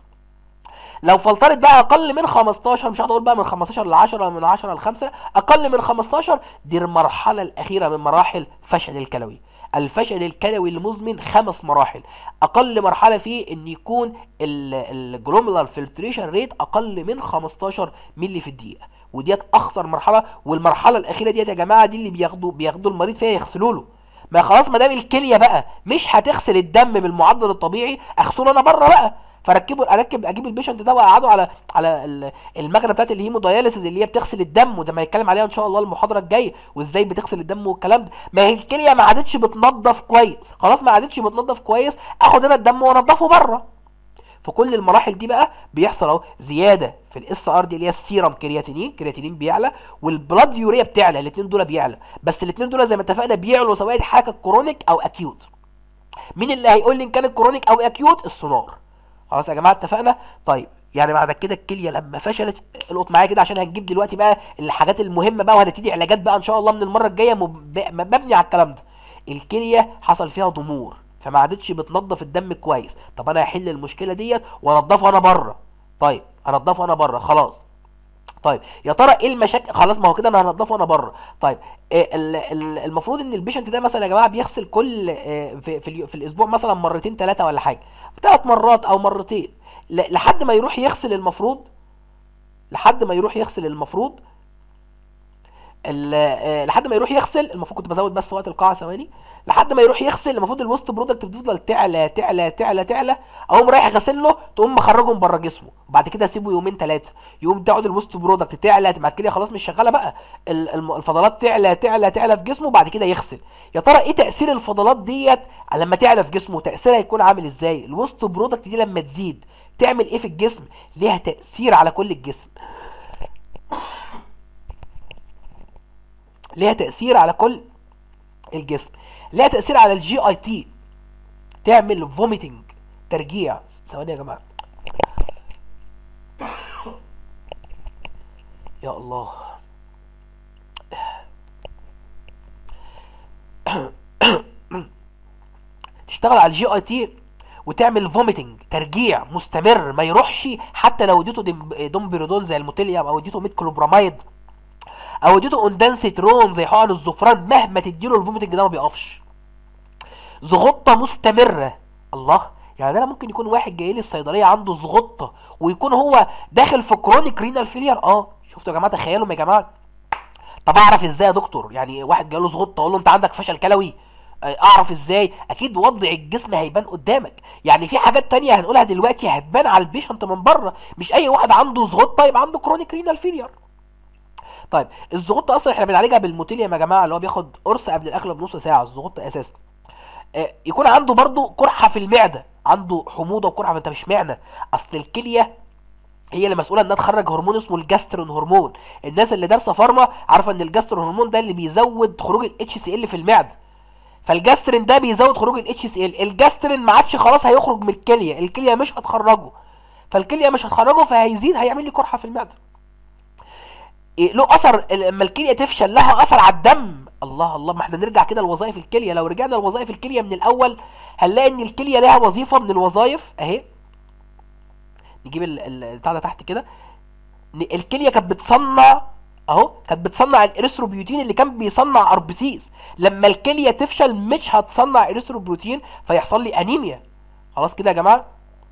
لو فلترت بقى اقل من 15 مش هقدر اقول بقى من 15 ل 10 من 10 ل 5 اقل من 15 دي المرحله الاخيره من مراحل فشل الكلوي الفشل الكلوي المزمن خمس مراحل اقل مرحله فيه ان يكون الجلوميرال فلتريشن ريت اقل من 15 مللي في الدقيقه وديت اخطر مرحله والمرحله الاخيره ديت يا جماعه دي اللي بياخدوا بياخدوا المريض فيها يغسلوا له ما خلاص ما دام الكليه بقى مش هتغسل الدم بالمعدل الطبيعي اغسله انا بره بقى فركبوا اركب اجيب البيشنت ده واقعده على على المكنه بتاعت الهيموداياليسيس اللي هي بتغسل الدم وده ما هيتكلم عليها ان شاء الله المحاضره الجايه وازاي بتغسل الدم والكلام ده ما هي الكليه ما عادتش بتنظف كويس خلاص ما عادتش بتنظف كويس اخد انا الدم وانضفه بره في كل المراحل دي بقى بيحصل اهو زياده في الاس ار دي اللي هي السيرم كرياتينين كرياتينين بيعلى والبلاد يوريا بتعلى الاثنين دول بيعلى بس الاثنين دول زي ما اتفقنا بيعلوا سواء حاجه كرونيك او اكيوت مين اللي هيقول لي ان كانت كرونيك او اكيوت السونار خلاص يا جماعه اتفقنا طيب يعني بعد كده الكليه لما فشلت القط معايا كده عشان هنجيب دلوقتي بقى الحاجات المهمه بقى وهنبتدي علاجات بقى ان شاء الله من المره الجايه مبني على الكلام ده الكليه حصل فيها ضمور فما عادتش بتنظف الدم كويس طب انا هحل المشكله ديت وانضفه انا بره طيب انضفه انا بره خلاص طيب يا ترى ايه المشاكل خلاص ما هو كده انا هنضفه وانا بره طيب إيه ال- ال- المفروض ان البيشنت ده مثلا يا جماعه بيغسل كل آه، في في, اليو- في الاسبوع مثلا مرتين ثلاثه ولا حاجه ثلاث مرات او مرتين ل- لحد ما يروح يغسل المفروض لحد ما يروح يغسل المفروض ال- آه، لحد ما يروح يغسل المفروض كنت بزود بس وقت القاعه ثواني لحد ما يروح يغسل المفروض الوسط برودكت بتفضل تعلى تعلى تعلى تعلى اقوم رايح غاسل له تقوم مخرجهم بره جسمه وبعد كده اسيبه يومين ثلاثه يقوم تقعد الوسط برودكت تعلى مع الكليه خلاص مش شغاله بقى ال- الم- الفضلات تعلى تعلى تعلى في جسمه وبعد كده يغسل يا ترى ايه تاثير الفضلات ديت لما تعلى في جسمه تاثيرها هيكون عامل ازاي الوسط برودكت دي لما تزيد تعمل ايه في الجسم ليها تاثير على كل الجسم ليها تاثير على كل الجسم ليها تاثير على الجي اي تي تعمل فوميتنج ترجيع ثواني يا جماعه يا الله تشتغل على الجي اي تي وتعمل فوميتنج ترجيع مستمر ما يروحش حتى لو اديته دم- دومبيرودول زي الموتيليوم او اديته ميتكلوبراميد او اديته اوندانسيترون زي حقن الزفران مهما تديله الفوميتنج ده ما بيقفش زغطه مستمره الله يعني انا ممكن يكون واحد جاي لي الصيدليه عنده زغطه ويكون هو داخل في كرونيك رينال فيلير اه شفتوا يا جماعه تخيلوا يا جماعه طب اعرف ازاي يا دكتور يعني واحد جاله زغطه اقول له انت عندك فشل كلوي آه، اعرف ازاي اكيد وضع الجسم هيبان قدامك يعني في حاجات تانية هنقولها دلوقتي هتبان على البيشنت من بره مش اي واحد عنده زغطه يبقى عنده كرونيك رينال فيلير طيب الزغطه اصلا احنا بنعالجها بالموتيليوم يا جماعه اللي هو بياخد قرص قبل الاكل بنص ساعه الزغطه اساسا آه، يكون عنده برضو قرحه في المعده عنده حموضه وقرحه فانت مش معنى اصل الكليه هي اللي مسؤوله انها تخرج هرمون اسمه الجاسترون هرمون الناس اللي دارسه فارما عارفه ان الجاسترون هرمون ده اللي بيزود خروج الاتش سي ال في المعده فالجاسترين ده بيزود خروج الاتش سي ال الجاسترين ما عادش خلاص هيخرج من الكليه الكليه مش هتخرجه فالكليه مش هتخرجه فهيزيد هيعمل لي قرحه في المعده إيه له اثر لما الكليه تفشل لها اثر على الدم الله الله ما احنا نرجع كده لوظائف الكليه لو رجعنا لوظائف الكليه من الاول هنلاقي ان الكليه لها وظيفه من الوظائف اهي نجيب ال- ال- البتاع ده تحت كده ن- الكليه كانت بتصنع اهو كانت بتصنع الاريثروبيوتين اللي كان بيصنع اربسيس لما الكليه تفشل مش هتصنع اريثروبيوتين فيحصل لي انيميا خلاص كده يا جماعه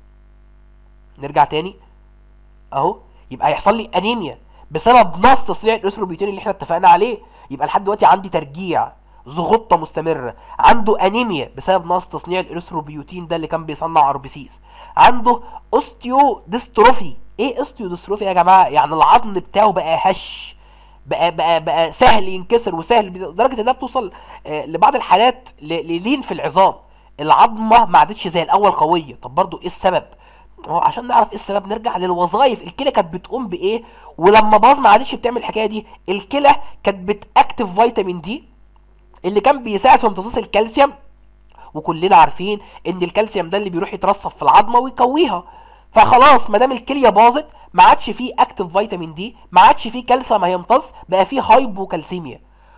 نرجع تاني اهو يبقى هيحصل لي انيميا بسبب نقص تصنيع الاريثروبيوتين اللي احنا اتفقنا عليه يبقى لحد دلوقتي عندي ترجيع زغطه مستمره عنده انيميا بسبب نقص تصنيع الاريثروبيوتين ده اللي كان بيصنع اربسيس عنده اوستيو ديستروفي ايه اوستيو ديستروفي يا جماعه يعني العظم بتاعه بقى هش بقى بقى بقى سهل ينكسر وسهل لدرجه انها بتوصل آه، لبعض الحالات ل- للين في العظام العظمه ما عادتش زي الاول قويه طب برضو ايه السبب هو عشان نعرف ايه السبب نرجع للوظائف الكلى كانت بتقوم بايه ولما باظ ما عادتش بتعمل الحكايه دي الكلى كانت بتاكتف فيتامين دي اللي كان بيساعد في امتصاص الكالسيوم وكلنا عارفين ان الكالسيوم ده اللي بيروح يترسب في العظمه ويقويها فخلاص ما دام الكليه باظت ما عادش فيه اكتف فيتامين دي ما عادش فيه كالسيوم هيمتص بقى فيه هايبوكالسيميا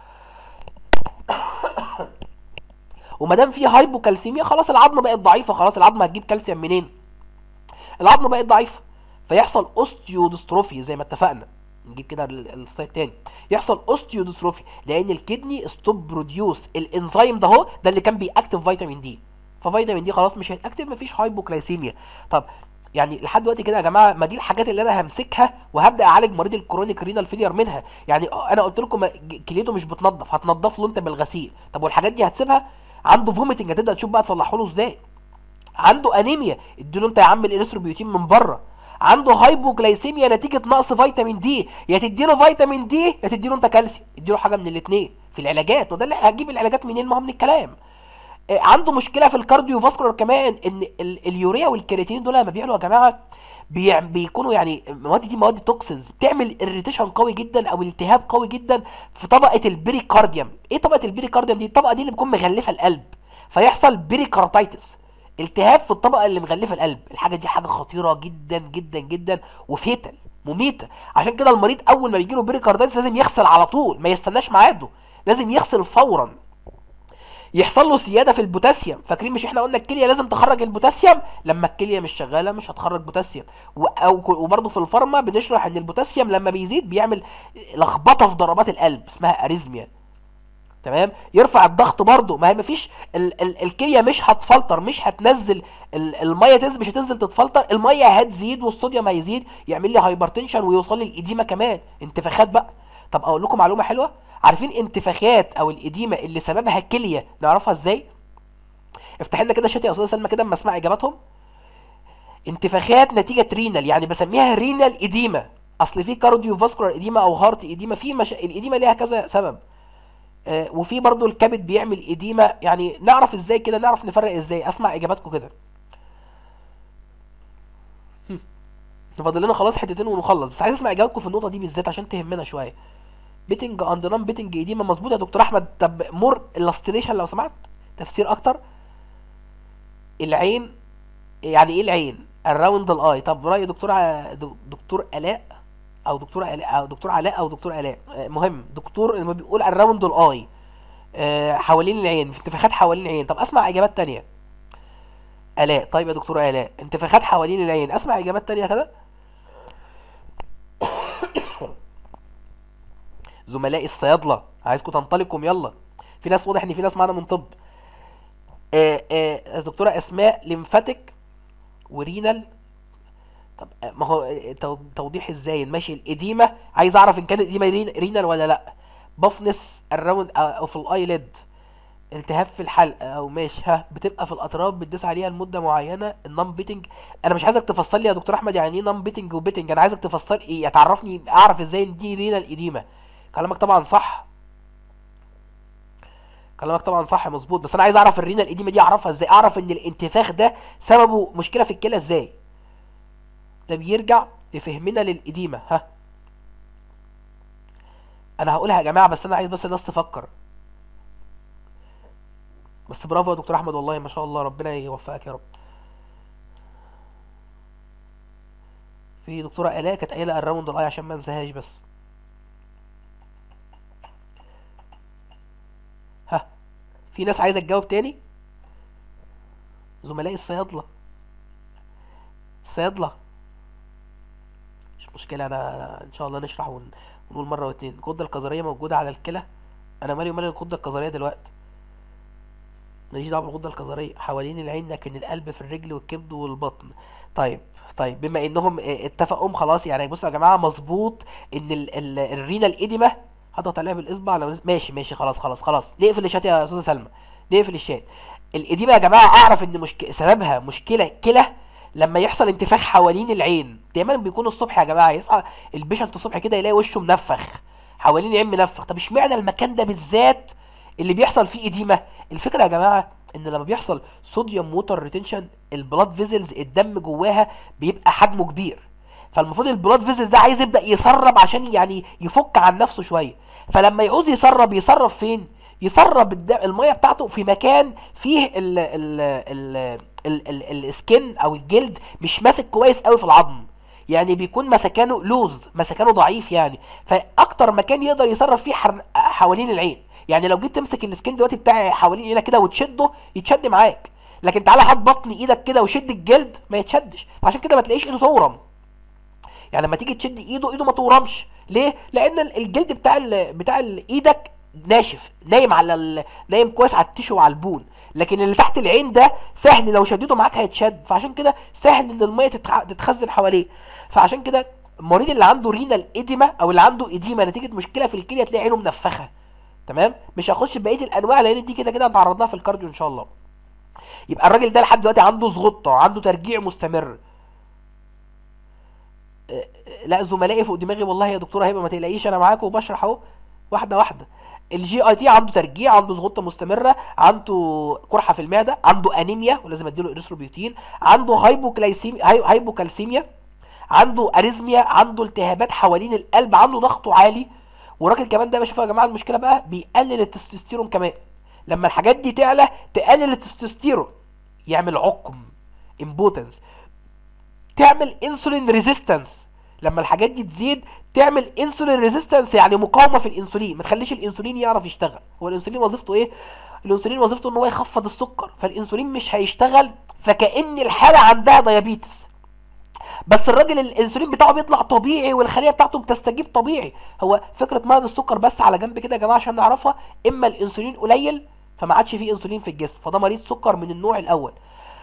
وما دام فيه هايبوكالسيميا خلاص العظمه بقت ضعيفه خلاص العظمه هتجيب كالسيوم منين العظمه بقت ضعيفه فيحصل اوستيودستروفي زي ما اتفقنا نجيب كده ال- السلايد تاني يحصل اوستيودستروفي لان الكدني ستوب بروديوس الانزيم ده هو ده اللي كان بيأكتف فيتامين دي ففيتامين دي خلاص مش هيتأكتف مفيش هايبوكلايسيميا طب يعني لحد دلوقتي كده يا جماعه ما دي الحاجات اللي انا همسكها وهبدا اعالج مريض الكرونيك رينال فيلير منها يعني انا قلت لكم ما- ج- كليته مش بتنضف هتنضف له انت بالغسيل طب والحاجات دي هتسيبها عنده فوميتنج هتبدا تشوف بقى تصلحه له ازاي عنده انيميا اديله انت يا عم الانستروبيوتين من بره عنده هايبوجلايسيميا نتيجه نقص فيتامين دي يا تديله فيتامين دي يا تديله انت كالسيوم اديله حاجه من الاثنين في العلاجات وده اللي هتجيب العلاجات منين ما هو من الكلام آه، عنده مشكله في الكارديو فاسكولار كمان ان ال- اليوريا والكرياتين دول لما بيعلوا يا جماعه بيع- بيكونوا يعني المواد دي مواد توكسنز بتعمل اريتيشن قوي جدا او التهاب قوي جدا في طبقه البريكارديوم ايه طبقه البريكارديوم دي الطبقه دي اللي بتكون مغلفه القلب فيحصل بريكاردايتس التهاب في الطبقه اللي مغلفه القلب الحاجه دي حاجه خطيره جدا جدا جدا وفيتال مميته عشان كده المريض اول ما بيجيله بريكاردايتس لازم يغسل على طول ما يستناش ميعاده لازم يغسل فورا يحصل له زياده في البوتاسيوم فاكرين مش احنا قلنا الكليه لازم تخرج البوتاسيوم لما الكليه مش شغاله مش هتخرج بوتاسيوم و- او ك- وبرضه في الفارما بنشرح ان البوتاسيوم لما بيزيد بيعمل لخبطه في ضربات القلب اسمها اريزميا تمام يرفع الضغط برضه ما هي مفيش ال ال الكليه مش هتفلتر مش هتنزل ال الميه تنزل مش هتنزل تتفلتر الميه هتزيد والصوديوم هيزيد يعمل لي هايبرتنشن ويوصل لي الاديمه كمان انتفاخات بقى طب اقول لكم معلومه حلوه عارفين انتفاخات او الاديمه اللي سببها كليه نعرفها ازاي افتح لنا كده شات يا استاذه سلمى كده اما اسمع اجاباتهم انتفاخات نتيجه رينال يعني بسميها رينال اديمه اصل في كارديو فاسكولار اديمه او هارت اديمه في مش... الاديمه ليها كذا سبب آه، وفي برضو الكبد بيعمل اديمه يعني نعرف ازاي كده نعرف نفرق ازاي اسمع اجاباتكم كده هم. فاضل لنا خلاص حتتين ونخلص بس عايز اسمع اجاباتكم في النقطه دي بالذات عشان تهمنا شويه بيتنج اند نون بيتنج اديمه مظبوط يا دكتور احمد طب مور الاستريشن لو سمحت تفسير اكتر العين يعني ايه العين الراوند الاي طب راي دكتور ع- دك- دكتور الاء او دكتور علاء او دكتور علاء او دكتور الاء آه، مهم دكتور لما بيقول الراوند الاي آه، حوالين العين انتفاخات حوالين العين طب اسمع اجابات تانية الاء طيب يا دكتور الاء انتفاخات حوالين العين اسمع اجابات تانية كده زملائي الصيادله عايزكم تنطلقوا يلا في ناس واضح ان في ناس معانا من طب آه، آه، دكتوره اسماء ليمفاتيك ورينال طب آه، ما هو آه، تو- توضيح ازاي ماشي الاديمه عايز اعرف ان كانت الاديمه رين- رينال ولا لا بفنس الراوند او في الايليد التهاب في الحلق او ماشي ها بتبقى في الاطراف بتدوس عليها لمده معينه النون بيتنج انا مش عايزك تفسر لي يا دكتور احمد يعني ايه نون بيتنج وبيتنج انا عايزك تفسر ايه تعرفني اعرف ازاي ان دي رينال اديمه كلامك طبعا صح كلامك طبعا صح مظبوط بس انا عايز اعرف الرينال الاديمه دي اعرفها ازاي اعرف ان الانتفاخ ده سببه مشكله في الكلى ازاي ده بيرجع لفهمنا للاديمه ها انا هقولها يا جماعه بس انا عايز بس الناس تفكر بس برافو يا دكتور احمد والله ما شاء الله ربنا يوفقك يا رب في دكتوره الاء كانت قايله الراوند الاي عشان ما انساهاش بس ها في ناس عايزه تجاوب تاني زملائي الصيادله الصيادله مش مشكله انا أنا ان شاء الله نشرح ون- ونقول مره واتنين الغده الكظريه موجوده على الكلى انا مالي ومال الغده الكظريه دلوقتي ماليش دعوه بالغده الكظريه حوالين العين لكن القلب في الرجل والكبد والبطن طيب طيب بما انهم اه، اتفقوا خلاص يعني بصوا يا جماعه مظبوط ان ال ال الرينال ايديما هضغط عليها بالاصبع لو نس- ماشي ماشي خلاص خلاص خلاص نقفل الشات يا استاذه سلمى نقفل الشات الاديمه يا جماعه اعرف ان مشك... سببها مشكله كلى لما يحصل انتفاخ حوالين العين دايما بيكون الصبح يا جماعه يصحى البيشنت الصبح كده يلاقي وشه منفخ حوالين العين منفخ طب اشمعنى المكان ده بالذات اللي بيحصل فيه اديمه الفكره يا جماعه ان لما بيحصل صوديوم ووتر ريتنشن البلاد فيزلز الدم جواها بيبقى حجمه كبير فالمفروض البلاد فيزلز ده عايز يبدا يسرب عشان يعني يفك عن نفسه شويه فلما يعوز يسرب يسرب فين يسرب الد- الميه بتاعته في مكان فيه ال ال ال ال ال السكن او الجلد مش ماسك كويس قوي في العظم يعني بيكون مسكانه لوز مسكانه ضعيف يعني فاكتر مكان يقدر يسرب فيه حر... حوالين العين يعني لو جيت تمسك السكين دلوقتي بتاع حوالين عينك كده وتشده يتشد معاك لكن تعالى هات بطن ايدك كده وشد الجلد ما يتشدش فعشان كده ما تلاقيش ايده تورم يعني لما تيجي تشد ايده ايده ما تورمش ليه لان ال- الجلد بتاع ال... بتاع ال- ايدك ناشف نايم على ال... نايم كويس على التيشو وعلى البون لكن اللي تحت العين ده سهل لو شديته معاك هيتشد فعشان كده سهل ان الميه تتخ... تتخزن حواليه فعشان كده المريض اللي عنده رينال اديما او اللي عنده اديما نتيجه مشكله في الكليه تلاقي عينه منفخه تمام مش هخش في بقيه الانواع لان دي كده كده هنتعرض لها في الكارديو ان شاء الله يبقى الراجل ده لحد دلوقتي عنده زغطه عنده ترجيع مستمر آه، آه، لا زملائي فوق دماغي والله يا دكتوره هبه ما تقلقيش انا معاك وبشرح اهو واحده واحده الجي اي تي عنده ترجيع عنده زغطه مستمره عنده قرحه في المعده عنده انيميا ولازم اديله اريثروبيوتين عنده هايبوكلايسيميا هاي- هايبوكالسيميا عنده اريزميا عنده التهابات حوالين القلب عنده ضغطه عالي والراجل كمان ده بشوفه يا جماعه المشكله بقى بيقلل التستوستيرون كمان لما الحاجات دي تعلى تقلل التستوستيرون يعمل عقم امبوتنس تعمل انسولين ريزيستنس لما الحاجات دي تزيد تعمل انسولين ريزيستنس يعني مقاومه في الانسولين ما تخليش الانسولين يعرف يشتغل هو الانسولين وظيفته ايه الانسولين وظيفته ان هو يخفض السكر فالانسولين مش هيشتغل فكأن الحالة عندها ديابيتس بس الراجل الانسولين بتاعه بيطلع طبيعي والخليه بتاعته بتستجيب طبيعي هو فكره مرض السكر بس على جنب كده يا جماعه عشان نعرفها اما الانسولين قليل فما عادش فيه انسولين في الجسم فده مريض سكر من النوع الاول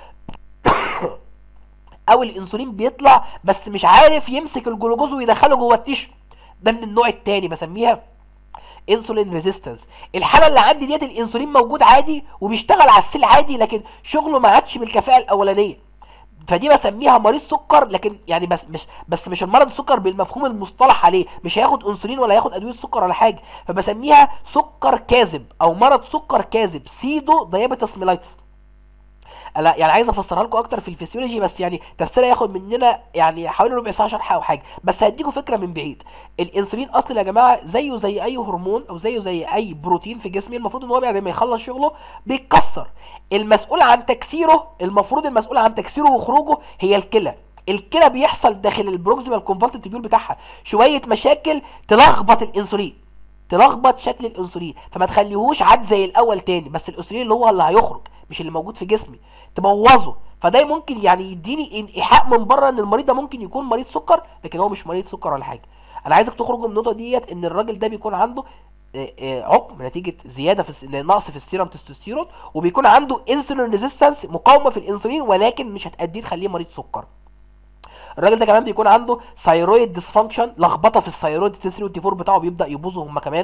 او الانسولين بيطلع بس مش عارف يمسك الجلوكوز ويدخله جوه التيشو ده من النوع التاني بسميها انسولين ريزيستنس الحاله اللي عندي ديت الانسولين موجود عادي وبيشتغل على السيل عادي لكن شغله ما عادش بالكفاءه الاولانيه فدي بسميها مريض سكر لكن يعني بس مش بس مش المرض السكر بالمفهوم المصطلح عليه مش هياخد انسولين ولا هياخد ادويه سكر ولا حاجه فبسميها سكر كاذب او مرض سكر كاذب سيدو دايابيتس ميلايتس لا يعني عايز افسرها لكم اكتر في الفسيولوجي بس يعني تفسيرها ياخد مننا يعني حوالي ربع ساعه شرح او حاجه بس هديكم فكره من بعيد الانسولين اصلا يا جماعه زيه زي اي هرمون او زيه زي اي بروتين في جسمي المفروض ان هو بعد ما يخلص شغله بيتكسر المسؤول عن تكسيره المفروض المسؤول عن تكسيره وخروجه هي الكلى الكلى بيحصل داخل البروكسيمال كونفالتنت تيبيول بتاعها شويه مشاكل تلخبط الانسولين تلخبط شكل الانسولين فما تخليهوش عاد زي الاول تاني بس الانسولين اللي هو اللي هيخرج مش اللي موجود في جسمي تبوظه فده ممكن يعني يديني ايحاء من بره ان المريض ده ممكن يكون مريض سكر لكن هو مش مريض سكر ولا حاجه انا عايزك تخرجوا من النقطه ديت ان الراجل ده بيكون عنده آه، آه، عقم نتيجه زياده في الس- نقص في السيرم تستوستيرون وبيكون عنده انسولين ريزيستنس مقاومه في الانسولين ولكن مش هتأديه تخليه مريض سكر الراجل ده كمان بيكون عنده ثايرويد ديسفانكشن لخبطه في الثايرويد تي 3 والتي 4 بتاعه بيبدا يبوظوا هم كمان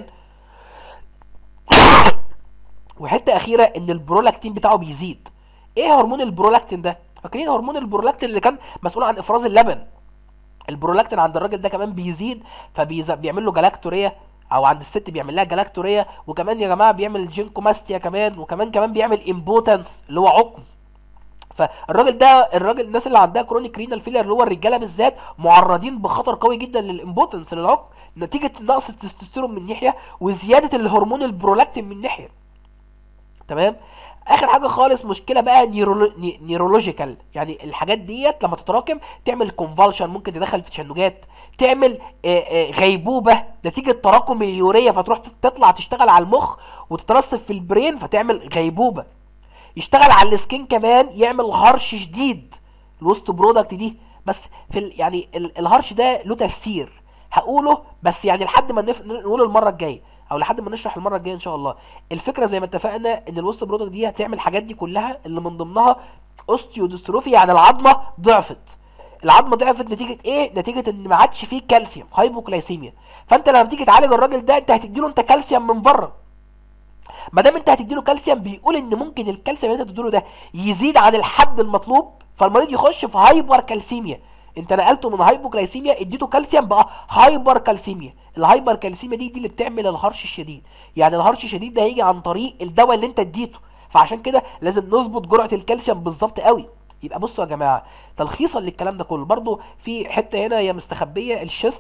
وحته اخيره ان البرولاكتين بتاعه بيزيد ايه هرمون البرولاكتين ده فاكرين هرمون البرولاكتين اللي كان مسؤول عن افراز اللبن البرولاكتين عند الراجل ده كمان بيزيد فبيعمل له جلاكتوريه او عند الست بيعمل لها جلاكتوريه وكمان يا جماعه بيعمل جينكوماستيا كمان وكمان كمان بيعمل امبوتنس اللي هو عقم فالراجل ده الراجل الناس اللي عندها كرونيك رينال فيلر اللي هو الرجاله بالذات معرضين بخطر قوي جدا للامبوتنس للعقم نتيجه نقص التستوستيرون من ناحيه وزياده الهرمون البرولاكتين من ناحيه تمام اخر حاجه خالص مشكله بقى نيرولو... ني- نيرولوجيكال يعني الحاجات ديت لما تتراكم تعمل كونفالشن ممكن تدخل في تشنجات تعمل آه، آه، غيبوبه نتيجه تراكم اليوريا فتروح تطلع تشتغل على المخ وتترسب في البرين فتعمل غيبوبه يشتغل على السكين كمان يعمل هرش شديد الوسط برودكت دي بس في ال... يعني ال... الهرش ده له تفسير هقوله بس يعني لحد ما نف... نقول المره الجايه او لحد ما نشرح المره الجايه ان شاء الله الفكره زي ما اتفقنا ان الوسط برودكت دي هتعمل الحاجات دي كلها اللي من ضمنها اوستيودستروفي يعني العظمه ضعفت العظمه ضعفت نتيجه ايه نتيجه ان ما عادش فيه كالسيوم هايبوكلايسيميا فانت لما تيجي تعالج الراجل ده انت هتديله انت كالسيوم من بره ما دام انت هتديله كالسيوم بيقول ان ممكن الكالسيوم اللي انت تديله ده يزيد عن الحد المطلوب فالمريض يخش في هايبر كالسيميا انت نقلته من هايبوكلايسيميا اديته كالسيوم بقى هايبر كالسيميا الهايبر كالسيميا دي دي اللي بتعمل الهرش الشديد يعني الهرش الشديد ده هيجي عن طريق الدواء اللي انت اديته فعشان كده لازم نظبط جرعه الكالسيوم بالظبط قوي يبقى بصوا يا جماعه تلخيصا للكلام ده كله برضو في حته هنا هي مستخبيه الشيست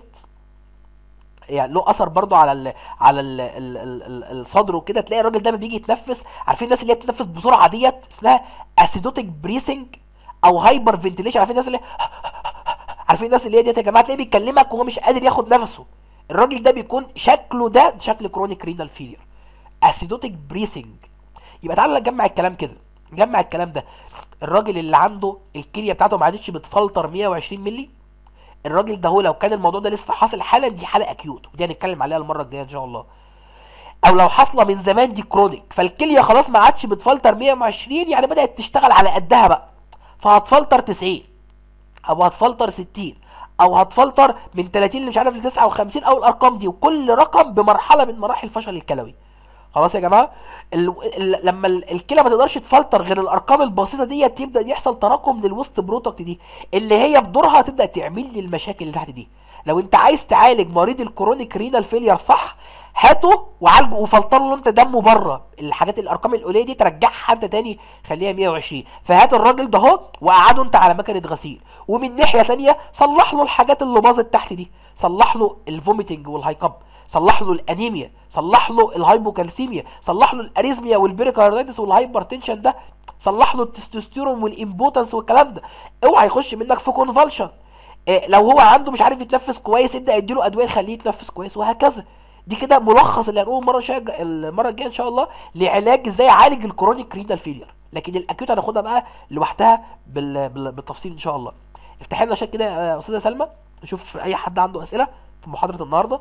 يعني له اثر برضو على ال على ال ال ال ال الصدر وكده تلاقي الراجل ده لما بيجي يتنفس عارفين الناس اللي هي بتتنفس بسرعه ديت اسمها اسيدوتيك بريسنج او هايبر فنتيليشن عارفين الناس اللي عارفين الناس اللي هي ديت يا جماعه تلاقيه بيكلمك وهو مش قادر ياخد نفسه الراجل ده بيكون شكله ده شكل كرونيك رينال فيلير اسيدوتيك بريسنج يبقى تعالى نجمع الكلام كده نجمع الكلام ده الراجل اللي عنده الكليه بتاعته ما عادتش بتفلتر 120 مللي الراجل ده هو لو كان الموضوع ده لسه حاصل حالا دي حاله اكيوت ودي هنتكلم عليها المره الجايه ان شاء الله او لو حاصله من زمان دي كرونيك فالكليه خلاص ما عادش بتفلتر 120 يعني بدات تشتغل على قدها بقى فهتفلتر 90 او هتفلتر 60 او هتفلتر من 30 اللي مش عارف ل 59 او الارقام دي وكل رقم بمرحله من مراحل الفشل الكلوي خلاص يا جماعه ال... ال... لما ال- الكلى ما تقدرش تفلتر غير الارقام البسيطه ديت يبدا يحصل تراكم للوسط برودكت دي اللي هي بدورها تبدا تعمل لي المشاكل اللي تحت دي لو انت عايز تعالج مريض الكرونيك رينال فيلير صح هاته وعالجه وفلتر له انت دمه بره الحاجات الارقام القليله دي ترجعها انت تاني خليها 120 فهات الراجل ده اهو وقعده انت على مكنه غسيل ومن ناحيه ثانيه صلح له الحاجات اللي باظت تحت دي صلح له الفوميتنج والهايكب صلح له الانيميا صلح له الهايبوكالسيميا صلح له الاريزميا والبيريكارديتس والهايبرتنشن ده صلح له التستوستيرون والامبوتنس والكلام ده اوعى يخش منك في كونفالشن إيه لو هو عنده مش عارف يتنفس كويس ابدا اديله ادويه تخليه يتنفس كويس وهكذا دي كده ملخص اللي هنقوله المره الجايه المره الجايه ان شاء الله لعلاج ازاي اعالج الكرونيك رينال فيلير لكن الاكيوت هناخدها بقى لوحدها بال... بال... بالتفصيل ان شاء الله افتح لنا شات كده يا استاذه سلمى نشوف اي حد عنده اسئله في محاضره النهارده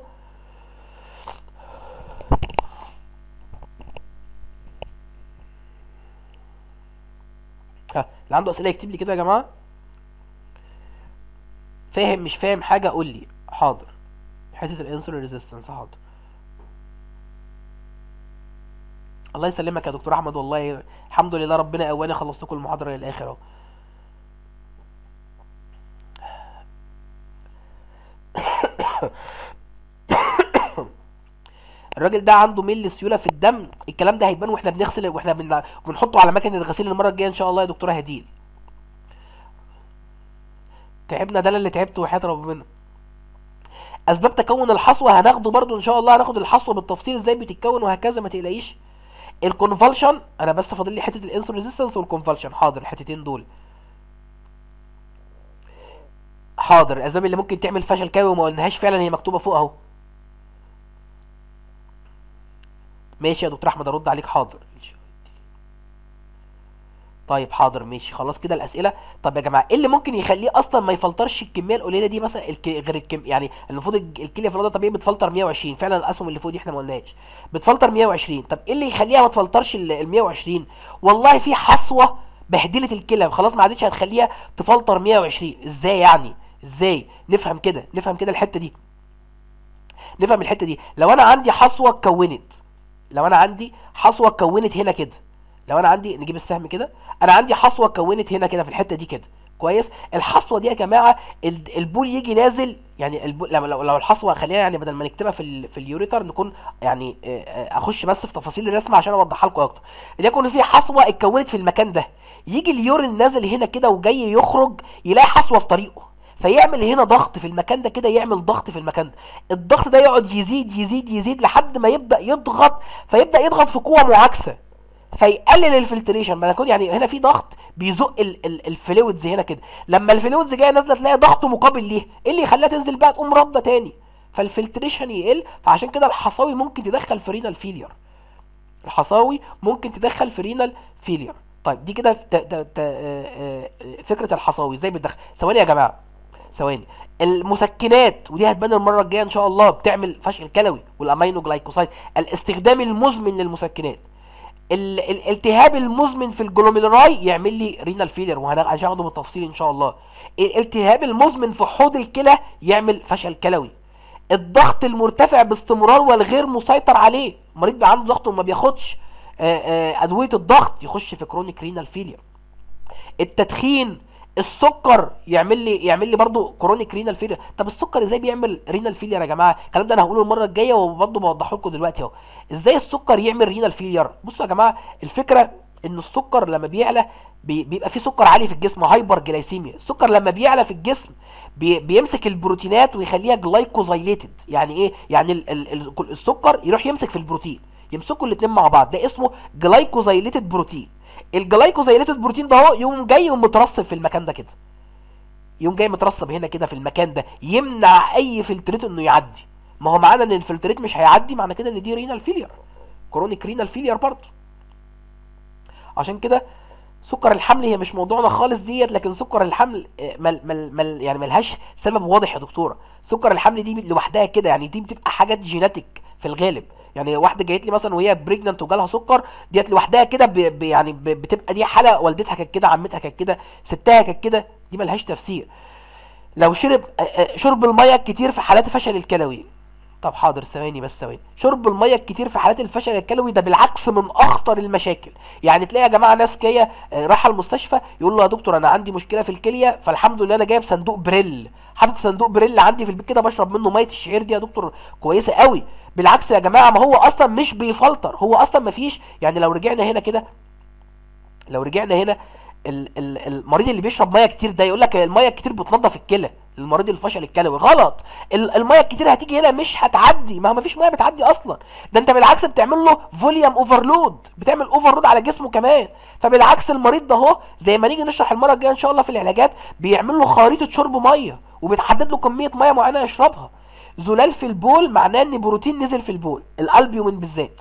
ها اللي عنده اسئله يكتب لي كده يا جماعه فاهم مش فاهم حاجه قول لي حاضر حته الانسولين ريزيستنس حاضر الله يسلمك يا دكتور احمد والله الحمد لله ربنا قواني خلصت لكم المحاضره للاخر اهو الراجل ده عنده ميل سيوله في الدم الكلام ده هيبان واحنا بنغسل واحنا بن... بنحطه على مكنه الغسيل المره الجايه ان شاء الله يا دكتوره هديل تعبنا ده أنا اللي تعبت وحياه ربنا اسباب تكون الحصوه هناخده برضو ان شاء الله هناخد الحصوه بالتفصيل ازاي بتتكون وهكذا ما تقلقيش الكونفالشن انا بس فاضل لي حته الانسولين ريزيستنس والكونفالشن حاضر الحتتين دول حاضر الاسباب اللي ممكن تعمل فشل كلوي وما قلناهاش فعلا هي مكتوبه فوق اهو ماشي يا دكتور احمد ارد عليك حاضر طيب حاضر ماشي خلاص كده الاسئله طب يا جماعه ايه اللي ممكن يخليه اصلا ما يفلترش الكميه القليله دي مثلا الك... غير الكم يعني المفروض الج- الكليه في الوضع الطبيعي بتفلتر 120 فعلا الاسهم اللي فوق دي احنا ما قلناش بتفلتر 120 طب ايه اللي يخليها ما تفلترش ال ال 120 والله في حصوه بهدله الكلى خلاص ما عادتش هتخليها تفلتر 120 ازاي يعني ازاي نفهم كده نفهم كده الحته دي نفهم الحته دي لو انا عندي حصوه اتكونت لو انا عندي حصوه اتكونت هنا كده لو انا عندي نجيب السهم كده انا عندي حصوه اتكونت هنا كده في الحته دي كده كويس الحصوه دي يا جماعه ال- البول يجي نازل يعني البول لو, لو, لو الحصوه خلينا يعني بدل ما نكتبها في ال في اليوريتر نكون يعني آه، آه، اخش بس في تفاصيل الرسمه عشان اوضحها لكم اكتر ليكن في حصوه اتكونت في المكان ده يجي اليورين نازل هنا كده وجاي يخرج يلاقي حصوه في طريقه فيعمل هنا ضغط في المكان ده كده يعمل ضغط في المكان ده الضغط ده يقعد يزيد يزيد يزيد لحد ما يبدا يضغط فيبدا يضغط في قوه معاكسه فيقلل الفلتريشن ما يكون يعني هنا في ضغط بيزق ال- ال- الفلويدز هنا كده لما الفلويدز جايه نازله تلاقي ضغط مقابل ليه ايه اللي يخليها تنزل بقى تقوم رده تاني فالفلتريشن يقل فعشان كده الحصاوي ممكن تدخل في رينال فيلير الحصاوي ممكن تدخل في رينال فيلير طيب دي كده ت- ت- ت- آه، آه، فكره الحصاوي ازاي بتدخل ثواني يا جماعه ثواني المسكنات ودي هتبان المره الجايه ان شاء الله بتعمل فشل كلوي والامينو جلايكوسايد الاستخدام المزمن للمسكنات ال- الالتهاب المزمن في الجلوميرولاي يعمل لي رينال فيلر وهناخده بالتفصيل ان شاء الله الالتهاب المزمن في حوض الكلى يعمل فشل كلوي الضغط المرتفع باستمرار والغير مسيطر عليه مريض بيبقى عنده ضغط وما بياخدش آه، آه، ادويه الضغط يخش في كرونيك رينال فيلير التدخين السكر يعمل لي يعمل لي برضه كرونيك رينال فيلير طب السكر ازاي بيعمل رينال فيلير يا جماعه الكلام ده انا هقوله المره الجايه وبرضه بوضحه لكم دلوقتي اهو ازاي السكر يعمل رينال فيلير بصوا يا جماعه الفكره ان السكر لما بيعلى بي- بيبقى في سكر عالي في الجسم هايبر جلايسيميا السكر لما بيعلى في الجسم بي بيمسك البروتينات ويخليها جلايكوزايليتد يعني ايه يعني ال ال ال السكر يروح يمسك في البروتين يمسكوا الاثنين مع بعض ده اسمه جلايكوزايليتد بروتين الجلايكوزايليتد بروتين ده اهو يقوم جاي ومترسب في المكان ده كده يقوم جاي مترسب هنا كده في المكان ده يمنع اي فلتريت انه يعدي ما هو معنى ان الفلتريت مش هيعدي معنى كده ان دي رينال فيلير كرونيك رينال فيلير برضه عشان كده سكر الحمل هي مش موضوعنا خالص ديت لكن سكر الحمل آه، مل مل مل يعني ملهاش سبب واضح يا دكتوره سكر الحمل دي لوحدها كده يعني دي بتبقى حاجات جيناتيك في الغالب يعني واحده جايت لي مثلا وهي بريجننت وجالها سكر ديت لوحدها كده ب- ب- يعني ب- بتبقى دي حاله والدتها كانت كده عمتها كانت كده ستها كانت كده دي ملهاش تفسير لو شرب آه، آه، شرب الميه الكتير في حالات فشل الكلوي طب حاضر ثواني بس ثواني شرب الميه الكتير في حالات الفشل الكلوي ده بالعكس من اخطر المشاكل يعني تلاقي يا جماعه ناس جايه آه، رايحه المستشفى يقول له يا دكتور انا عندي مشكله في الكليه فالحمد لله انا جايب صندوق بريل حاطط صندوق بريل عندي في البيت كده بشرب منه ميه الشعير دي يا دكتور كويسه قوي بالعكس يا جماعه ما هو اصلا مش بيفلتر هو اصلا ما فيش يعني لو رجعنا هنا كده لو رجعنا هنا ال- ال- المريض اللي بيشرب ميه كتير ده يقول لك الميه الكتير بتنظف الكلى المريض الفشل الكلوي غلط ال- الميه الكتير هتيجي هنا مش هتعدي ما هو مفيش ميه بتعدي اصلا ده انت بالعكس بتعمل له فوليوم اوفرلود بتعمل اوفرلود على جسمه كمان فبالعكس المريض ده اهو زي ما نيجي نشرح المره الجايه ان شاء الله في العلاجات بيعمل له خريطه شرب ميه وبتحدد له كميه ميه معينه يشربها زلال في البول معناه ان بروتين نزل في البول الالبيومين بالذات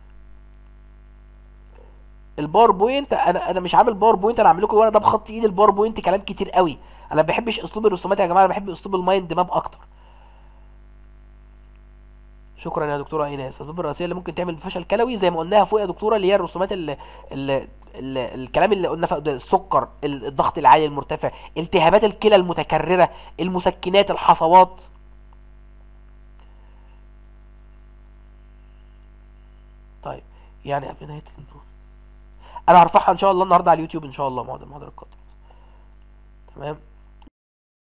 الباوربوينت انا انا مش عامل باوربوينت انا عامل لكم الورق ده بخط ايد الباوربوينت كلام كتير قوي انا ما بحبش اسلوب الرسومات يا جماعه انا بحب اسلوب المايند ماب اكتر شكرا يا دكتوره ايناس الاسباب الرئيسيه اللي ممكن تعمل فشل كلوي زي ما قلناها فوق يا دكتوره اللي هي الرسومات اللي, اللي الكلام اللي قلنا فوق ده السكر ال- الضغط العالي المرتفع التهابات الكلى المتكرره المسكنات الحصوات طيب يعني قبل نهايه النور انا هرفعها ان شاء الله النهارده على اليوتيوب ان شاء الله بعد المحاضره القادمه تمام